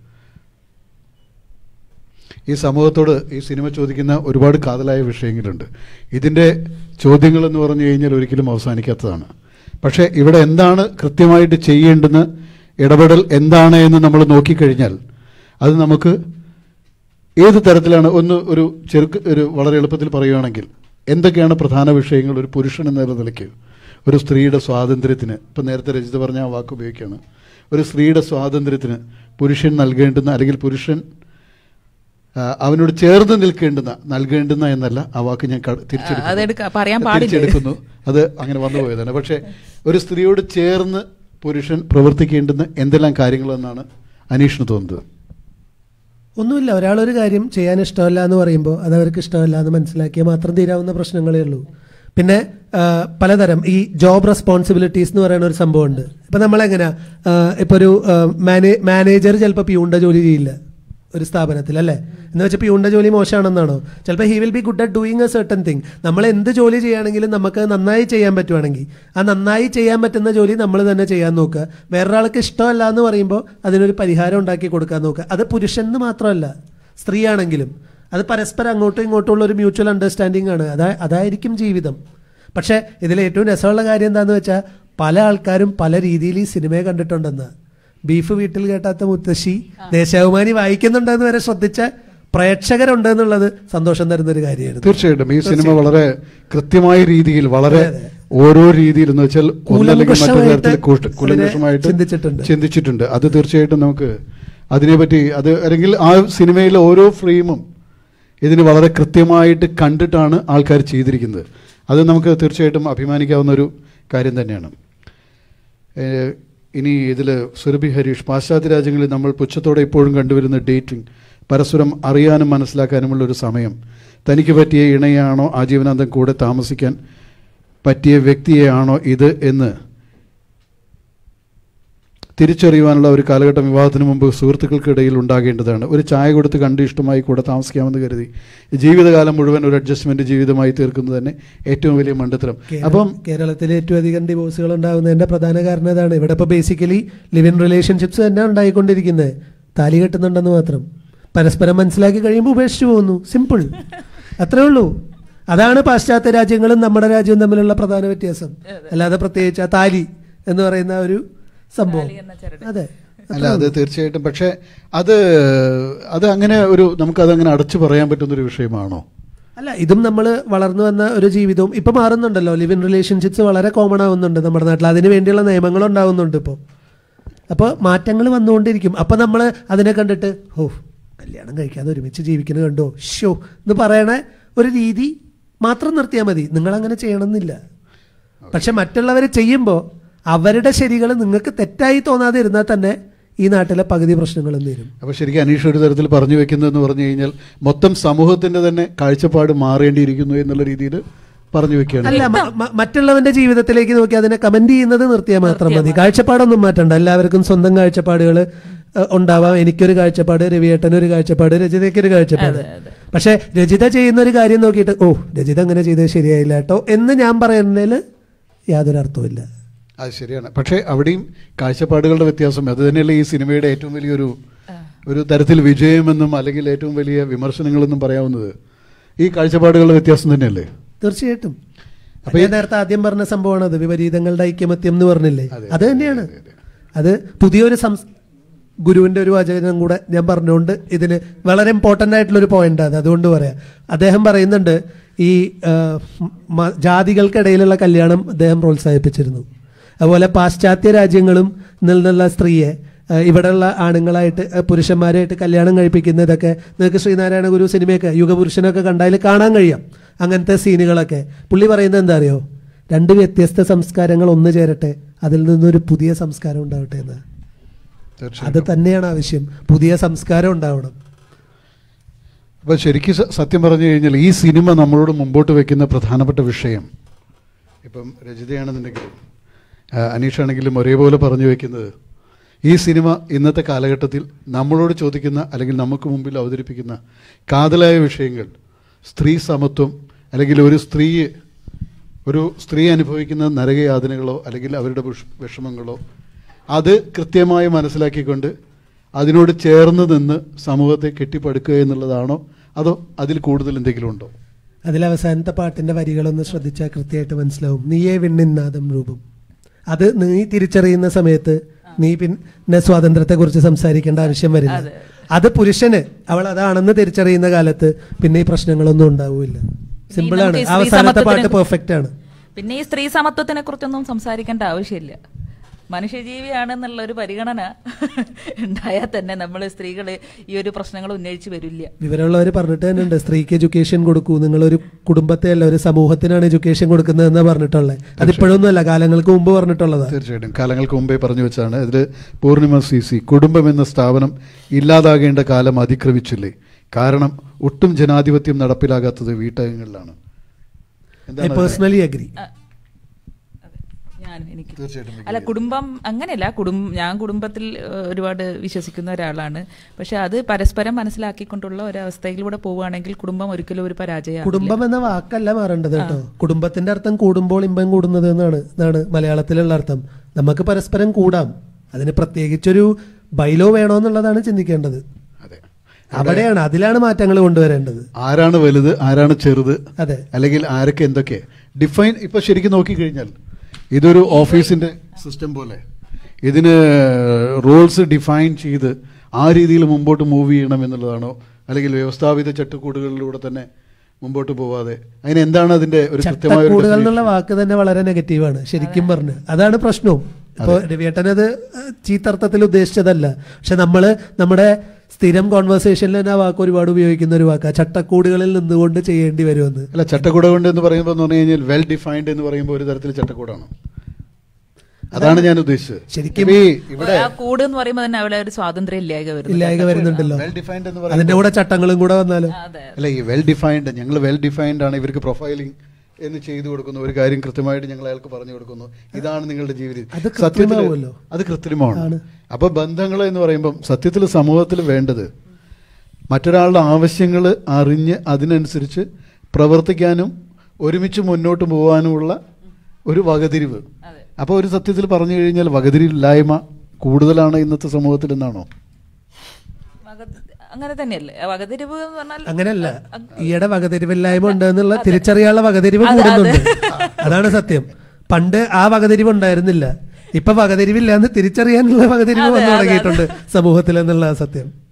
ഈ സമൂഹത്തോട് ഈ സിനിമ ചോദിക്കുന്ന ഒരുപാട് കാതലായ വിഷയങ്ങളുണ്ട് ഇതിൻ്റെ ചോദ്യങ്ങൾ എന്ന് പറഞ്ഞു കഴിഞ്ഞാൽ ഒരിക്കലും അവസാനിക്കാത്തതാണ് പക്ഷേ ഇവിടെ എന്താണ് കൃത്യമായിട്ട് ചെയ്യേണ്ടുന്ന ഇടപെടൽ എന്താണ് എന്ന് നമ്മൾ നോക്കിക്കഴിഞ്ഞാൽ അത് നമുക്ക് ഏത് തരത്തിലാണ് ഒന്ന് ഒരു ചെറുക്ക് ഒരു വളരെ എളുപ്പത്തിൽ പറയുകയാണെങ്കിൽ എന്തൊക്കെയാണ് പ്രധാന വിഷയങ്ങൾ ഒരു പുരുഷൻ എന്ന നിലയ്ക്ക് ഒരു സ്ത്രീയുടെ സ്വാതന്ത്ര്യത്തിന് ഇപ്പം നേരത്തെ രജിത പറഞ്ഞ ആ വാക്ക് ഉപയോഗിക്കുകയാണ് ഒരു സ്ത്രീയുടെ സ്വാതന്ത്ര്യത്തിന് പുരുഷൻ നൽകേണ്ടുന്ന അല്ലെങ്കിൽ പുരുഷൻ ആ, അവനോട് ചേർന്ന് നിൽക്കേണ്ടുന്ന നൽകേണ്ടുന്ന എന്നല്ല ആ വാക്ക് ഞാൻ ക- തിരിച്ചെടുക്കുന്നു. അതെടുക്ക- പറയാൻ പാടില്ല. തിരിച്ചെടുക്കുന്നു അത് അങ്ങനെ വന്നു പോയതാണ് പക്ഷേ ഒരു സ്ത്രീയോട് ചേർന്ന് പുരുഷൻ പ്രവർത്തിക്കേണ്ടുന്ന എന്തെല്ലാം കാര്യങ്ങളെന്നാണ് അനീഷിന് തോന്നുന്നത് ഒന്നുമില്ല ഒരാളൊരു കാര്യം ചെയ്യാൻ ഇഷ്ടമല്ല എന്ന് പറയുമ്പോൾ അത് അവർക്ക് ഇഷ്ടമല്ല എന്ന് മനസ്സിലാക്കിയാൽ മാത്രം തീരാവുന്ന പ്രശ്നങ്ങളേ ഉള്ളൂ പിന്നെ ആ, പലതരം ഈ ജോബ് റെസ്പോൺസിബിലിറ്റീസ് എന്ന് പറയുന്ന ഒരു സംഭവമുണ്ട് ഇപ്പം നമ്മളെങ്ങനെയാ ആ, ഇപ്പൊ ഒരു മാനേ മാനേജർ ചിലപ്പോൾ പ്യൂണിൻ്റെ ജോലി ചെയ്യില്ല ഒരു സ്ഥാപനത്തിൽ അല്ലേ എന്ന് വെച്ചാൽ പ്യൂണിൻ്റെ ജോലി മോശമാണെന്നാണോ ചിലപ്പോൾ he will be good at doing a certain thing നമ്മൾ എന്ത് ജോലി ചെയ്യുകയാണെങ്കിലും നമുക്ക് നന്നായി ചെയ്യാൻ പറ്റുവാണെങ്കിൽ ആ നന്നായി ചെയ്യാൻ പറ്റുന്ന ജോലി നമ്മൾ തന്നെ ചെയ്യാൻ നോക്കുക വേറൊരാൾക്ക് ഇഷ്ടമല്ല എന്ന് പറയുമ്പോൾ അതിനൊരു പരിഹാരം ഉണ്ടാക്കി കൊടുക്കാൻ നോക്കുക അത് പുരുഷന് മാത്രമല്ല സ്ത്രീയാണെങ്കിലും അത് പരസ്പരം അങ്ങോട്ടും ഇങ്ങോട്ടും ഉള്ള ഒരു മ്യൂച്വൽ അണ്ടർസ്റ്റാൻഡിംഗ് ആണ് അതാ അതായിരിക്കും ജീവിതം പക്ഷേ ഇതിൽ ഏറ്റവും രസമുള്ള കാര്യം എന്താണെന്ന് വെച്ചാൽ പല ആൾക്കാരും പല രീതിയിൽ ഈ സിനിമയെ കണ്ടിട്ടുണ്ടെന്ന് ബീഫ് വീട്ടിൽ കേട്ടാത്ത മുത്തശ്ശി ദേശാഭിമാനി വായിക്കുന്നുണ്ടെന്ന് വരെ ശ്രദ്ധിച്ച പ്രേക്ഷകരുണ്ട് എന്നുള്ളത് സന്തോഷം തരുന്ന ഒരു കാര്യമാണ് തീർച്ചയായിട്ടും ഈ സിനിമ വളരെ കൃത്യമായ രീതിയിൽ വളരെ ഓരോ രീതിയിൽ എന്ന് വെച്ചാൽ ഒന്നല്ലെങ്കിൽ മറ്റൊരു തരത്തിൽ കൂഷ്ട- ഇതിനെ കൂലങ്കഷമായിട്ട് ചിന്തിച്ചിട്ടുണ്ട്. ചിന്തിച്ചിട്ടുണ്ട് അത് തീർച്ചയായിട്ടും നമുക്ക് അതിനെപ്പറ്റി അത് അല്ലെങ്കിൽ ആ സിനിമയിലെ ഓരോ ഫ്രെയിമും ഇതിന് വളരെ കൃത്യമായിട്ട് കണ്ടിട്ടാണ് ആൾക്കാർ ചെയ്തിരിക്കുന്നത് അത് നമുക്ക് തീർച്ചയായിട്ടും അഭിമാനിക്കാവുന്ന ഒരു കാര്യം തന്നെയാണ് ഏഹ് ഇനി ഇതിൽ സുരഭി ഹരീഷ് പാശ്ചാത്യ രാജ്യങ്ങളിൽ നമ്മൾ പുച്ഛത്തോടെ ഇപ്പോഴും കണ്ടുവരുന്ന ഡേറ്റിംഗ് പരസ്പരം അറിയാനും മനസ്സിലാക്കാനുമുള്ള ഒരു സമയം തനിക്ക് പറ്റിയ ഇണയാണോ ആജീവനാന്തം കൂടെ താമസിക്കാൻ പറ്റിയ വ്യക്തിയെയാണോ ഇത് എന്ന് തിരിച്ചറിയുവാനുള്ള ഒരു കാലഘട്ടം വിവാഹത്തിന് മുമ്പ് സുഹൃത്തുക്കൾക്കിടയിൽ ഉണ്ടാകേണ്ടതാണ് ഒരു ചായ കൊടുത്ത് കണ്ട് ഇഷ്ടമായി കൂടെ താമസിക്കാമെന്ന് കരുതി ജീവിതകാലം മുഴുവൻ ഒരു അഡ്ജസ്റ്റ്മെന്റ് ജീവിതമായി തീർക്കുന്നത് തന്നെ ഏറ്റവും വലിയ മണ്ടത്തരം അപ്പം കേരളത്തിൽ ഏറ്റവും അധികം ഡിവോഴ്സുകൾ ഉണ്ടാകുന്നതിന്റെ പ്രധാന കാരണം ഇതാണ് ഇവിടെ ഇപ്പോൾ ബേസിക്കലി ലിവ് ഇൻ റിലേഷൻഷിപ്സ് തന്നെ ഉണ്ടായിക്കൊണ്ടിരിക്കുന്നത് താലി കെട്ടുന്നുണ്ടെന്ന് മാത്രം പരസ്പരം മനസ്സിലാക്കി കഴിയുമ്പോൾ ഉപേക്ഷിച്ചു പോകുന്നു സിമ്പിൾ അത്രേ ഉള്ളൂ അതാണ് പാശ്ചാത്യ രാജ്യങ്ങളും നമ്മുടെ രാജ്യവും തമ്മിലുള്ള പ്രധാന വ്യത്യാസം അല്ലാതെ പ്രത്യേകിച്ച് ആ താലി എന്ന് പറയുന്ന ആ ഒരു സംഭവം അതെ അല്ല അത് തീർച്ചയായിട്ടും പക്ഷേ അത് അത് അങ്ങനെ ഒരു നമുക്കത് അങ്ങനെ അടച്ചു പറയാൻ പറ്റുന്ന ഒരു വിഷയമാണോ അല്ല ഇതും നമ്മൾ വളർന്നു വന്ന ഒരു ജീവിതവും ഇപ്പൊ മാറുന്നുണ്ടല്ലോ ലിവ് ഇൻ റിലേഷൻഷിപ്സ് വളരെ കോമൺ ആവുന്നുണ്ട് നമ്മുടെ നാട്ടിൽ അതിന് വേണ്ടിയുള്ള നിയമങ്ങൾ ഉണ്ടാവുന്നുണ്ട് ഇപ്പോൾ അപ്പോൾ മാറ്റങ്ങൾ വന്നുകൊണ്ടിരിക്കും അപ്പോൾ നമ്മൾ അതിനെ കണ്ടിട്ട് ഓ കല്യാണം കഴിക്കാതെ ഒരുമിച്ച് ജീവിക്കുന്നത് കണ്ടോ ഷോ എന്ന് പറയണ ഒരു രീതി മാത്രം നിർത്തിയാൽ മതി നിങ്ങൾ അങ്ങനെ ചെയ്യണമെന്നില്ല പക്ഷെ മറ്റുള്ളവർ ചെയ്യുമ്പോൾ അവരുടെ ശരികൾ നിങ്ങൾക്ക് തെറ്റായി തോന്നാതെ ഇരുന്നാൽ തന്നെ ഈ നാട്ടിലെ പകുതി പ്രശ്നങ്ങളും തീരും അപ്പോൾ ശരിക്കും അനീഷ് ഒരു തരത്തിൽ പറഞ്ഞു വെക്കുന്നതെന്ന് പറഞ്ഞു കഴിഞ്ഞാൽ മൊത്തം സമൂഹത്തിന്റെ തന്നെ കാഴ്ചപ്പാട് മാറേണ്ടിയിരിക്കുന്നു എന്നുള്ള രീതിയിൽ പറഞ്ഞു വെക്കുകയാണ് അല്ല മ- മ- മറ്റുള്ളവന്റെ ജീവിതത്തിലേക്ക് നോക്കി അതിനെ കമന്റ് ചെയ്യുന്നത് നിർത്തിയാൽ മാത്രം മതി കാഴ്ചപ്പാടൊന്നും മാറ്റണ്ട എല്ലാവർക്കും സ്വന്തം കാഴ്ചപ്പാടുകൾ ഉണ്ടാവാം എനിക്കൊരു കാഴ്ചപ്പാട് രവിയേട്ടന് ഒരു കാഴ്ചപ്പാട് രജിതയ്ക്ക് ഒരു കാഴ്ചപ്പാട് പക്ഷെ രജിത ചെയ്യുന്ന ഒരു കാര്യം നോക്കിയിട്ട് ഓ രജിത അങ്ങനെ ചെയ്തത് ശരിയായില്ല കേട്ടോ എന്ന് ഞാൻ പറയുന്നതിൽ യാതൊരു അർത്ഥവുമില്ല അത് ശരിയാണ് പക്ഷേ അവിടെയും കാഴ്ചപ്പാടുകളുടെ വ്യത്യാസം അത് തന്നെയല്ലേ ഈ സിനിമയുടെ ഏറ്റവും വലിയൊരു ഒരു തരത്തിൽ വിജയമെന്നും അല്ലെങ്കിൽ ഏറ്റവും വലിയ വിമർശനങ്ങളെന്നും പറയാവുന്നത് ഈ കാഴ്ചപ്പാടുകളുടെ വ്യത്യാസം തന്നെയല്ലേ തീർച്ചയായിട്ടും അപ്പൊ ഞാൻ നേരത്തെ ആദ്യം പറഞ്ഞ സംഭവമാണ് അത് വിപരീതങ്ങളുടെ ഐക്യമത്യം എന്ന് പറഞ്ഞില്ലേ അത് തന്നെയാണ് അത് പുതിയൊരു സംസ് ഗുരുവിന്റെ ഒരു വചനം കൂടെ ഞാൻ പറഞ്ഞുകൊണ്ട് ഇതിന് വളരെ ഇമ്പോർട്ടന്റ് ആയിട്ടുള്ള ഒരു പോയിന്റ് ആണ് അതുകൊണ്ട് പറയാം അദ്ദേഹം പറയുന്നുണ്ട് ഈ ആ, മ- ജാതികൾക്കിടയിലുള്ള കല്യാണം അദ്ദേഹം പ്രോത്സാഹിപ്പിച്ചിരുന്നു അതുപോലെ പാശ്ചാത്യ രാജ്യങ്ങളും നിന്നുള്ള സ്ത്രീയെ ആ, ഇവിടെയുള്ള ആണുങ്ങളായിട്ട് ആ, പുരുഷന്മാരായിട്ട് കല്യാണം കഴിപ്പിക്കുന്നതൊക്കെ നിങ്ങൾക്ക് ശ്രീനാരായണ ഗുരു സിനിമയൊക്കെ യുഗപുരുഷനൊക്കെ കണ്ടാൽ കാണാൻ കഴിയാം അങ്ങനത്തെ സീനുകളൊക്കെ പുള്ളി പറയുന്നത് എന്താ അറിയോ രണ്ട് വ്യത്യസ്ത സംസ്കാരങ്ങൾ ഒന്ന് ചേരട്ടെ അതിൽ നിന്നൊരു പുതിയ സംസ്കാരം ഉണ്ടാവട്ടെ എന്ന് തീർച്ചയായും അത് തന്നെയാണ് ആവശ്യം പുതിയ സംസ്കാരം ഉണ്ടാവണം അപ്പോൾ ശരിക്കും സ- സത്യം പറഞ്ഞു കഴിഞ്ഞാൽ ഈ സിനിമ നമ്മളോട് മുമ്പോട്ട് വെക്കുന്ന പ്രധാനപ്പെട്ട വിഷയം ഇപ്പം രചിതയാണെന്നുണ്ടെങ്കിലും ആ, അനീഷാണെങ്കിലും ഒരേപോലെ പറഞ്ഞു വെക്കുന്നത് ഈ സിനിമ ഇന്നത്തെ കാലഘട്ടത്തിൽ നമ്മളോട് ചോദിക്കുന്ന അല്ലെങ്കിൽ നമുക്ക് മുമ്പിൽ അവതരിപ്പിക്കുന്ന കാതലായ വിഷയങ്ങൾ സ്ത്രീ സമത്വം അല്ലെങ്കിൽ ഒരു സ്ത്രീ ഒരു സ്ത്രീ അനുഭവിക്കുന്ന നരകയാതനകളോ അല്ലെങ്കിൽ അവരുടെ വിഷ- വിഷമങ്ങളോ അത് കൃത്യമായി മനസ്സിലാക്കിക്കൊണ്ട് അതിനോട് ചേർന്ന് നിന്ന് സമൂഹത്തെ കെട്ടിപ്പടുക്കുക എന്നുള്ളതാണോ അതോ അതിൽ കൂടുതൽ എന്തെങ്കിലും ഉണ്ടോ അതിൽ അവസാനത്തെ പാട്ടിന്റെ വരികളൊന്ന് ശ്രദ്ധിച്ചാൽ കൃത്യമായിട്ട് മനസ്സിലാവും നീയേ വിണ്ണിന്നാദം രൂപം അത് നീ തിരിച്ചറിയുന്ന സമയത്ത് നീ പിന്നെ സ്വാതന്ത്ര്യത്തെക്കുറിച്ച് സംസാരിക്കേണ്ട ആവശ്യം വരില്ല അത് പുരുഷന് അവൾ അതാണെന്ന് തിരിച്ചറിയുന്ന കാലത്ത് പിന്നെ ഈ പ്രശ്നങ്ങളൊന്നും ഉണ്ടാവില്ല സിമ്പിൾ ആണ് നമുക്ക് ഈ സ്ത്രീ അവസാനത്തെ പാട്ട് സമത്വത്തിനെ- പെർഫെക്റ്റ് ആണ് പിന്നെ ഈ സ്ത്രീ സമത്വത്തിനെ കുറിച്ചൊന്നും സംസാരിക്കേണ്ട ആവശ്യമില്ല മനുഷ്യജീവിയാണെന്നുള്ള ഒരു പരിഗണന ഉണ്ടായാൽ തന്നെ നമ്മൾ സ്ത്രീകൾ ഈ ഒരു പ്രശ്നങ്ങൾ ഉന്നയിച്ച് വരില്ല വിവരമുള്ളവർ പറഞ്ഞിട്ട് തന്നെ ഉണ്ട് സ്ത്രീക്ക് എഡ്യൂക്കേഷൻ കൊടുക്കൂ നിങ്ങളൊരു കുടുംബത്തെ അല്ല ഒരു സമൂഹത്തിനാണ് എഡ്യൂക്കേഷൻ കൊടുക്കുന്നതെന്ന് പറഞ്ഞിട്ടുള്ളത് അതിപ്പോഴൊന്നും അല്ല കാലങ്ങൾക്ക് മുമ്പ് പറഞ്ഞിട്ടുള്ളതാണ് തീർച്ചയായിട്ടും കാലങ്ങൾക്ക് മുമ്പേ പറഞ്ഞു വെച്ചാണ് ഇതിൽ പൂർണിമ സി സി കുടുംബം എന്ന സ്ഥാപനം ഇല്ലാതാകേണ്ട കാലം അതിക്രമിച്ചില്ലേ കാരണം ഒട്ടും ജനാധിപത്യം നടപ്പിലാകാത്തത് വീട്ടകങ്ങളിലാണ് ഐ എന്താണ് പേഴ്സണലി അഗ്രി ഞാൻ എനിക്ക് തീർച്ചയായിട്ടും അല്ല കുടുംബം അങ്ങനെയല്ല കുടുംബം ഞാൻ കുടുംബത്തിൽ ഏഹ്, ഒരുപാട് വിശ്വസിക്കുന്ന ഒരാളാണ് പക്ഷെ അത് പരസ്പരം മനസ്സിലാക്കിക്കൊണ്ടുള്ള ഒരവസ്ഥയിലൂടെ പോവുകയാണെങ്കിൽ കുടുംബം ഒരിക്കലും ഒരു പരാജയം കുടുംബം എന്ന വാക്കല്ല മാറേണ്ടത് കേട്ടോ കുടുംബത്തിന്റെ അർത്ഥം കൂടുമ്പോൾ ഇമ്പം കൂടുന്നത് എന്നാണ് എന്നാണ് മലയാളത്തിലുള്ള അർത്ഥം നമുക്ക് പരസ്പരം കൂടാം അതിന് പ്രത്യേകിച്ചൊരു ബൈലോ വേണോ എന്നുള്ളതാണ് ചിന്തിക്കേണ്ടത് അതെ അവിടെയാണ് അതിലാണ് മാറ്റങ്ങൾ കൊണ്ടുവരേണ്ടത് ആരാണ് വലുത് ആരാണ് ചെറുത് അതെ അല്ലെങ്കിൽ ആരൊക്കെ എന്തൊക്കെ ഡിഫൈൻ ഇപ്പൊ ശരിക്കും നോക്കിക്കഴിഞ്ഞാൽ ഇതൊരു ഓഫീസിന്റെ സിസ്റ്റം പോലെ ഇതിന് റോൾസ് ഡിഫൈൻ ചെയ്ത് ആ രീതിയിൽ മുമ്പോട്ട് മൂവ് ചെയ്യണം എന്നുള്ളതാണോ അല്ലെങ്കിൽ വ്യവസ്ഥാപിത ചട്ടക്കൂടുകളിലൂടെ തന്നെ മുമ്പോട്ട് പോവാതെ അതിന് എന്താണ് അതിന്റെ ഒരു കൃത്യമായ ഒരു ചട്ടക്കൂടുകൾ definition? എന്നുള്ള വാക്ക് തന്നെ വളരെ നെഗറ്റീവാണ് ശരിക്കും പറഞ്ഞ് അതാണ് പ്രശ്നവും ഇപ്പൊ രവിയേട്ടനത് ചീത്തർത്ഥത്തിൽ ഉദ്ദേശിച്ചതല്ല പക്ഷെ നമ്മള് നമ്മുടെ സ്ഥിരം കോൺവെർസേഷനിൽ തന്നെ ആ വാക്ക് ഒരുപാട് ഉപയോഗിക്കുന്ന ഒരു വാക്കാ ചട്ടക്കൂടുകളിൽ നിന്നുകൊണ്ട് ചെയ്യേണ്ടി വരുമെന്ന് അല്ല ചട്ടക്കൂട കൊണ്ട് എന്ന് പറയുമ്പോൾ എന്ന് പറഞ്ഞു കഴിഞ്ഞാൽ വെൽ ഡിഫൈൻഡ് എന്ന് പറയുമ്പോൾ ഒരു തരത്തിൽ ചട്ടക്കൂടാണ് അതാണ് ഞാൻ ഉദ്ദേശിച്ചത് ശരിക്കും ഇപ്പൊ ഈ ഇവിടെ ആ കൂട് എന്ന് പറയുമ്പോൾ തന്നെ അവിടെ ഒരു സ്വാതന്ത്ര്യം ഇല്ലായ്ക വരുന്നു ഇല്ലായ്ക വരുന്നുണ്ടല്ലോ വെൽ ഡിഫൈൻഡ് എന്ന് അതിന്റെ കൂടെ ചട്ടങ്ങളും കൂടെ വന്നാലോ അതെ അല്ല ഈ വെൽ ഡിഫൈൻഡ് ഞങ്ങൾ വെൽ ഡിഫൈൻഡ് ആണ് ഇവർക്ക് പ്രൊഫൈലിംഗ് എന്ന് ചെയ്തു കൊടുക്കുന്നു ഒരു കാര്യം കൃത്യമായിട്ട് ഞങ്ങൾ അയാൾക്ക് പറഞ്ഞു കൊടുക്കുന്നു ഇതാണ് നിങ്ങളുടെ ജീവിതം അത് സത്യത്തില് കൃത്രിമമാവുമല്ലോ. അത് കൃത്രിമമാണ് അപ്പൊ ബന്ധങ്ങൾ എന്ന് പറയുമ്പം സത്യത്തിൽ സമൂഹത്തിൽ വേണ്ടത് മറ്റൊരാളുടെ ആവശ്യങ്ങൾ അറിഞ്ഞ് അതിനനുസരിച്ച് പ്രവർത്തിക്കാനും ഒരുമിച്ച് മുന്നോട്ട് പോകാനുമുള്ള ഒരു വകതിരിവ് അപ്പോൾ ഒരു സത്യത്തിൽ പറഞ്ഞു കഴിഞ്ഞാൽ വകതിരിവില്ലായ്മ കൂടുതലാണ് ഇന്നത്തെ സമൂഹത്തിൽ എന്നാണോ വക- അങ്ങനെ തന്നെയല്ലേ വകതിരിവ് എന്ന് പറഞ്ഞാൽ അങ്ങനെയല്ല ഈയിടെ വകതിരിവില്ലായ്മ ഉണ്ട് എന്നുള്ള തിരിച്ചറിയാനുള്ള വകതിരിവ് കൂടുന്നുണ്ട് അതാണ് സത്യം പണ്ട് ആ വകതിരിവ് ഉണ്ടായിരുന്നില്ല ഇപ്പൊ വകതിരിവില്ല എന്ന് തിരിച്ചറിയാനുള്ള വകതിരിവ് വന്നു തുടങ്ങിയിട്ടുണ്ട് സമൂഹത്തിൽ എന്നുള്ള സത്യം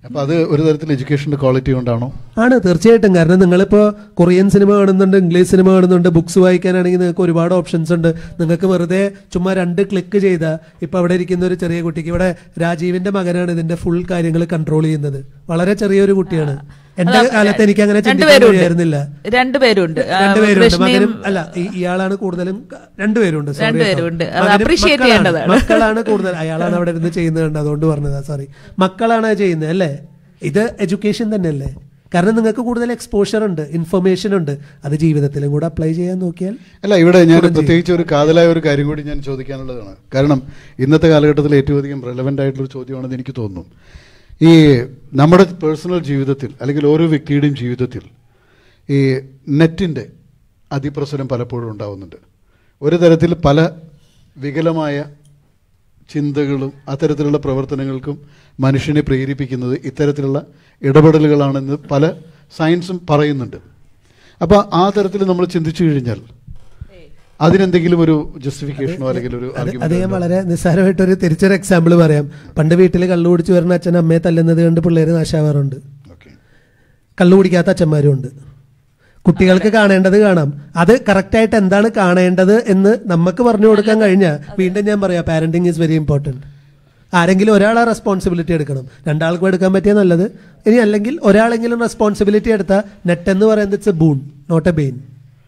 അപ്പോൾ അത് ഒരു തരത്തിൽ എഡ്യൂക്കേഷൻ്റെ ക്വാളിറ്റി കൊണ്ടാണോ ആണ് തീർച്ചയായിട്ടും കാരണം നിങ്ങളിപ്പോൾ കൊറിയൻ സിനിമ കാണുന്നുണ്ട് ഇംഗ്ലീഷ് സിനിമ കാണുന്നുണ്ട് ബുക്സ് വായിക്കാനാണെങ്കിൽ നിങ്ങൾക്ക് ഒരുപാട് ഓപ്ഷൻസ് ഉണ്ട് നിങ്ങൾക്ക് വെറുതെ ചുമ്മാ രണ്ട് ക്ലിക്ക് ചെയ്താൽ ഇപ്പോൾ അവിടെ ഇരിക്കുന്ന ഒരു ചെറിയ കുട്ടിക്ക് ഇവിടെ രാജീവിന്റെ മകനാണ് ഇതിന്റെ ഫുൾ കാര്യങ്ങൾ കൺട്രോൾ ചെയ്യുന്നത് വളരെ ചെറിയൊരു കുട്ടിയാണ് എന്റെ കാലത്ത് എനിക്ക് അങ്ങനെ ചിന്തിക്കാൻ രണ്ടുപേരുണ്ട് കഴിയായിരുന്നില്ല രണ്ടുപേരുണ്ട് ആ, രണ്ടുപേരുണ്ട് രശ്മിയും മകനും അല്ല ഈ- ഇയാളാണ് കൂടുതലും രണ്ടുപേരുണ്ട് sorry രണ്ടുപേരുണ്ട്. കേട്ടോ. അത് മകനും appreciate മക്കളാണ്. ചെയ്യേണ്ടതാണ്. മക്കളാണ് കൂടുതൽ അയാളാണ് അവിടെ ഇരുന്ന് ചെയ്യുന്നത് കണ്ടത് അതുകൊണ്ട് പറഞ്ഞതാ സോറി മക്കളാണ് അത് ചെയ്യുന്നത് അല്ലേ ഇത് എഡ്യൂക്കേഷൻ തന്നെയല്ലേ കാരണം നിങ്ങൾക്ക് കൂടുതൽ എക്സ്പോഷർ ഉണ്ട് ഇൻഫർമേഷൻ ഉണ്ട് അത് ജീവിതത്തിലും കൂടെ അപ്ലൈ ചെയ്യാൻ നോക്കിയാൽ അല്ല ഇവിടെ ഞാൻ പ്രത്യേകിച്ച് ഒരു കാതലായ ഒരു കാര്യം കൂടി ഞാൻ ചോദിക്കാനുള്ളതാണ് കാരണം ഇന്നത്തെ കാലഘട്ടത്തിൽ ഏറ്റവും അധികം റെലവെൻ്റ് ആയിട്ടുള്ളൊരു ചോദ്യമാണെന്ന് എനിക്ക് തോന്നുന്നു ഈ നമ്മുടെ പേഴ്സണൽ ജീവിതത്തിൽ അല്ലെങ്കിൽ ഓരോ വ്യക്തിയുടെയും ജീവിതത്തിൽ ഈ നെറ്റിൻ്റെ അതിപ്രസരം പലപ്പോഴും ഉണ്ടാവുന്നുണ്ട് ഒരു തരത്തിൽ പല വികലമായ ചിന്തകളും അത്തരത്തിലുള്ള പ്രവർത്തനങ്ങൾക്കും മനുഷ്യനെ പ്രേരിപ്പിക്കുന്നത് ഇത്തരത്തിലുള്ള ഇടപെടലുകളാണെന്ന് പല സയൻസും പറയുന്നുണ്ട് അപ്പോൾ ആ തരത്തിൽ നമ്മൾ ചിന്തിച്ചു കഴിഞ്ഞാൽ അതിനെന്തെങ്കിലും ഒരു ജസ്റ്റിഫിക്കേഷനോ അല്ലെങ്കിൽ ഒരു അത് അത് ഞാൻ ആർഗ്യുമെന്റോ വളരെ നിസ്സാരമായിട്ടൊരു തിരിച്ചൊരു എക്സാമ്പിൾ പറയാം പണ്ട് വീട്ടിൽ കള്ളു കുടിച്ച് വരുന്ന അച്ഛൻ അമ്മയെ തല്ലുന്നത് കണ്ട് പിള്ളേർ നാശാവാറുണ്ട് ഓക്കെ കള്ളു കുടിക്കാത്ത അച്ഛന്മാരും ഉണ്ട് കുട്ടികൾക്ക് കാണേണ്ടത് കാണാം അത് കറക്റ്റായിട്ട് എന്താണ് കാണേണ്ടത് എന്ന് നമുക്ക് പറഞ്ഞു കൊടുക്കാൻ കഴിഞ്ഞാൽ വീണ്ടും ഞാൻ പറയാം പാരന്റിങ് ഈസ് വെരി ഇമ്പോർട്ടൻറ്റ് ആരെങ്കിലും ഒരാൾ ആ റെസ്പോൺസിബിലിറ്റി എടുക്കണം രണ്ടാൾക്കും എടുക്കാൻ പറ്റിയ നല്ലത് ഇനി അല്ലെങ്കിൽ ഒരാളെങ്കിലും റെസ്പോൺസിബിലിറ്റി എടുത്താൽ നെറ്റ് എന്ന് പറയുന്നത് it's a boon not a bane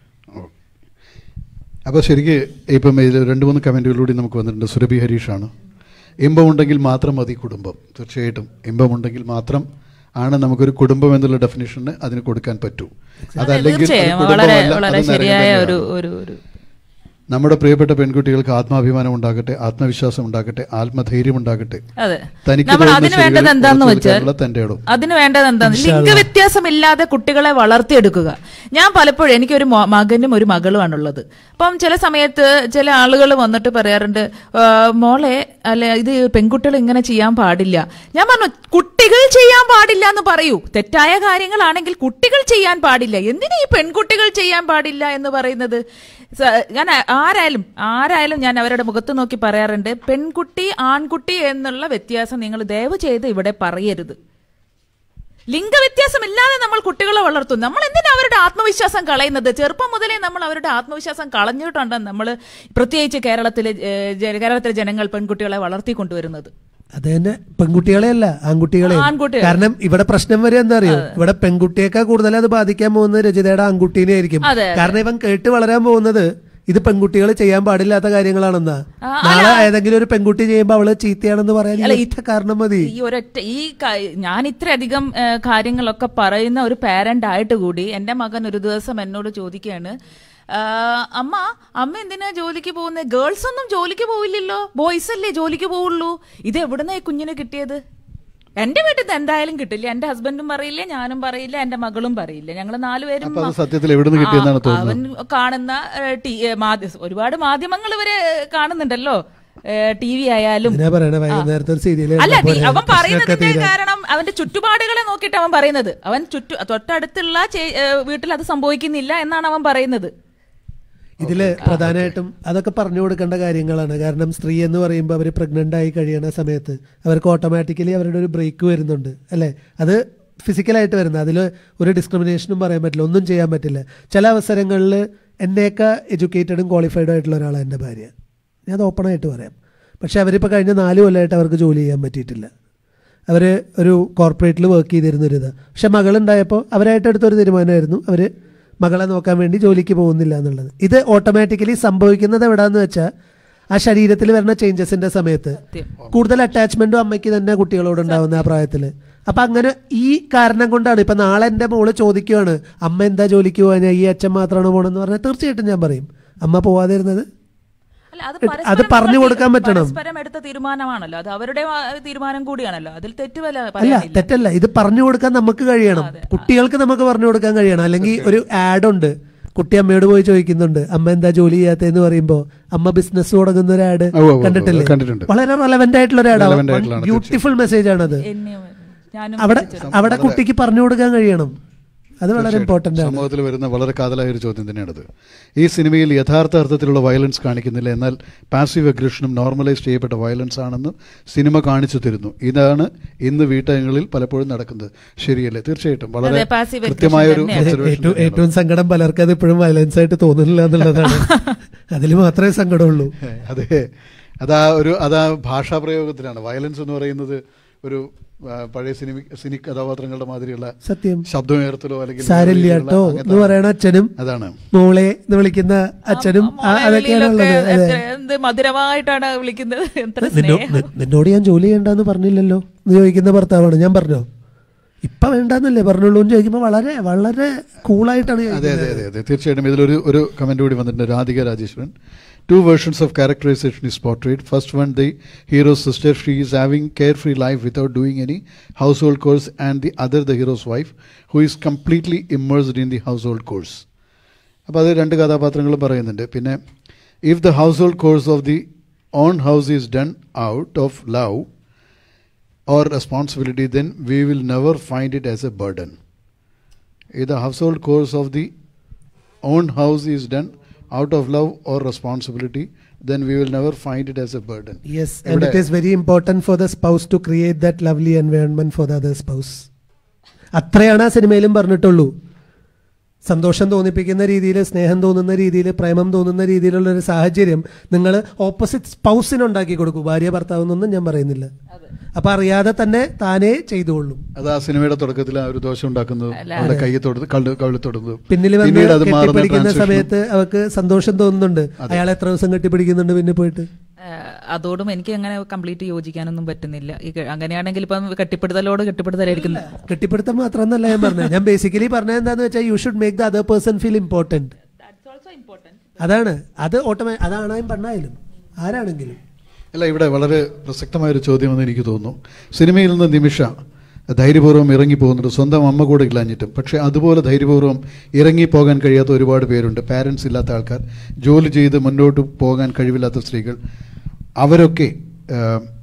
അപ്പോൾ ശരിക്ക് ഇപ്പം ഇതിൽ രണ്ട് മൂന്ന് കമൻറ്റുകളിലൂടെ നമുക്ക് വന്നിട്ടുണ്ട് സുരഭി ഹരീഷാണ് ഇമ്പമുണ്ടെങ്കിൽ മാത്രം മതി കുടുംബം തീർച്ചയായിട്ടും ഇമ്പമുണ്ടെങ്കിൽ മാത്രം ആണ് നമുക്കൊരു കുടുംബം എന്നുള്ള ഡെഫിനേഷന് അതിന് കൊടുക്കാൻ പറ്റൂ അതല്ലെങ്കിൽ അത് തീർച്ചയായും വളരെ കുടുംബമല്ല, വളരെ അത് നരകം ശരിയായ ഒരു തന്നെയാണ്. ഒരു ഒരു നമ്മുടെ പ്രിയപ്പെട്ട പെൺകുട്ടികൾക്ക് ആത്മാഭിമാനം ഉണ്ടാകട്ടെ ആത്മവിശ്വാസം ഉണ്ടാകട്ടെ ആത്മധൈര്യം ഉണ്ടാകട്ടെ അതെ തനിക്ക് നമ്മൾ തോന്നുന്ന അതിന് വേണ്ടത് ശരികളിൽ എന്താന്ന് ഉറച്ചു വെച്ചാൽ നിൽക്കാനുള്ള തന്റെ ഇടം അതിന് വേണ്ടത് എന്താണ് ലിംഗവ്യത്യാസമില്ലാതെ കുട്ടികളെ വളർത്തിയെടുക്കുക ഞാൻ പലപ്പോഴും എനിക്കൊരു മോ- മകനും ഒരു മകളുമാണുള്ളത് അപ്പം ചില സമയത്ത് ചില ആളുകൾ വന്നിട്ട് പറയാറുണ്ട് "ആ, മോളെ അല്ലെ ഇത് പെൺകുട്ടികൾ ഇങ്ങനെ ചെയ്യാൻ പാടില്ല ഞാൻ പറഞ്ഞു കുട്ടികൾ ചെയ്യാൻ പാടില്ല എന്ന് പറയൂ തെറ്റായ കാര്യങ്ങളാണെങ്കിൽ കുട്ടികൾ ചെയ്യാൻ പാടില്ല എന്തിനാ ഈ പെൺകുട്ടികൾ ചെയ്യാൻ പാടില്ല എന്ന് പറയുന്നത് സ- ഞാൻ ആരായാലും ആരായാലും ഞാൻ അവരുടെ മുഖത്ത് നോക്കി പറയാറുണ്ട് പെൺകുട്ടി ആൺകുട്ടി എന്നുള്ള വ്യത്യാസം നിങ്ങൾ ദയവ് ചെയ്ത് ഇവിടെ പറയരുത് ലിംഗവ്യത്യാസമില്ലാതെ നമ്മൾ കുട്ടികളെ വളർത്തും നമ്മൾ എന്തിനാ അവരുടെ ആത്മവിശ്വാസം കളയുന്നത് ചെറുപ്പം മുതലേ നമ്മൾ അവരുടെ ആത്മവിശ്വാസം കളഞ്ഞിട്ടുണ്ട് നമ്മൾ പ്രത്യേകിച്ച് കേരളത്തിലെ ഏഹ്, ജ- കേരളത്തിലെ ജനങ്ങൾ പെൺകുട്ടികളെ വളർത്തിക്കൊണ്ടുവരുന്നത് അത് തന്നെ പെൺകുട്ടികളെ അല്ല ആൺകുട്ടികളെ ആൺകുട്ടികളെ. കാരണം ഇവിടെ പ്രശ്നം വരെ എന്താ അറിയോ ഇവിടെ പെൺകുട്ടിയേക്കാൾ കൂടുതൽ അത് ബാധിക്കാൻ പോകുന്നത് രചിതയുടെ ആൺകുട്ടീനെ ആയിരിക്കും അതെ, കാരണം ഇവൻ കേട്ട് വളരാൻ പോകുന്നത് ഇത് പെൺകുട്ടികൾ ചെയ്യാൻ പാടില്ലാത്ത കാര്യങ്ങളാണെന്നാ ആ, നാളെ ഏതെങ്കിലും ഒരു പെൺകുട്ടി ചെയ്യുമ്പോൾ അവള് ചീത്തയാണെന്ന് പറയാൻ അല്ല, ഈ ഒറ്റ കാരണം മതി ഈ ഒരൊറ്റ ഈ ക- ഞാൻ ഇത്രയധികം ഏഹ്, കാര്യങ്ങളൊക്കെ പറയുന്ന ഒരു പാരന്റ് ആയിട്ട് കൂടി എന്റെ മകൻ ഒരു ദിവസം എന്നോട് ചോദിക്കുകയാണ് "ആ, അമ്മ അമ്മ എന്തിനാ ജോലിക്ക് പോകുന്നത് ഗേൾസ് ഒന്നും ജോലിക്ക് പോവില്ലല്ലോ ബോയ്സ് അല്ലേ ജോലിക്ക് പോവുള്ളൂ ഇത് എവിടുന്നാ ഈ കുഞ്ഞിന് കിട്ടിയത് എന്റെ വീട്ടിൽ നിന്ന് എന്തായാലും കിട്ടില്ല എന്റെ ഹസ്ബൻഡും പറയില്ല ഞാനും പറയില്ല എന്റെ മകളും പറയില്ല ഞങ്ങൾ നാലുപേരും അപ്പൊ അത് സത്യത്തിൽ എവിടെ നിന്ന് കിട്ടിയെന്നാണ് ആ, തോന്നുന്നത് അവൻ കാണുന്ന ഏഹ്, ടി- ഏഹ്, മാധ്യ- ഒരുപാട് മാധ്യമങ്ങൾ ഇവരെ കാണുന്നുണ്ടല്ലോ ടി വി ആയാലും ഇതിനാ പറയണ വൈകുന്നേരത്തെ ഒരു സീരിയൽ അല്ല നീ- അവൻ പറയുന്നതിന്റെ കാരണം അവന്റെ ചുറ്റുപാടുകളെ നോക്കിയിട്ട് അവൻ പറയുന്നത് അവൻ ചുറ്റു തൊട്ടടുത്തുള്ള ചേ- ഏഹ് വീട്ടിൽ അത് സംഭവിക്കുന്നില്ല എന്നാണ് അവൻ പറയുന്നത് ഇതില് പ്രധാനമായിട്ടും അതൊക്കെ പറഞ്ഞു കൊടുക്കേണ്ട കാര്യങ്ങളാണ് കാരണം സ്ത്രീ എന്ന് പറയുമ്പോൾ അവർ പ്രഗ്നന്റ് ആയി കഴിയണ സമയത്ത് അവർക്ക് ഓട്ടോമാറ്റിക്കലി അവരുടെ ഒരു ബ്രേക്ക് വരുന്നുണ്ട് അല്ലേ അത് ഫിസിക്കലായിട്ട് വരുന്നത് അതിൽ ഒരു ഡിസ്ക്രിമിനേഷനും പറയാൻ പറ്റില്ല ഒന്നും ചെയ്യാൻ പറ്റില്ല ചില അവസരങ്ങളിൽ എന്നേക്കാൾ എഡ്യൂക്കേറ്റഡും ക്വാളിഫൈഡും ആയിട്ടുള്ള ഒരാളാണ് എൻ്റെ ഭാര്യ ഞാൻ അത് ഓപ്പണായിട്ട് പറയാം പക്ഷേ അവരിപ്പോൾ കഴിഞ്ഞ നാല് കൊല്ലമായിട്ട് അവർക്ക് ജോലി ചെയ്യാൻ പറ്റിയിട്ടില്ല അവർ ഒരു കോർപ്പറേറ്റിൽ വർക്ക് ചെയ്തിരുന്നൊരിത് പക്ഷെ മകളുണ്ടായപ്പോൾ അവരായിട്ട് എടുത്തൊരു തീരുമാനമായിരുന്നു അവർ മകളെ നോക്കാൻ വേണ്ടി ജോലിക്ക് പോകുന്നില്ല എന്നുള്ളത് ഇത് ഓട്ടോമാറ്റിക്കലി സംഭവിക്കുന്നത് എവിടാന്ന് വെച്ചാൽ ആ ശരീരത്തിൽ വരുന്ന ചേഞ്ചസിന്റെ സമയത്ത് കൂടുതൽ അറ്റാച്ച്മെന്റും അമ്മയ്ക്ക് തന്നെ കുട്ടികളോട് ഉണ്ടാവുന്ന ആ പ്രായത്തിൽ അപ്പൊ അങ്ങനെ ഈ കാരണം കൊണ്ടാണ് ഇപ്പൊ നാളെ എൻ്റെ മോള് ചോദിക്കുവാണ് അമ്മ എന്താ ജോലിക്ക് പോകാൻ ഈ അച്ഛൻ മാത്രമാണ് പോകണമെന്ന് പറഞ്ഞാൽ തീർച്ചയായിട്ടും ഞാൻ പറയും അമ്മ പോവാതിരുന്നത് അല്ല അത് അത് പരസ്പരം പറഞ്ഞു നമ്മൾ കൊടുക്കാൻ പറ്റണം. പരസ്പരം എടുത്ത തീരുമാനമാണല്ലോ അത് അവരുടെ ആ, തീരുമാനം കൂടിയാണല്ലോ അതിൽ തെറ്റ് വല്ല അല്ല പറയാനില്ല തെറ്റല്ല ഇത് പറഞ്ഞു കൊടുക്കാൻ നമുക്ക് കഴിയണം കുട്ടികൾക്ക് നമുക്ക് പറഞ്ഞു കൊടുക്കാൻ കഴിയണം അല്ലെങ്കിൽ ഒരു ആഡ് ഉണ്ട് കുട്ടി അമ്മയോട് പോയി ചോദിക്കുന്നുണ്ട് അമ്മ എന്താ ജോലി ചെയ്യാത്തതെന്ന് പറയുമ്പോ അമ്മ ബിസിനസ് തുടങ്ങുന്ന ഒരു ആഡ് ഉവ്വ് ഉവ്വ് കണ്ടിട്ടില്ലേ കണ്ടിട്ടുണ്ട്. വളരെ റെലവെന്റ് ആയിട്ടുള്ള ഒരു Relevant ആഡ് ആയിട്ടുള്ളതാണ് ബ്യൂട്ടിഫുൾ മെസ്സേജ് ആണത് എന്നെ ഞാനും അവിടെ അവിടെ കുട്ടിക്ക് പറഞ്ഞു കൊടുക്കാൻ കഴിയണം അത് വളരെ ഇമ്പോർട്ടൻ്റ് ആണ് സമൂഹത്തിൽ വരുന്ന വളരെ കാതലായ ഒരു ചോദ്യം തന്നെയാണത് ഈ സിനിമയിൽ യഥാർത്ഥ അർത്ഥത്തിലുള്ള വയലൻസ് കാണിക്കുന്നില്ല എന്നാൽ പാസീവ് അഗ്രഷനും നോർമലൈസ് ചെയ്യപ്പെട്ട വയലൻസ് ആണെന്ന് സിനിമ കാണിച്ചു തരുന്നു ഇതാണ് ഇന്ന് വീട്ടകങ്ങളിൽ പലപ്പോഴും നടക്കുന്നത് ശരിയല്ലേ തീർച്ചയായിട്ടും വളരെ അതെ, passive aggression കൃത്യമായ ഒരു തന്നെയാണ്. observation ഏറ്റവും തന്നെയാണ്. ഏറ്റവും സങ്കടം പലർക്കും അത് ഇപ്പോഴും വയലൻസ് ആയിട്ട് തോന്നുന്നില്ല എന്നുള്ളതാണ് അതിൽ മാത്രമേ സങ്കടമുള്ളൂ ഏ, അതെ അതാ ഒരു അതാ ഭാഷാ പ്രയോഗത്തിലാണ് വയലൻസ് എന്ന് പറയുന്നത് ഒരു ആ, പഴയ സിനിമ സിനി കഥാപാത്രങ്ങളുടെ മാതിരിയുള്ള സത്യം ശബ്ദമുയർത്തലോ അല്ലെങ്കിൽ സാരല്യാട്ടോ എന്ന് അങ്ങനത്തെ- പറയണ അച്ഛനും അതാണ് മോളെ എന്ന് വിളിക്കുന്ന അച്ഛനും ആ, അതൊക്കെയാണ് ഉള്ളത് മോളെ അതെ എത്ര- എന്ത് മധുരമായിട്ടാണ് വിളിക്കുന്നത് എത്ര നിന്നോ- സ്നേഹം നി- നിന്നോട് ഞാൻ ജോലി ചെയ്യണ്ടെന്ന് പറഞ്ഞില്ലല്ലോ എന്ന് ചോദിക്കുന്ന ഭർത്താവാണ് ഞാൻ പറഞ്ഞോ ഇപ്പൊ വേണ്ടെന്നല്ലേ പറഞ്ഞുള്ളൂ എന്ന് ചോദിക്കുമ്പോൾ വളരെ വളരെ കൂളായിട്ടാണ് അതെ ചോദിക്കുന്നത് അതെ അതെ അതെ തീർച്ചയായിട്ടും ഇതിലൊരു ഒരു കമന്റ് കൂടി വന്നിട്ടുണ്ട് Radhika Rajeswaran two versions of characterisation is portrait first one the heroes sister she is having carefree life without doing any household chores and the other the heroes wife who is completely immersed in the household chores അപ്പോൾ അത് രണ്ട് കഥാപാത്രങ്ങളും പറയുന്നുണ്ട് പിന്നെ if the household chores of the own house is done out of love or responsibility, then we will never find it as a burden. If the household course of the own house is done out of love or responsibility, then we will never find it as a burden. Yes and ഇവിടെ- it is very important for the spouse to create that lovely environment for the other spouse അത്രയാണ് ആ സിനിമയിലും പറഞ്ഞിട്ടുള്ളൂ സന്തോഷം തോന്നിപ്പിക്കുന്ന രീതിയിൽ സ്നേഹം തോന്നുന്ന രീതിയിൽ പ്രേമം തോന്നുന്ന രീതിയിലുള്ള ഒരു സാഹചര്യം നിങ്ങൾ ഓപ്പോസിറ്റ് സ്പൗസിന് ഉണ്ടാക്കി കൊടുക്കൂ ഭാര്യ ഭർത്താവ് എന്നൊന്നും ഞാൻ പറയുന്നില്ല അപ്പൊ അറിയാതെ തന്നെ താനേ ചെയ്തുകൊള്ളും അത് ആ സിനിമയുടെ തുടക്കത്തിൽ ആ ഒരു ദോഷം ഉണ്ടാക്കുന്നത് അവിടെ കൈ തൊടുന്നത് കള്ളു കവിളി തൊടുന്നത് പിന്നിൽ വന്ന് പിന്നീട് അത് മാറുന്ന കെട്ടിപ്പിടിക്കുന്ന transition ഉം- സമയത്ത് അവർക്ക് സന്തോഷം തോന്നുന്നുണ്ട് അയാൾ എത്ര ദിവസം കെട്ടിപ്പിടിക്കുന്നുണ്ട് പിന്നെ പോയിട്ട് ഏഹ് അതോടും എനിക്ക് അങ്ങനെ കംപ്ലീറ്റ് യോജിക്കാനൊന്നും പറ്റുന്നില്ല ഈ ക- അങ്ങനെയാണെങ്കിൽ ഇപ്പം കെട്ടിപ്പിടുതലോട് കെട്ടിപ്പിടുതലായിരിക്കും കെട്ടിപ്പിടുത്തം മാത്രമെന്നല്ല ഞാൻ പറഞ്ഞത് ഞാൻ ബേസിക്കലി പറഞ്ഞത് എന്താന്ന് വെച്ചാൽ you should make the other person feel important അതാണ് അത് ഓട്ടോമേ അതാണായും പെണ്ണായാലും ആരാണെങ്കിലും അല്ല ഇവിടെ വളരെ പ്രസക്തമായൊരു ചോദ്യമെന്ന് എനിക്ക് തോന്നുന്നു സിനിമയിൽ നിന്ന് നിമിഷ ധൈര്യപൂർവ്വം ഇറങ്ങി പോകുന്നുണ്ട് സ്വന്തം അമ്മ കൂടെ ഇല്ലാഞ്ഞിട്ടും പക്ഷേ അതുപോലെ ധൈര്യപൂർവ്വം ഇറങ്ങി പോകാൻ കഴിയാത്ത ഒരുപാട് പേരുണ്ട് പാരൻസ് ഇല്ലാത്ത ആൾക്കാർ ജോലി ചെയ്ത് മുന്നോട്ട് പോകാൻ കഴിവില്ലാത്ത സ്ത്രീകൾ അവരൊക്കെ ആ,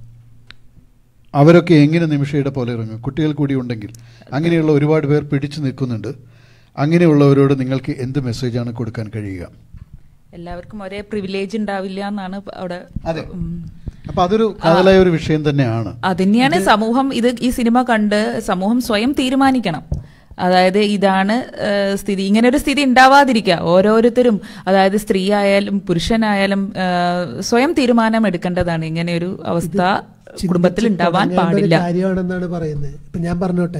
അവരൊക്കെ എങ്ങനെ നിമിഷയുടെ പോലെ ഇറങ്ങും കുട്ടികൾ കൂടി ഉണ്ടെങ്കിൽ അങ്ങനെയുള്ള ഒരുപാട് പേർ പിടിച്ചു നിൽക്കുന്നുണ്ട് അങ്ങനെയുള്ളവരോട് നിങ്ങൾക്ക് എന്ത് മെസ്സേജാണ് കൊടുക്കാൻ കഴിയുക എല്ലാവർക്കും ഒരേ പ്രിവിലേജ് ഉണ്ടാവില്ല എന്നാണ് അവിടെ അതെ. ഉം. അപ്പൊ അതൊരു കാതലായ ഒരു വിഷയം തന്നെയാണ് അതന്നെയാണ് സമൂഹം ഇത് ഈ സിനിമ കണ്ട് സമൂഹം സ്വയം തീരുമാനിക്കണം അതായത് ഇതാണ് ഏഹ്, സ്ഥിതി ഇങ്ങനെ ഒരു സ്ഥിതി ഉണ്ടാവാതിരിക്കുക ഓരോരുത്തരും അതായത് സ്ത്രീ ആയാലും പുരുഷനായാലും ഏഹ്, സ്വയം തീരുമാനം എടുക്കേണ്ടതാണ് ഇങ്ങനെ ഒരു അവസ്ഥ കുടുംബത്തിൽ ഉണ്ടാവാൻ തുടങ്ങേണ്ട ഒരു പാടില്ല കാര്യമാണെന്നാണ് പറയുന്നത് ഇപ്പൊ ഞാൻ പറഞ്ഞോട്ടെ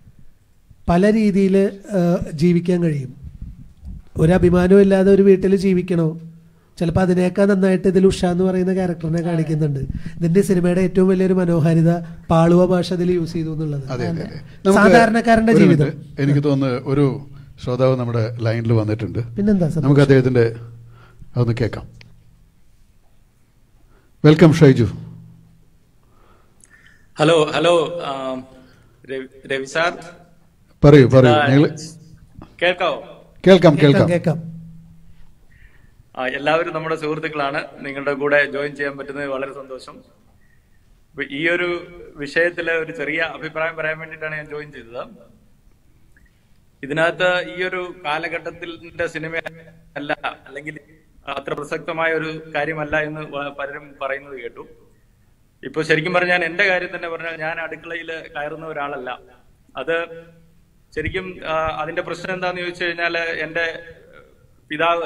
പല രീതിയിൽ ജീവിക്കാൻ കഴിയും ഒരു അഭിമാനവും ഇല്ലാതെ ഒരു വീട്ടിൽ ജീവിക്കണോ ചിലപ്പോൾ അതിനേക്കാൾ നന്നായിട്ട് ഇതിൽ ഉഷ എന്ന് പറയുന്ന ക്യാരക്ടറിനെ കാണിക്കുന്നുണ്ട് ഇതിന്റെ സിനിമയുടെ ഏറ്റവും വലിയൊരു മനോഹാരിത പാളുവ ഭാഷ ഇതിൽ യൂസ് ചെയ്തു എന്നുള്ളത് അതെ അതെ അതെ നമുക്ക് സാധാരണക്കാരന്റെ ഒരു ജീവിതം മിനിറ്റ്. എനിക്ക് തോന്നുന്നു ഒരു ശ്രോതാവ് നമ്മുടെ ലൈനിൽ വന്നിട്ടുണ്ട് പിന്നെന്താ സംഭവം? നമുക്ക് അദ്ദേഹത്തിന്റെ അതൊന്ന് കേൾക്കാം വെൽക്കം ഷൈജു ഹലോ ഹലോ ആം, രവി രവി സാർ പറയൂ പറയൂ ആ, നിങ്ങൾ കേൾക്കാവോ കേൾക്കാം കേൾക്കാം കേൾക്കാം കേൾക്കാം ആ എല്ലാവരും നമ്മുടെ സുഹൃത്തുക്കളാണ് നിങ്ങളുടെ കൂടെ ജോയിൻ ചെയ്യാൻ പറ്റുന്നത് വളരെ സന്തോഷം ഇപ്പൊ ഈ ഒരു വിഷയത്തില് ഒരു ചെറിയ അഭിപ്രായം പറയാൻ വേണ്ടിയിട്ടാണ് ഞാൻ ജോയിൻ ചെയ്തത് ഇതിനകത്ത് ഈ ഒരു കാലഘട്ടത്തിന്റെ സിനിമ അല്ല അല്ലെങ്കിൽ അത്ര പ്രസക്തമായ ഒരു കാര്യമല്ല എന്ന് വ- പലരും പറയുന്നത് കേട്ടു ഇപ്പൊ ശരിക്കും പറഞ്ഞാൽ എന്റെ കാര്യം തന്നെ പറഞ്ഞാൽ ഞാൻ അടുക്കളയിൽ കയറുന്ന ഒരാളല്ല അത് ശരിക്കും ആ, അതിന്റെ പ്രശ്നം എന്താന്ന് ചോദിച്ചു കഴിഞ്ഞാല് എന്റെ പിതാവ്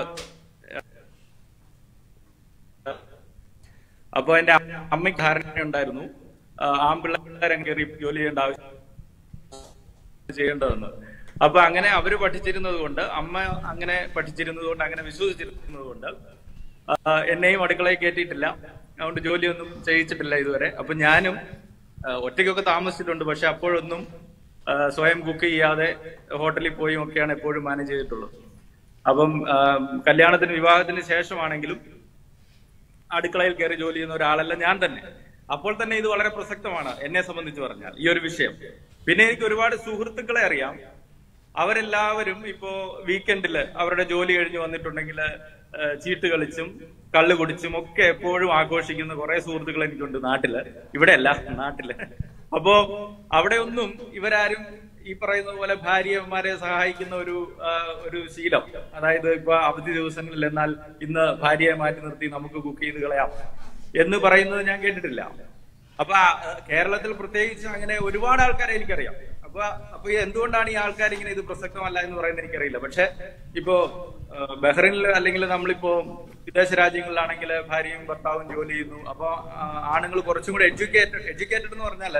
അപ്പൊ എന്റെ അമ്മയ്ക്ക് ധാരണയുണ്ടായിരുന്നു ആ, ആൺപിള്ളേരെ കയറി ജോലി ചെയ്യേണ്ട ആവശ്യം ചെയ്യേണ്ടതെന്ന് അപ്പൊ അങ്ങനെ അവര് പഠിച്ചിരുന്നത് കൊണ്ട് അമ്മ അങ്ങനെ പഠിച്ചിരുന്നത് കൊണ്ട് അങ്ങനെ വിശ്വസിച്ചിരുന്നത് കൊണ്ട് ആ, എന്നെയും അടുക്കളയിൽ കയറ്റിയിട്ടില്ല അതുകൊണ്ട് ജോലിയൊന്നും ചെയ്യിച്ചിട്ടില്ല ഇതുവരെ അപ്പൊ ഞാനും ആ, ഒറ്റയ്ക്കൊക്കെ താമസിച്ചിട്ടുണ്ട് പക്ഷെ അപ്പോഴൊന്നും ആ, സ്വയം കുക്ക് ചെയ്യാതെ ഹോട്ടലിൽ പോയും ഒക്കെയാണ് എപ്പോഴും മാനേജ് ചെയ്തിട്ടുള്ളത് അപ്പം ആ, കല്യാണത്തിന് വിവാഹത്തിന് ശേഷമാണെങ്കിലും അടുക്കളയിൽ കയറി ജോലി ചെയ്യുന്ന ഒരാളല്ല ഞാൻ തന്നെ അപ്പോൾ തന്നെ ഇത് വളരെ പ്രസക്തമാണ് എന്നെ സംബന്ധിച്ച് പറഞ്ഞാൽ ഈ ഒരു വിഷയം പിന്നെ എനിക്ക് ഒരുപാട് സുഹൃത്തുക്കളെ അറിയാം അവരെല്ലാവരും ഇപ്പോ വീക്കെൻഡില് അവരുടെ ജോലി കഴിഞ്ഞ് വന്നിട്ടുണ്ടെങ്കിൽ ചീട്ട് കളിച്ചും കള്ള് കുടിച്ചും ഒക്കെ എപ്പോഴും ആഘോഷിക്കുന്ന കുറെ സുഹൃത്തുക്കൾ എനിക്കുണ്ട് നാട്ടില് ഇവിടെയല്ല നാട്ടില് അപ്പോ അവിടെ ഒന്നും ഇവരാരും ഈ പറയുന്നത് പോലെ ഭാര്യമാരെ സഹായിക്കുന്ന ഒരു ആ, ഒരു ശീലം അതായത് ഇപ്പൊ അവധി ദിവസങ്ങളിൽ എന്നാൽ ഇന്ന് ഭാര്യയെ മാറ്റി നിർത്തി നമുക്ക് കുക്ക് ചെയ്ത് കളയാം എന്ന് പറയുന്നത് ഞാൻ കേട്ടിട്ടില്ല അപ്പൊ ആ, കേരളത്തിൽ പ്രത്യേകിച്ച് അങ്ങനെ ഒരുപാട് ആൾക്കാരെ എനിക്കറിയാം അപ്പൊ അപ്പൊ ഈ എന്തുകൊണ്ടാണ് ഈ ആൾക്കാർ ഇങ്ങനെ ഇത് പ്രസക്തമല്ല എന്ന് പറയുന്നത് എനിക്കറിയില്ല പക്ഷെ ഇപ്പോ ആ, ബഹ്റൈനിൽ അല്ലെങ്കിൽ നമ്മളിപ്പോ വിദേശ രാജ്യങ്ങളിലാണെങ്കിൽ ഭാര്യയും ഭർത്താവും ജോലി ചെയ്യുന്നു അപ്പൊ ആണുങ്ങൾ കുറച്ചും കൂടെ എഡ്യൂക്കേറ്റഡ് എഡ്യൂക്കേറ്റഡ് എന്ന് പറഞ്ഞാല്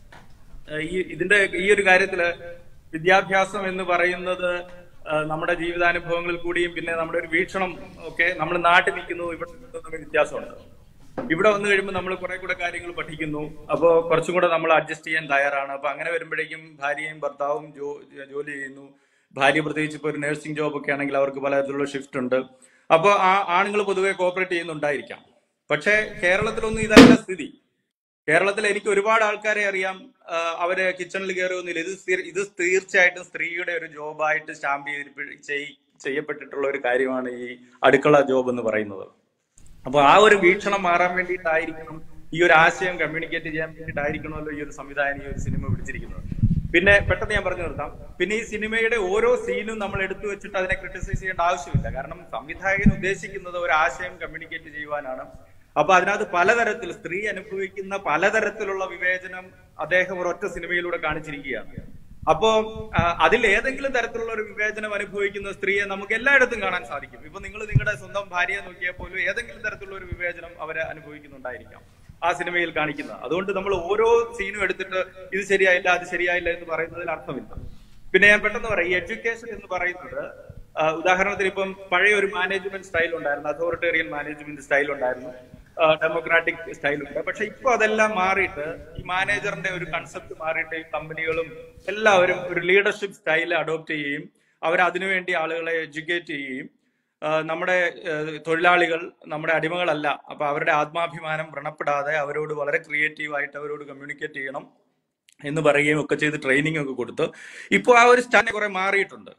ഏഹ് ഈ ഇതിന്റെ ഈ ഒരു കാര്യത്തില് വിദ്യാഭ്യാസം എന്ന് പറയുന്നത് ഏഹ് നമ്മുടെ ജീവിതാനുഭവങ്ങളിൽ കൂടിയും പിന്നെ നമ്മുടെ ഒരു വീക്ഷണം ഒക്കെ നമ്മൾ നാട്ടിൽ നിൽക്കുന്നു ഇവിടെ നിൽക്കുന്നു തമ്മിൽ വ്യത്യാസമുണ്ട് ഇവിടെ വന്നു കഴിയുമ്പോൾ നമ്മൾ കുറെ കൂടെ കാര്യങ്ങൾ പഠിക്കുന്നു അപ്പോൾ കുറച്ചും കൂടെ നമ്മൾ അഡ്ജസ്റ്റ് ചെയ്യാൻ തയ്യാറാണ് അപ്പൊ അങ്ങനെ വരുമ്പോഴേക്കും ഭാര്യയും ഭർത്താവും ജോ ജോലി ചെയ്യുന്നു ഭാര്യ പ്രത്യേകിച്ച് ഇപ്പോൾ ഒരു നഴ്സിംഗ് ജോബ് ഒക്കെ ആണെങ്കിൽ അവർക്ക് പലതരത്തിലുള്ള ഷിഫ്റ്റ് ഉണ്ട് അപ്പോൾ ആ ആണുങ്ങൾ പൊതുവെ കോപ്പറേറ്റ് ചെയ്യുന്നുണ്ടായിരിക്കാം പക്ഷേ കേരളത്തിലൊന്നും ഇതല്ല സ്ഥിതി കേരളത്തിൽ എനിക്ക് ഒരുപാട് ആൾക്കാരെ അറിയാം ആ, അവര് കിച്ചണിൽ കയറുന്നില്ല ഇത് സ്ഥിര- ഇത് തീർച്ചയായിട്ടും സ്ത്രീയുടെ ഒരു ജോബായിട്ട് സ്റ്റാമ്പ് ചെയ്തിരിപ്പ- ചെയ്- ചെയ്യപ്പെട്ടിട്ടുള്ള ഒരു കാര്യമാണ് ഈ അടുക്കള ജോബ് എന്ന് പറയുന്നത് അപ്പൊ ആ ഒരു വീക്ഷണം മാറാൻ വേണ്ടിയിട്ടായിരിക്കണം ഈ ഒരു ആശയം കമ്മ്യൂണിക്കേറ്റ് ചെയ്യാൻ വേണ്ടിയിട്ടായിരിക്കണമല്ലോ ഈ ഒരു സംവിധാനം ഈ ഒരു സിനിമ പിടിച്ചിരിക്കുന്നത് പിന്നെ പെട്ടെന്ന് ഞാൻ പറഞ്ഞു നിർത്താം പിന്നെ ഈ സിനിമയുടെ ഓരോ സീനും നമ്മൾ എടുത്തു വെച്ചിട്ട് അതിനെ ക്രിട്ടിസൈസ് ചെയ്യേണ്ട ആവശ്യമില്ല കാരണം സംവിധായകൻ ഉദ്ദേശിക്കുന്നത് ഒരു ആശയം കമ്മ്യൂണിക്കേറ്റ് ചെയ്യുവാനാണ് അപ്പൊ അതിനകത്ത് പലതരത്തിൽ സ്ത്രീ അനുഭവിക്കുന്ന പലതരത്തിലുള്ള വിവേചനം അദ്ദേഹം ഒരൊറ്റ സിനിമയിലൂടെ കാണിച്ചിരിക്കുകയാണ് അപ്പോ ആ, അതിൽ ഏതെങ്കിലും തരത്തിലുള്ള ഒരു വിവേചനം അനുഭവിക്കുന്ന സ്ത്രീയെ നമുക്ക് എല്ലായിടത്തും കാണാൻ സാധിക്കും ഇപ്പൊ നിങ്ങൾ നിങ്ങളുടെ സ്വന്തം ഭാര്യയെ നോക്കിയാൽ പോലും ഏതെങ്കിലും തരത്തിലുള്ള ഒരു വിവേചനം അവരെ അനുഭവിക്കുന്നുണ്ടായിരിക്കാം ആ സിനിമയിൽ കാണിക്കുന്നത് അതുകൊണ്ട് നമ്മൾ ഓരോ സീനും എടുത്തിട്ട് ഇത് ശരിയായില്ല അത് ശരിയായില്ല എന്ന് പറയുന്നതിൽ അർത്ഥമില്ല പിന്നെ ഞാൻ പെട്ടെന്ന് പറയാം ഈ എഡ്യൂക്കേഷൻ എന്ന് പറയുന്നത് ആ, ഉദാഹരണത്തിന് ഇപ്പം പഴയ ഒരു മാനേജ്മെന്റ് സ്റ്റൈൽ ഉണ്ടായിരുന്നു അതോറിറ്റേറിയൻ മാനേജ്മെന്റ് സ്റ്റൈൽ ഉണ്ടായിരുന്നു ഡെമോക്രാറ്റിക് സ്റ്റൈലുണ്ട് പക്ഷെ ഇപ്പൊ അതെല്ലാം മാറിയിട്ട് ഈ മാനേജറിന്റെ ഒരു കൺസെപ്റ്റ് മാറിയിട്ട് ഈ കമ്പനികളും എല്ലാവരും ഒരു ലീഡർഷിപ്പ് സ്റ്റൈൽ അഡോപ്റ്റ് ചെയ്യുകയും അവർ അതിനുവേണ്ടി ആളുകളെ എഡ്യൂക്കേറ്റ് ചെയ്യുകയും ആ, നമ്മുടെ ആ, തൊഴിലാളികൾ നമ്മുടെ അടിമകളല്ല അപ്പൊ അവരുടെ ആത്മാഭിമാനം വ്രണപ്പെടാതെ അവരോട് വളരെ ക്രിയേറ്റീവ് ആയിട്ട് അവരോട് കമ്മ്യൂണിക്കേറ്റ് ചെയ്യണം എന്ന് പറയുകയും ഒക്കെ ചെയ്ത് ട്രെയിനിങ് ഒക്കെ കൊടുത്ത് ഇപ്പോൾ ആ ഒരു സ്റ്റാൻഡ് കുറെ മാറിയിട്ടുണ്ട്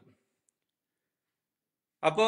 അപ്പോ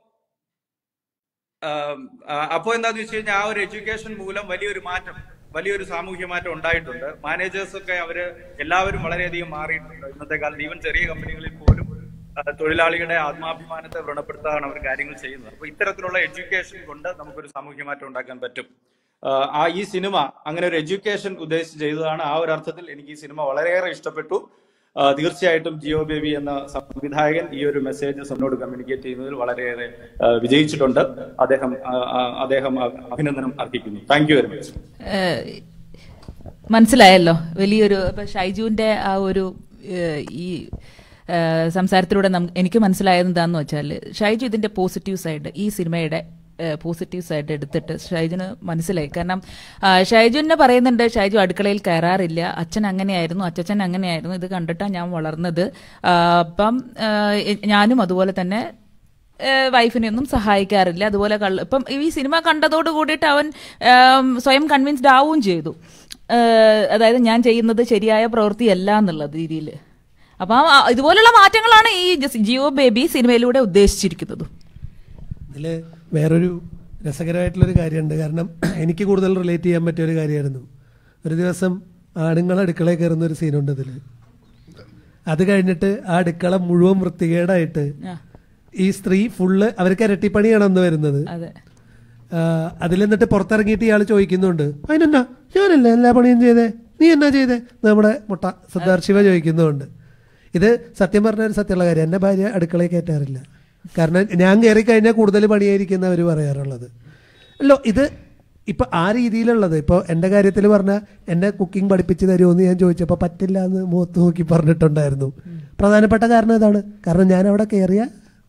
ആം, ആ, അപ്പോ എന്താന്ന് വെച്ച് കഴിഞ്ഞാൽ ആ ഒരു എഡ്യൂക്കേഷൻ മൂലം വലിയൊരു മാറ്റം വലിയൊരു സാമൂഹ്യ മാറ്റം ഉണ്ടായിട്ടുണ്ട് മാനേജേഴ്സ് ഒക്കെ അവര് എല്ലാവരും വളരെയധികം മാറിയിട്ടുണ്ട് ഇന്നത്തെ കാലത്ത് ഈവൻ ചെറിയ കമ്പനികളിൽ പോലും ആ, തൊഴിലാളികളുടെ ആത്മാഭിമാനത്തെ വ്രണപ്പെടുത്താതാണ് അവർ കാര്യങ്ങൾ ചെയ്യുന്നത് അപ്പൊ ഇത്തരത്തിലുള്ള എഡ്യൂക്കേഷൻ കൊണ്ട് നമുക്കൊരു സാമൂഹ്യ മാറ്റം ഉണ്ടാക്കാൻ പറ്റും ആ, ആ ഈ സിനിമ അങ്ങനെ ഒരു എഡ്യൂക്കേഷൻ ഉദ്ദേശിച്ച് ചെയ്തതാണ് ആ ഒരു അർത്ഥത്തിൽ എനിക്ക് ഈ സിനിമ വളരെയേറെ ഇഷ്ടപ്പെട്ടു ആ, തീർച്ചയായിട്ടും ജിയോ ബേബി എന്ന സംവിധായകൻ ഈ ഒരു മെസ്സേജ് എന്നോട് കമ്മ്യൂണിക്കേറ്റ് ചെയ്യുന്നതിൽ വളരെയേറെ ആ, വിജയിച്ചിട്ടുണ്ട് അദ്ദേഹം ആ, ആ, അദ്ദേഹം അഭിനന്ദനം അർപ്പിക്കുന്നു താങ്ക് യു വെരി മച്ച് ഏഹ് മനസ്സിലായല്ലോ വലിയൊരു ഇപ്പൊ ഷൈജുവിന്റെ ആ ഒരു ഏഹ് ഈ ഏഹ് സംസാരത്തിലൂടെ നം എനിക്ക് മനസ്സിലായത് എന്താന്ന് വെച്ചാൽ ഷൈജു ഇതിന്റെ പോസിറ്റീവ് സൈഡ് ഈ സിനിമയുടെ പോസിറ്റീവ് സൈഡ് എടുത്തിട്ട് ഷൈജുന് മനസ്സിലായി കാരണം ആ, ഷൈജുവിനെ പറയുന്നുണ്ട് ഷൈജു അടുക്കളയിൽ കയറാറില്ല അച്ഛൻ അങ്ങനെയായിരുന്നു അച്ഛൻ അങ്ങനെയായിരുന്നു ഇത് കണ്ടിട്ടാണ് ഞാൻ വളർന്നത് ആ, അപ്പം ആ, ഞാനും അതുപോലെ തന്നെ ഏഹ് വൈഫിനെ ഒന്നും സഹായിക്കാറില്ല അതുപോലെ കള്ള ഇപ്പം ഈ സിനിമ കണ്ടതോട് കൂടിയിട്ട് അവൻ ഏം, സ്വയം കൺവിൻസ്ഡ് ആവുകയും ചെയ്തു ഏഹ് അതായത് ഞാൻ ചെയ്യുന്നത് ശരിയായ പ്രവൃത്തിയല്ല എന്നുള്ള രീതിയിൽ അപ്പം ആ ഇതുപോലുള്ള മാറ്റങ്ങളാണ് ഈ ജസ്- ജിയോ ബേബി സിനിമയിലൂടെ ഉദ്ദേശിച്ചിരിക്കുന്നത് ഇതിൽ വേറൊരു രസകരമായിട്ടുള്ളൊരു കാര്യമുണ്ട് കാരണം എനിക്ക് കൂടുതൽ റിലേറ്റ് ചെയ്യാൻ പറ്റിയ ഒരു കാര്യമായിരുന്നു ഒരു ദിവസം ആണുങ്ങൾ അടുക്കളയിൽ കയറുന്ന ഒരു സീനുണ്ട് ഇതിൽ അത് കഴിഞ്ഞിട്ട് ആ അടുക്കള മുഴുവൻ വൃത്തികേടായിട്ട് ആ, ഈ സ്ത്രീ ഫുള്ള് അവർക്ക് ഇരട്ടിപ്പണിയാണ് അന്ന് വരുന്നത് അതെ ആ, അതിലെന്നിട്ട് പുറത്തിറങ്ങിയിട്ട് ഇയാൾ ചോദിക്കുന്നുണ്ട് അതിനെന്നാ ഞാനല്ലേ എല്ലാ പണിയും ചെയ്തേ നീ എന്നാ ചെയ്തേ നമ്മുടെ മുട്ട സിദ്ധാർത്ഥ ശിവ ചോദിക്കുന്നുണ്ട് ഇത് സത്യം പറഞ്ഞ ഒരു സത്യമുള്ള കാര്യം എൻ്റെ ഭാര്യ അടുക്കളയിൽ കയറ്റാറില്ല കാരണം ഞാൻ കയറി കഴിഞ്ഞാൽ കൂടുതൽ പണിയായിരിക്കുന്ന അവർ പറയാറുള്ളത് അല്ലോ ഇത് ഇപ്പൊ ആ രീതിയിലുള്ളത് ഇപ്പോൾ എൻ്റെ കാര്യത്തിൽ പറഞ്ഞാൽ എന്നെ കുക്കിംഗ് പഠിപ്പിച്ച് തരുമോ എന്ന് ഞാൻ ചോദിച്ചപ്പോൾ പറ്റില്ല എന്ന് മുഖത്ത് നോക്കി പറഞ്ഞിട്ടുണ്ടായിരുന്നു പ്രധാനപ്പെട്ട കാരണം ഇതാണ് കാരണം ഞാൻ അവിടെ കയറിയ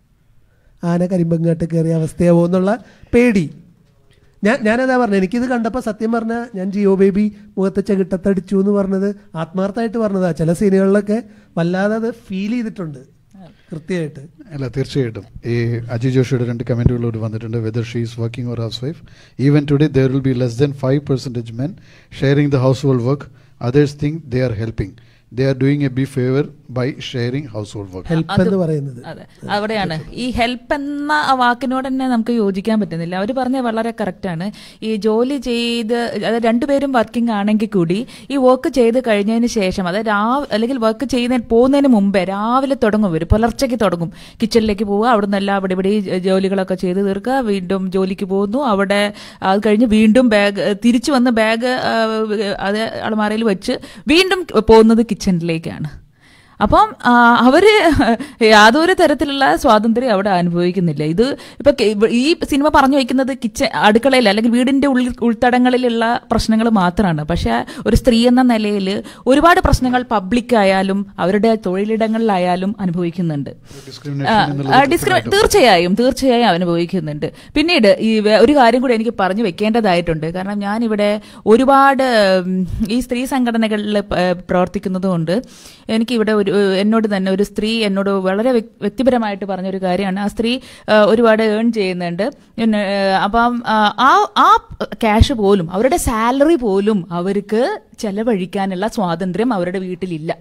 ആന കരിമ്പങ്ങാട്ട് കയറിയ അവസ്ഥയാവോ എന്നുള്ള പേടി ഞാൻ ഞാനതാ പറഞ്ഞത് എനിക്കിത് കണ്ടപ്പോൾ സത്യം പറഞ്ഞാൽ ഞാൻ ജിയോ ബേബി മുഖത്ത് ചെകിട്ടത്തടിച്ചു എന്ന് പറഞ്ഞത് ആത്മാർത്ഥമായിട്ട് പറഞ്ഞതാ ചില സീനുകളിലൊക്കെ വല്ലാതെ അത് ഫീൽ ചെയ്തിട്ടുണ്ട് കൃത്യമായിട്ട് അല്ല തീർച്ചയായിട്ടും ഈ അജി ജോഷിയുടെ രണ്ട് കമൻറ്റുകളോട് വന്നിട്ടുണ്ട് whether she is working or housewife even today there will be less than five percentage men sharing the household work others think they are helping they are doing a big favour by sharing household work help അത് എന്ന് പറയുന്നത് അതെ അവിടെയാണ് ഈ help എന്ന ആ വാക്കിനോട് തന്നെ നമുക്ക് യോജിക്കാൻ പറ്റുന്നില്ല അവർ പറഞ്ഞ വളരെ കറക്റ്റാണ് ഈ ജോലി ചെയ്ത് അത് രണ്ടുപേരും വർക്കിംഗ് ആണെങ്കിൽ കൂടി ഈ വർക്ക് ചെയ്ത് കഴിഞ്ഞതിന് ശേഷം അത് രാവ് അല്ലെങ്കിൽ വർക്ക് ചെയ്യുന്ന പോകുന്നതിന് മുമ്പേ രാവിലെ തുടങ്ങും ഇവർ പുലർച്ചയ്ക്ക് തുടങ്ങും കിച്ചണിലേക്ക് പോവുക അവിടെ നിന്ന് എല്ലാം അവിടെ ഇവിടെ ഈ ജോലികളൊക്കെ ചെയ്ത് തീർക്കുക വീണ്ടും ജോലിക്ക് പോകുന്നു അവിടെ അത് കഴിഞ്ഞ് വീണ്ടും ബാഗ് തിരിച്ചു വന്ന് ബാഗ് അത് അളമാരയിൽ വെച്ച് വീണ്ടും പോകുന്നത് കിച്ചണിലേക്കാണ് അപ്പം ആ, അവര് യാതൊരു തരത്തിലുള്ള സ്വാതന്ത്ര്യം അവിടെ അനുഭവിക്കുന്നില്ല ഇത് ഇപ്പൊ കെ- ഇവ- ഈ സിനിമ പറഞ്ഞു വയ്ക്കുന്നത് കിച്ചൺ അടുക്കളയിൽ അല്ലെങ്കിൽ വീടിന്റെ ഉള്ളിൽ ഉൾത്തടങ്ങളിലുള്ള പ്രശ്നങ്ങൾ മാത്രമാണ് പക്ഷെ ഒരു സ്ത്രീ എന്ന നിലയിൽ ഒരുപാട് പ്രശ്നങ്ങൾ പബ്ലിക് ആയാലും അവരുടെ തൊഴിലിടങ്ങളിലായാലും അനുഭവിക്കുന്നുണ്ട് ഡിസ്ക്രിമിനേഷൻ ആ, എന്നുള്ളത് ആ, ഡിസ്ക്രി- തീർച്ചയായും തീർച്ചയായും അനുഭവിക്കുന്നുണ്ട് പിന്നീട് ഈ വേ- ഒരു കാര്യം കൂടി എനിക്ക് പറഞ്ഞു വെക്കേണ്ടതായിട്ടുണ്ട് കാരണം ഞാനിവിടെ ഒരുപാട് ഉം, ഈ സ്ത്രീ സംഘടനകളിൽ പ- പ്രവർത്തിക്കുന്നത് കൊണ്ട് എനിക്കിവിടെ ഒരു എന്നോട് തന്നെ ഒരു സ്ത്രീ എന്നോട് വളരെ വ്യക്- വ്യക്തിപരമായിട്ട് പറഞ്ഞൊരു കാര്യമാണ് ആ സ്ത്രീ ആ, ഒരുപാട് ഏൺ ചെയ്യുന്നുണ്ട് പിന്നെ, ആ, അപ്പം ആ, ആ ആ ക്യാഷ് പോലും അവരുടെ സാലറി പോലും അവർക്ക് ചെലവഴിക്കാനുള്ള സ്വാതന്ത്ര്യം അവരുടെ വീട്ടിലില്ല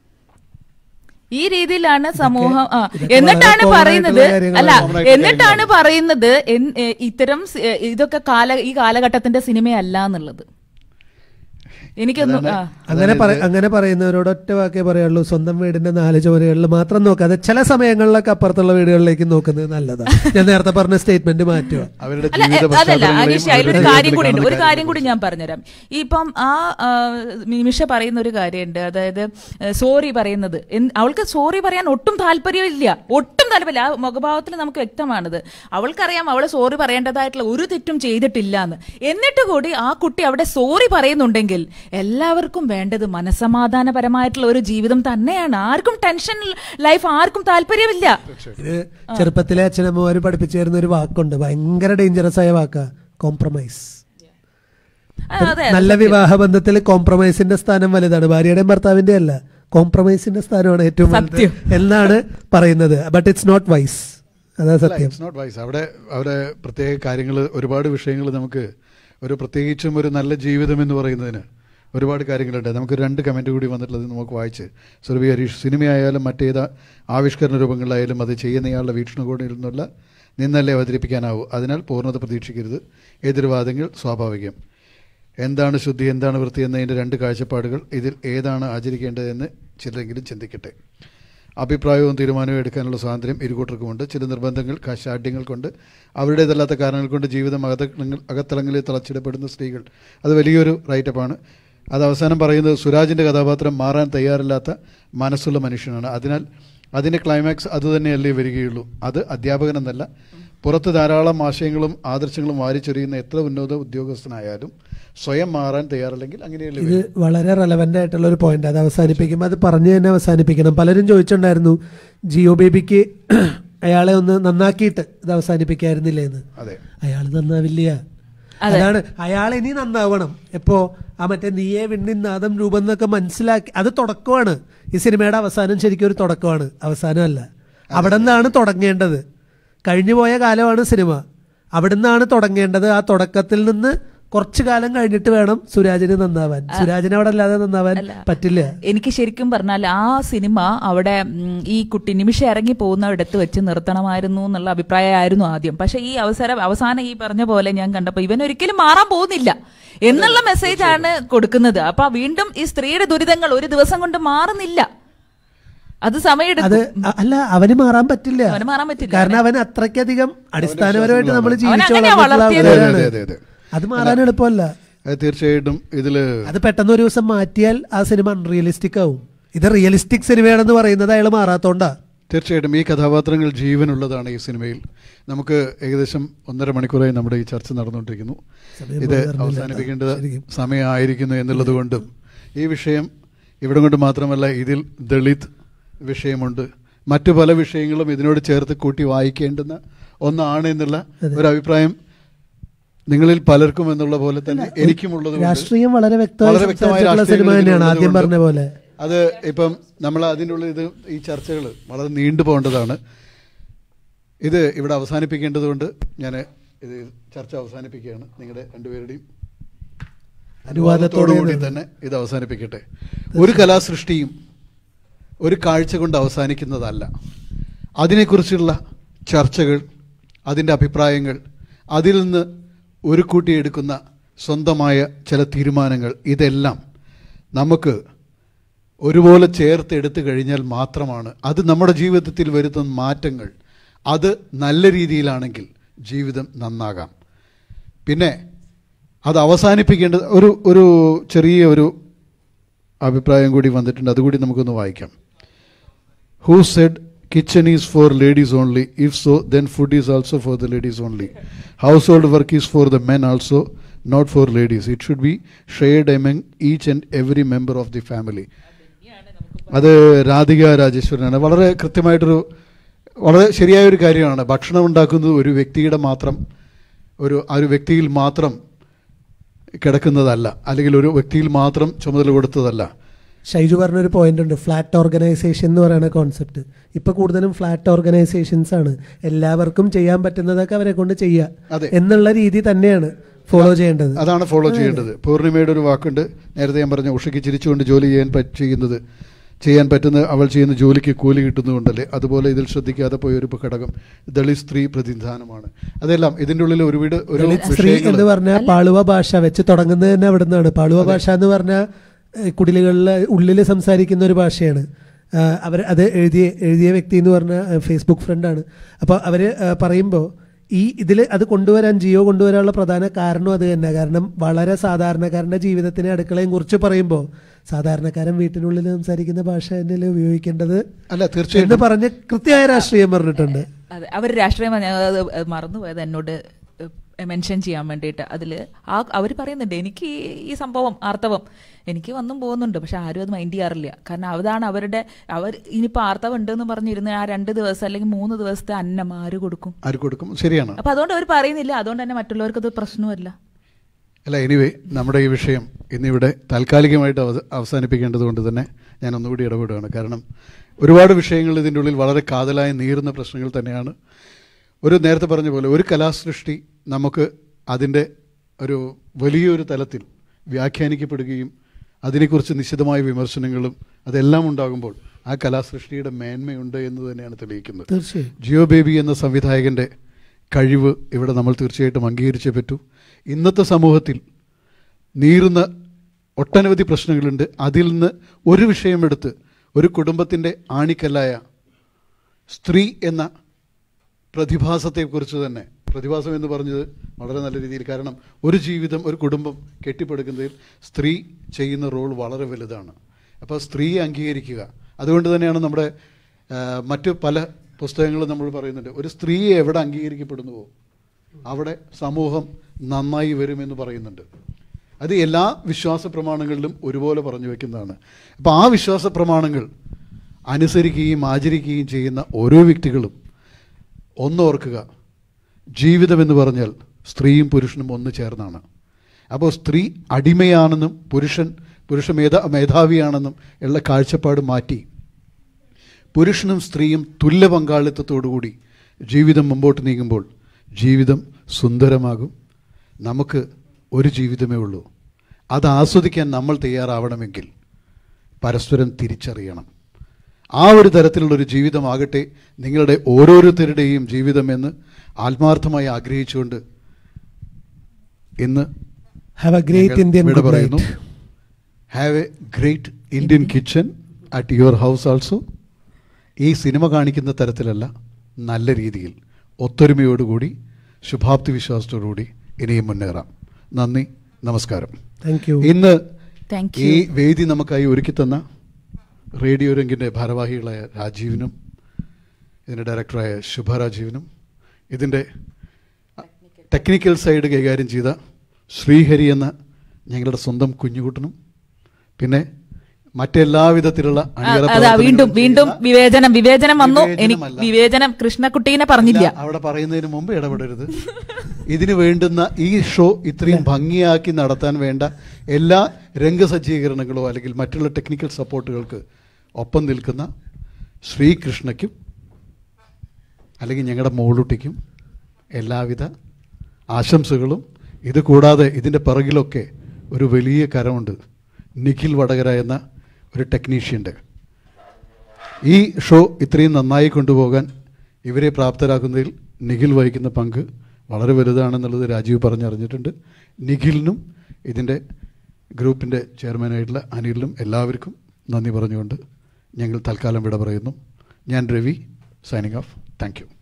ഈ രീതിയിലാണ് സമൂഹം ആ ഇതൊക്കെ എന്നിട്ടാണ് വളരെ പറയുന്നത് common ആയിട്ടുള്ള അല്ല കാര്യങ്ങളാണ്. Common ആയിട്ടുള്ള എന്നിട്ടാണ് പറയുന്നത് എൻ- ഏ, ഇത്തരം സി- ഏ, ഇതൊക്കെ കാല ഈ കാലഘട്ടത്തിന്റെ സിനിമയല്ല എന്നുള്ളത് എനിക്കൊന്നും ആ അങ്ങനെ പറ- അങ്ങനെ പറയുന്നവരോട് ഒറ്റ വാക്കേ പറയുള്ളൂ സ്വന്തം വീടിന്റെ നാല് ചുവരുകളിൽ മാത്രം നോക്കാതെ ചില സമയങ്ങളിലൊക്കെ അപ്പുറത്തുള്ള വീടുകളിലേക്ക് നോക്കുന്നത് നല്ലതാണ് ഞാൻ നേരത്തെ പറഞ്ഞ സ്റ്റേറ്റ്മെന്റ് മാറ്റുക അവരുടെ അല്ല ജീവിത എ- അതല്ല പശ്ചാത്തലങ്ങളെയും അനീഷ് അതിലൊരു അവരുടെ കാര്യം ജീവിതത്തിൽ കൂടി ഉണ്ട് ഒരു കാണുന്ന കാര്യം കൂടി ഞാൻ പറഞ്ഞുതരാം ഇപ്പം ആ ആ, നിമിഷ പറയുന്ന ഒരു കാര്യമുണ്ട് അതായത് സോറി പറയുന്നത് എന്ത്- അവൾക്ക് സോറി പറയാൻ ഒട്ടും താല്പര്യമില്ല ഒട്ടും താല്പര്യമില്ല ആ മുഖഭാവത്തിൽ നമുക്ക് വ്യക്തമാണത് അവൾക്കറിയാം അവൾ സോറി പറയേണ്ടതായിട്ടുള്ള ഒരു തെറ്റും ചെയ്തിട്ടില്ല എന്ന് എന്നിട്ട് കൂടി ആ കുട്ടി അവിടെ സോറി പറയുന്നുണ്ടെങ്കിൽ എല്ലാവർക്കും വേണ്ടത് മനസമാധാനപരമായിട്ടുള്ള ഒരു ജീവിതം തന്നെയാണ് ആർക്കും ടെൻഷൻ ലൈഫ് ആർക്കും താല്പര്യമില്ല ഇത് ചെറുപ്പത്തിലെ അച്ഛനമ്മമാര് പഠിപ്പിച്ചു തരുന്ന ഒരു വാക്കുണ്ട് ഭയങ്കര ഡേഞ്ചറസ് ആയ വാക്കാ കോംപ്രമൈസ് ആ, അതെ നല്ല വിവാഹ ബന്ധത്തിൽ കോംപ്രമൈസിന്റെ സ്ഥാനം വലുതാണ് ഭാര്യയുടെയും ഭർത്താവിന്റെ അല്ല കോംപ്രമൈസിന്റെ സ്ഥാനമാണ് ഏറ്റവും വലുത് സത്യം. എന്നാണ് പറയുന്നത് ബട്ട് ഇറ്റ്സ് നോട്ട് വൈസ് അതാ സത്യം ഇറ്റ്സ് നോട്ട് വൈസ് അവിടെ അവിടെ പ്രത്യേക കാര്യങ്ങൾ ഒരുപാട് വിഷയങ്ങൾ നമുക്ക് ഒരു പ്രത്യേകിച്ചും ഒരു നല്ല ജീവിതം എന്ന് പറയുന്നതിന് ഒരുപാട് കാര്യങ്ങളുണ്ട് നമുക്ക് രണ്ട് കമൻറ്റ് കൂടി വന്നിട്ടുള്ളത് നമുക്ക് വായിച്ച് സുരഭി ഹരീഷ് സിനിമയായാലും മറ്റേത് ആവിഷ്കരണ രൂപങ്ങളിലായാലും അത് ചെയ്യുന്നയാളുടെ വീക്ഷണകോണിൽ നിന്നുള്ള നിന്നല്ലേ അവതരിപ്പിക്കാനാവൂ അതിനാൽ പൂർണ്ണത പ്രതീക്ഷിക്കരുത് എതിർവാദങ്ങൾ സ്വാഭാവികം എന്താണ് ശുദ്ധി എന്താണ് വൃത്തി എന്നതിൻ്റെ രണ്ട് കാഴ്ചപ്പാടുകൾ ഇതിൽ ഏതാണ് ആചരിക്കേണ്ടതെന്ന് ചിലരെങ്കിലും ചിന്തിക്കട്ടെ അഭിപ്രായവും തീരുമാനവും എടുക്കാനുള്ള സ്വാതന്ത്ര്യം ഇരുകൂട്ടർക്കുമുണ്ട് ചില നിർബന്ധങ്ങൾ കാശാഠ്യങ്ങൾ കൊണ്ട് അവരുടേതല്ലാത്ത കാരണങ്ങൾ കൊണ്ട് ജീവിതം അകത്തളങ്ങൾ അകത്തളങ്ങളിൽ തളച്ചിടപ്പെടുന്ന സ്ത്രീകൾ അത് വലിയൊരു റൈറ്റപ്പാണ് അത് അവസാനം പറയുന്നത് സുരാജിൻ്റെ കഥാപാത്രം മാറാൻ തയ്യാറില്ലാത്ത മനസ്സുള്ള മനുഷ്യനാണ് അതിനാൽ അതിൻ്റെ ക്ലൈമാക്സ് അതുതന്നെയല്ലേ വരികയുള്ളൂ അത് അധ്യാപകനെന്നല്ല പുറത്ത് ധാരാളം ആശയങ്ങളും ആദർശങ്ങളും വാരിച്ചൊരിയുന്ന എത്ര ഉന്നത ഉദ്യോഗസ്ഥനായാലും സ്വയം മാറാൻ തയ്യാറല്ലെങ്കിൽ അങ്ങനെയല്ലേ ഇത് വളരെ റെലവെന്റ് ആയിട്ടുള്ള ഒരു പോയിന്റ് അത് അവസാനിപ്പിക്കുമ്പോൾ അത് പറഞ്ഞു തന്നെ അവസാനിപ്പിക്കണം പലരും ചോദിച്ചിട്ടുണ്ടായിരുന്നു ജിയോ ബേബിക്ക് അയാളെ ഒന്ന് നന്നാക്കിയിട്ട് ഇത് അവസാനിപ്പിക്കായിരുന്നില്ലേ എന്ന് അതെ അയാൾ നന്നാവില്ല അതാണ് അയാൾ ഇനി നന്നാവണം എപ്പോ ആ മറ്റേ നീയെ വിണ്ണിന്നാദം രൂപം എന്നൊക്കെ മനസ്സിലാക്കി അത് തുടക്കമാണ് ഈ സിനിമയുടെ അവസാനം ശരിക്കും ഒരു തുടക്കമാണ് അവസാനമല്ല അവിടെ നിന്നാണ് തുടങ്ങേണ്ടത് കഴിഞ്ഞുപോയ കാലമാണ് സിനിമ അവിടെ നിന്നാണ് തുടങ്ങേണ്ടത് ആ തുടക്കത്തിൽ നിന്ന് കുറച്ചു കാലം കഴിഞ്ഞിട്ട് വേണം സുരാജിന് നന്നാവാൻ സുരാജിന് അവിടെ അല്ലാതെ നന്നാവാൻ പറ്റില്ല എനിക്ക് ശരിക്കും പറഞ്ഞാൽ ആ സിനിമ അവിടെ ഉം, ഈ കുട്ടി നിമിഷം ഇറങ്ങി പോകുന്നിടത്ത് വെച്ച് നിർത്തണമായിരുന്നു എന്നുള്ള അഭിപ്രായമായിരുന്നു ആദ്യം പക്ഷെ ഈ അവസരം അവസാനം ഈ പറഞ്ഞ പോലെ ഞാൻ കണ്ടപ്പോൾ ഇവൻ ഒരിക്കലും മാറാൻ പോകുന്നില്ല എന്നുള്ള മെസ്സേജ് ആണ് കൊടുക്കുന്നത് അപ്പൊ വീണ്ടും ഈ സ്ത്രീയുടെ ദുരിതങ്ങൾ ഒരു ദിവസം കൊണ്ട് മാറുന്നില്ല അത് അത് സമയമെടുക്കും അ- അല്ല അവന് മാറാൻ പറ്റില്ല അവന് മാറാൻ പറ്റില്ല കാരണം അവൻ അത്രയ്ക്കധികം അടിസ്ഥാനപരമായിട്ട് നമ്മൾ അവൻ ജീവിച്ചു അങ്ങനെയാ വളർന്നിട്ടുള്ള വളർത്തിയത്. ആൾക്കാരാണ്. അതെ, അതെ, അതെ. അത് മാറാൻ എളുപ്പമല്ല അത് തീർച്ചയായിട്ടും ഇതിൽ അത് പെട്ടെന്ന് ഒരു ദിവസം മാറ്റിയാൽ ആ സിനിമ അൺറിയലിസ്റ്റിക് ആവും ഇത് റിയലിസ്റ്റിക് സിനിമയാണെന്ന് പറയുന്നത് അയാൾ മാറാത്തോണ്ടാ തീർച്ചയായിട്ടും ഈ കഥാപാത്രങ്ങൾ ജീവനുള്ളതാണ് ഈ സിനിമയിൽ നമുക്ക് ഏകദേശം ഒന്നര മണിക്കൂറായി നമ്മുടെ ഈ ചർച്ച നടന്നുകൊണ്ടിരിക്കുന്നു സമയം ഇത് പോയി അറിഞ്ഞില്ല. അവസാനിപ്പിക്കേണ്ടത് ശരിക്കും. സമയമായിരിക്കുന്നു എന്നുള്ളത് കൊണ്ടും ഈ വിഷയം ഇവിടെ കൊണ്ട് മാത്രമല്ല ഇതിൽ ദളിത് വിഷയമുണ്ട് മറ്റു പല വിഷയങ്ങളും ഇതിനോട് ചേർത്ത് കൂട്ടി വായിക്കേണ്ടുന്ന ഒന്നാണ് എന്നുള്ള ഒരു അഭിപ്രായം നിങ്ങളിൽ പലർക്കും എന്നുള്ള പോലെ തന്നെ എനിക്കുമുള്ളത് കൊണ്ട് രാഷ്ട്രീയം വളരെ വ്യക്തമായി വളരെ വ്യക്തമായ സംസാരിച്ചിട്ടുള്ള സിനിമ രാഷ്ട്രീയങ്ങൾ തന്നെയാണ് ആദ്യം ഇതിലുള്ളത് പറഞ്ഞ പോലെ അത് ഇപ്പം നമ്മൾ അതിൻ്റെ ഉള്ളിൽ ഇത് ഈ ചർച്ചകൾ വളരെ നീണ്ടു പോകേണ്ടതാണ് ഇത് ഇവിടെ അവസാനിപ്പിക്കേണ്ടതുകൊണ്ട് ഞാൻ ഇത് ചർച്ച അവസാനിപ്പിക്കുകയാണ് നിങ്ങളുടെ രണ്ടുപേരുടെയും അനുവാദത്തോടെ കൂടി തന്നെ ഇത് അവസാനിപ്പിക്കട്ടെ ഒരു കലാസൃഷ്ടിയും ഒരു കാഴ്ച കൊണ്ട് അവസാനിക്കുന്നതല്ല അതിനെക്കുറിച്ചുള്ള ചർച്ചകൾ അതിൻ്റെ അഭിപ്രായങ്ങൾ അതിൽ നിന്ന് ഒരു കൂട്ടിയെടുക്കുന്ന സ്വന്തമായ ചില തീരുമാനങ്ങൾ ഇതെല്ലാം നമുക്ക് ഒരുപോലെ ചേർത്ത് എടുത്തു കഴിഞ്ഞാൽ മാത്രമാണ് അത് നമ്മുടെ ജീവിതത്തിൽ വരുത്തുന്ന മാറ്റങ്ങൾ അത് നല്ല രീതിയിലാണെങ്കിൽ ജീവിതം നന്നാകാം പിന്നെ അത് അവസാനിപ്പിക്കേണ്ടത് ഒരു ഒരു ചെറിയ ഒരു അഭിപ്രായം കൂടി വന്നിട്ടുണ്ട് അതുകൂടി നമുക്കൊന്ന് വായിക്കാം who said kitchen is for ladies only if so then food is also for the ladies only household work is for the men also not for ladies it should be shared among each and every member of the family അത് രാധിക രാജേശ്വരനാണ് വളരെ കൃത്യമായിട്ടൊരു വളരെ ശരിയായ ഒരു കാര്യമാണ് ഭക്ഷണം ഉണ്ടാക്കുന്നത് ഒരു വ്യക്തിയുടെ മാത്രം ഒരു ആ ഒരു വ്യക്തിയിൽ മാത്രം കിടക്കുന്നതല്ല അല്ലെങ്കിൽ ഒരു വ്യക്തിയിൽ മാത്രം ചുമതല കൊടുത്തതല്ല ഷൈജു പറഞ്ഞൊരു പോയിന്റ് ഉണ്ട് ഫ്ലാറ്റ് ഓർഗനൈസേഷൻ എന്ന് പറയുന്ന കോൺസെപ്റ്റ് ഇപ്പൊ കൂടുതലും ഫ്ലാറ്റ് ഓർഗനൈസേഷൻസ് ആണ് എല്ലാവർക്കും ചെയ്യാൻ പറ്റുന്നതൊക്കെ അവരെ കൊണ്ട് അതെ. ചെയ്യുക എന്നുള്ള രീതി തന്നെയാണ് ഫോളോ ചെയ്യേണ്ടത് അതാണ് ഫോളോ ചെയ്യേണ്ടത് പൂർണിമയുടെ ഒരു വാക്കുണ്ട് നേരത്തെ ഞാൻ പറഞ്ഞ ഉഷയ്ക്ക് ചിരിച്ചുകൊണ്ട് ജോലി ചെയ്യാൻ പറ്റ- ചെയ്യുന്നത് ചെയ്യാൻ പറ്റുന്ന അവൾ ചെയ്യുന്ന ജോലിക്ക് കൂലി കിട്ടുന്നുണ്ടല്ലേ അതുപോലെ ഇതിൽ ശ്രദ്ധിക്കാതെ പോയ ഒരു ഘടകം ദളിത് സ്ത്രീ പ്രതിനിധാനമാണ് അതെല്ലാം ഇതിൻ്റെ ഉള്ളിൽ ഒരുപാട് ഒരു ദളിത് സ്ത്രീ വിഷയങ്ങൾ എന്ന് പറഞ്ഞാൽ പാളുവ ഭാഷ വെച്ച് തുടങ്ങുന്നത് തന്നെ അവിടെ നിന്നാണ് പാളുവ ഭാഷ എന്ന് പറഞ്ഞാൽ കുടിലുകളിൽ ഉള്ളിൽ സംസാരിക്കുന്ന ഒരു ഭാഷയാണ് അവർ അത് എഴുതിയ എഴുതിയ വ്യക്തി എന്ന് പറഞ്ഞ ഫേസ്ബുക്ക് ഫ്രണ്ടാണ് അപ്പോൾ അവർ പറയുമ്പോൾ ഈ ഇതിൽ അത് കൊണ്ടുവരാൻ ജിയോ കൊണ്ടുവരാനുള്ള പ്രധാന കാരണം അത് തന്നെ കാരണം വളരെ സാധാരണക്കാരൻ്റെ ജീവിതത്തിനെ അടുക്കളയും കുറിച്ച് പറയുമ്പോൾ സാധാരണക്കാരൻ വീട്ടിനുള്ളിൽ സംസാരിക്കുന്ന ഭാഷ തന്നെയല്ലേ ഉപയോഗിക്കേണ്ടത് അല്ല എന്ന് തീർച്ചയായിട്ടും പറഞ്ഞ് കൃത്യമായ രാഷ്ട്രീയം പറഞ്ഞിട്ടുണ്ട് അതെ അവർ രാഷ്ട്രീയം പറഞ്ഞ- അത് അത് മറന്നുപോയത് എന്നോട് മെൻഷൻ ചെയ്യാൻ വേണ്ടിയിട്ട് അതിൽ ആ അവർ പറയുന്നുണ്ട് എനിക്ക് ഈ ഈ സംഭവം ആർത്തവം എനിക്ക് വന്നും പോകുന്നുണ്ട് പക്ഷെ ആരും അത് മൈൻഡ് ചെയ്യാറില്ല കാരണം അതാണ് അവരുടെ അവർ ഇനിയിപ്പോൾ ആർത്തവം ഉണ്ടെന്ന് പറഞ്ഞിരുന്ന ആ രണ്ട് ദിവസം അല്ലെങ്കിൽ മൂന്ന് ദിവസത്തെ അന്നം ആര് കൊടുക്കും ആര് കൊടുക്കും ശരിയാണ് അപ്പൊ അതുകൊണ്ട് അവർ പറയുന്നില്ല അതുകൊണ്ട് തന്നെ മറ്റുള്ളവർക്ക് അത് പ്രശ്നമല്ല അല്ല എനിവേ നമ്മുടെ ഈ വിഷയം ഇന്നിവിടെ താൽക്കാലികമായിട്ട് അവ അവസാനിപ്പിക്കേണ്ടത് കൊണ്ട് തന്നെ ഞാൻ ഒന്നുകൂടി ഇടപെടുകയാണ് കാരണം ഒരുപാട് വിഷയങ്ങൾ ഇതിൻ്റെ ഉള്ളിൽ വളരെ കാതലായി നീറുന്ന പ്രശ്നങ്ങൾ തന്നെയാണ് ഒരു നേരത്തെ പറഞ്ഞ പോലെ ഒരു കലാസൃഷ്ടി നമുക്ക് അതിൻ്റെ ഒരു വലിയൊരു തലത്തിൽ വ്യാഖ്യാനിക്കപ്പെടുകയും അതിനെക്കുറിച്ച് നിശിതമായ വിമർശനങ്ങളും അതെല്ലാം ഉണ്ടാകുമ്പോൾ ആ കലാസൃഷ്ടിയുടെ മേന്മയുണ്ട് എന്ന് തന്നെയാണ് തെളിയിക്കുന്നത് തീർച്ചയായും ജിയോ ബേബി എന്ന സംവിധായകൻ്റെ കഴിവ് ഇവിടെ നമ്മൾ തീർച്ചയായിട്ടും അംഗീകരിച്ചേ പറ്റൂ ഇന്നത്തെ സമൂഹത്തിൽ നീറുന്ന ഒട്ടനവധി പ്രശ്നങ്ങളുണ്ട് അതിൽ നിന്ന് ഒരു വിഷയമെടുത്ത് ഒരു കുടുംബത്തിൻ്റെ ആണിക്കല്ലായ സ്ത്രീ എന്ന പ്രതിഭാസത്തെക്കുറിച്ച് തന്നെ പ്രതിഭാസം എന്ന് പറഞ്ഞത് വളരെ നല്ല രീതിയിൽ കാരണം ഒരു ജീവിതം ഒരു കുടുംബം കെട്ടിപ്പടുക്കുന്നതിൽ സ്ത്രീ ചെയ്യുന്ന റോൾ വളരെ വലുതാണ് അപ്പോൾ സ്ത്രീയെ അംഗീകരിക്കുക അതുകൊണ്ട് തന്നെയാണ് നമ്മുടെ ആ, മറ്റു പല പുസ്തകങ്ങളും നമ്മൾ പറയുന്നുണ്ട് ഒരു സ്ത്രീയെ എവിടെ അംഗീകരിക്കപ്പെടുന്നുവോ അവിടെ സമൂഹം നന്നായി വരുമെന്ന് പറയുന്നുണ്ട് അത് എല്ലാ വിശ്വാസ പ്രമാണങ്ങളിലും ഒരുപോലെ പറഞ്ഞു വെക്കുന്നതാണ് അപ്പോൾ ആ വിശ്വാസ പ്രമാണങ്ങൾ അനുസരിക്കുകയും ആചരിക്കുകയും ചെയ്യുന്ന ഓരോ വ്യക്തികളും ഒന്നോർക്കുക ജീവിതമെന്ന് പറഞ്ഞാൽ സ്ത്രീയും പുരുഷനും ഒന്ന് ചേർന്നാണ് അപ്പോൾ സ്ത്രീ അടിമയാണെന്നും പുരുഷൻ പുരുഷ മേധാ മേധാവിയാണെന്നും ഉള്ള കാഴ്ചപ്പാട് മാറ്റി പുരുഷനും സ്ത്രീയും തുല്യ പങ്കാളിത്തത്തോടുകൂടി ജീവിതം മുമ്പോട്ട് നീങ്ങുമ്പോൾ ജീവിതം സുന്ദരമാകും നമുക്ക് ഒരു ജീവിതമേ ഉള്ളൂ അത് ആസ്വദിക്കാൻ നമ്മൾ തയ്യാറാവണമെങ്കിൽ പരസ്പരം തിരിച്ചറിയണം ആ ഒരു തരത്തിലുള്ള ഒരു ജീവിതമാകട്ടെ നിങ്ങളുടെ ഓരോരുത്തരുടെയും ജീവിതമെന്ന് ആത്മാർത്ഥമായി ആഗ്രഹിച്ചുകൊണ്ട് ഇന്ന് ഹാവ് എ ഗ്രേറ്റ് ഇന്ത്യൻ വിട പറയുന്നു have a great Indian kitchen at your house also ഈ സിനിമ കാണിക്കുന്ന തരത്തിലല്ല നല്ല രീതിയിൽ ഒത്തൊരുമയോടുകൂടി ശുഭാപ്തി വിശ്വാസത്തോടുകൂടി ഇനിയും മുന്നേറാം നന്ദി നമസ്കാരം താങ്ക് യു ഇന്ന് താങ്ക് ഈ യു വേദി നമുക്കായി ഒരുക്കി തന്ന റേഡിയോ രംഗിൻ്റെ ഭാരവാഹികളായ രാജീവിനും ഇതിൻ്റെ ഡയറക്ടറായ ശുഭ രാജീവിനും ഇതിൻ്റെ ടെക്നിക്കൽ സൈഡ് കൈകാര്യം ചെയ്ത ശ്രീഹരി എന്ന ഞങ്ങളുടെ സ്വന്തം കുഞ്ഞുകുട്ടനും പിന്നെ മറ്റെല്ലാ വിധത്തിലുള്ള അണിയറ അതാ പ്രവർത്തനങ്ങളും വീണ്ടും വീണ്ടും ചെയ്യുന്ന- വിവേചനം വിവേചനം വന്നു എനിക്ക് വിവേചനമല്ല. വിവേചനം കൃഷ്ണക്കുട്ടീനെ പറഞ്ഞില്ല ഇല്ല, അവിടെ പറയുന്നതിന് മുമ്പ് ഇടപെടരുത് ഇതിന് വേണ്ടുന്ന ഈ ഷോ ഇത്രയും ഭംഗിയാക്കി നടത്താൻ വേണ്ട എല്ലാ രംഗസജ്ജീകരണങ്ങളോ അല്ലെങ്കിൽ മറ്റുള്ള ടെക്നിക്കൽ സപ്പോർട്ടുകൾക്ക് ഒപ്പം നിൽക്കുന്ന ശ്രീകൃഷ്ണയ്ക്കും അല്ലെങ്കിൽ ഞങ്ങളുടെ മോളുട്ടിക്കും എല്ലാവിധ ആശംസകളും ഇത് കൂടാതെ ഇതിൻ്റെ പിറകിലൊക്കെ ഒരു വലിയ കരമുണ്ട് നിഖിൽ വടകര എന്ന ഒരു ടെക്നീഷ്യൻ്റെ ഈ ഷോ ഇത്രയും നന്നായി കൊണ്ടുപോകാൻ ഇവരെ പ്രാപ്തരാക്കുന്നതിൽ നിഖിൽ വഹിക്കുന്ന പങ്ക് വളരെ വലുതാണെന്നുള്ളത് രാജീവ് പറഞ്ഞറിഞ്ഞിട്ടുണ്ട് നിഖിലിനും ഇതിൻ്റെ ഗ്രൂപ്പിൻ്റെ ചെയർമാനായിട്ടുള്ള അനിലിനും എല്ലാവർക്കും നന്ദി പറഞ്ഞുകൊണ്ട് ഞങ്ങൾ തൽക്കാലം വിട പറയുന്നു ഞാൻ Ravi signing off thank U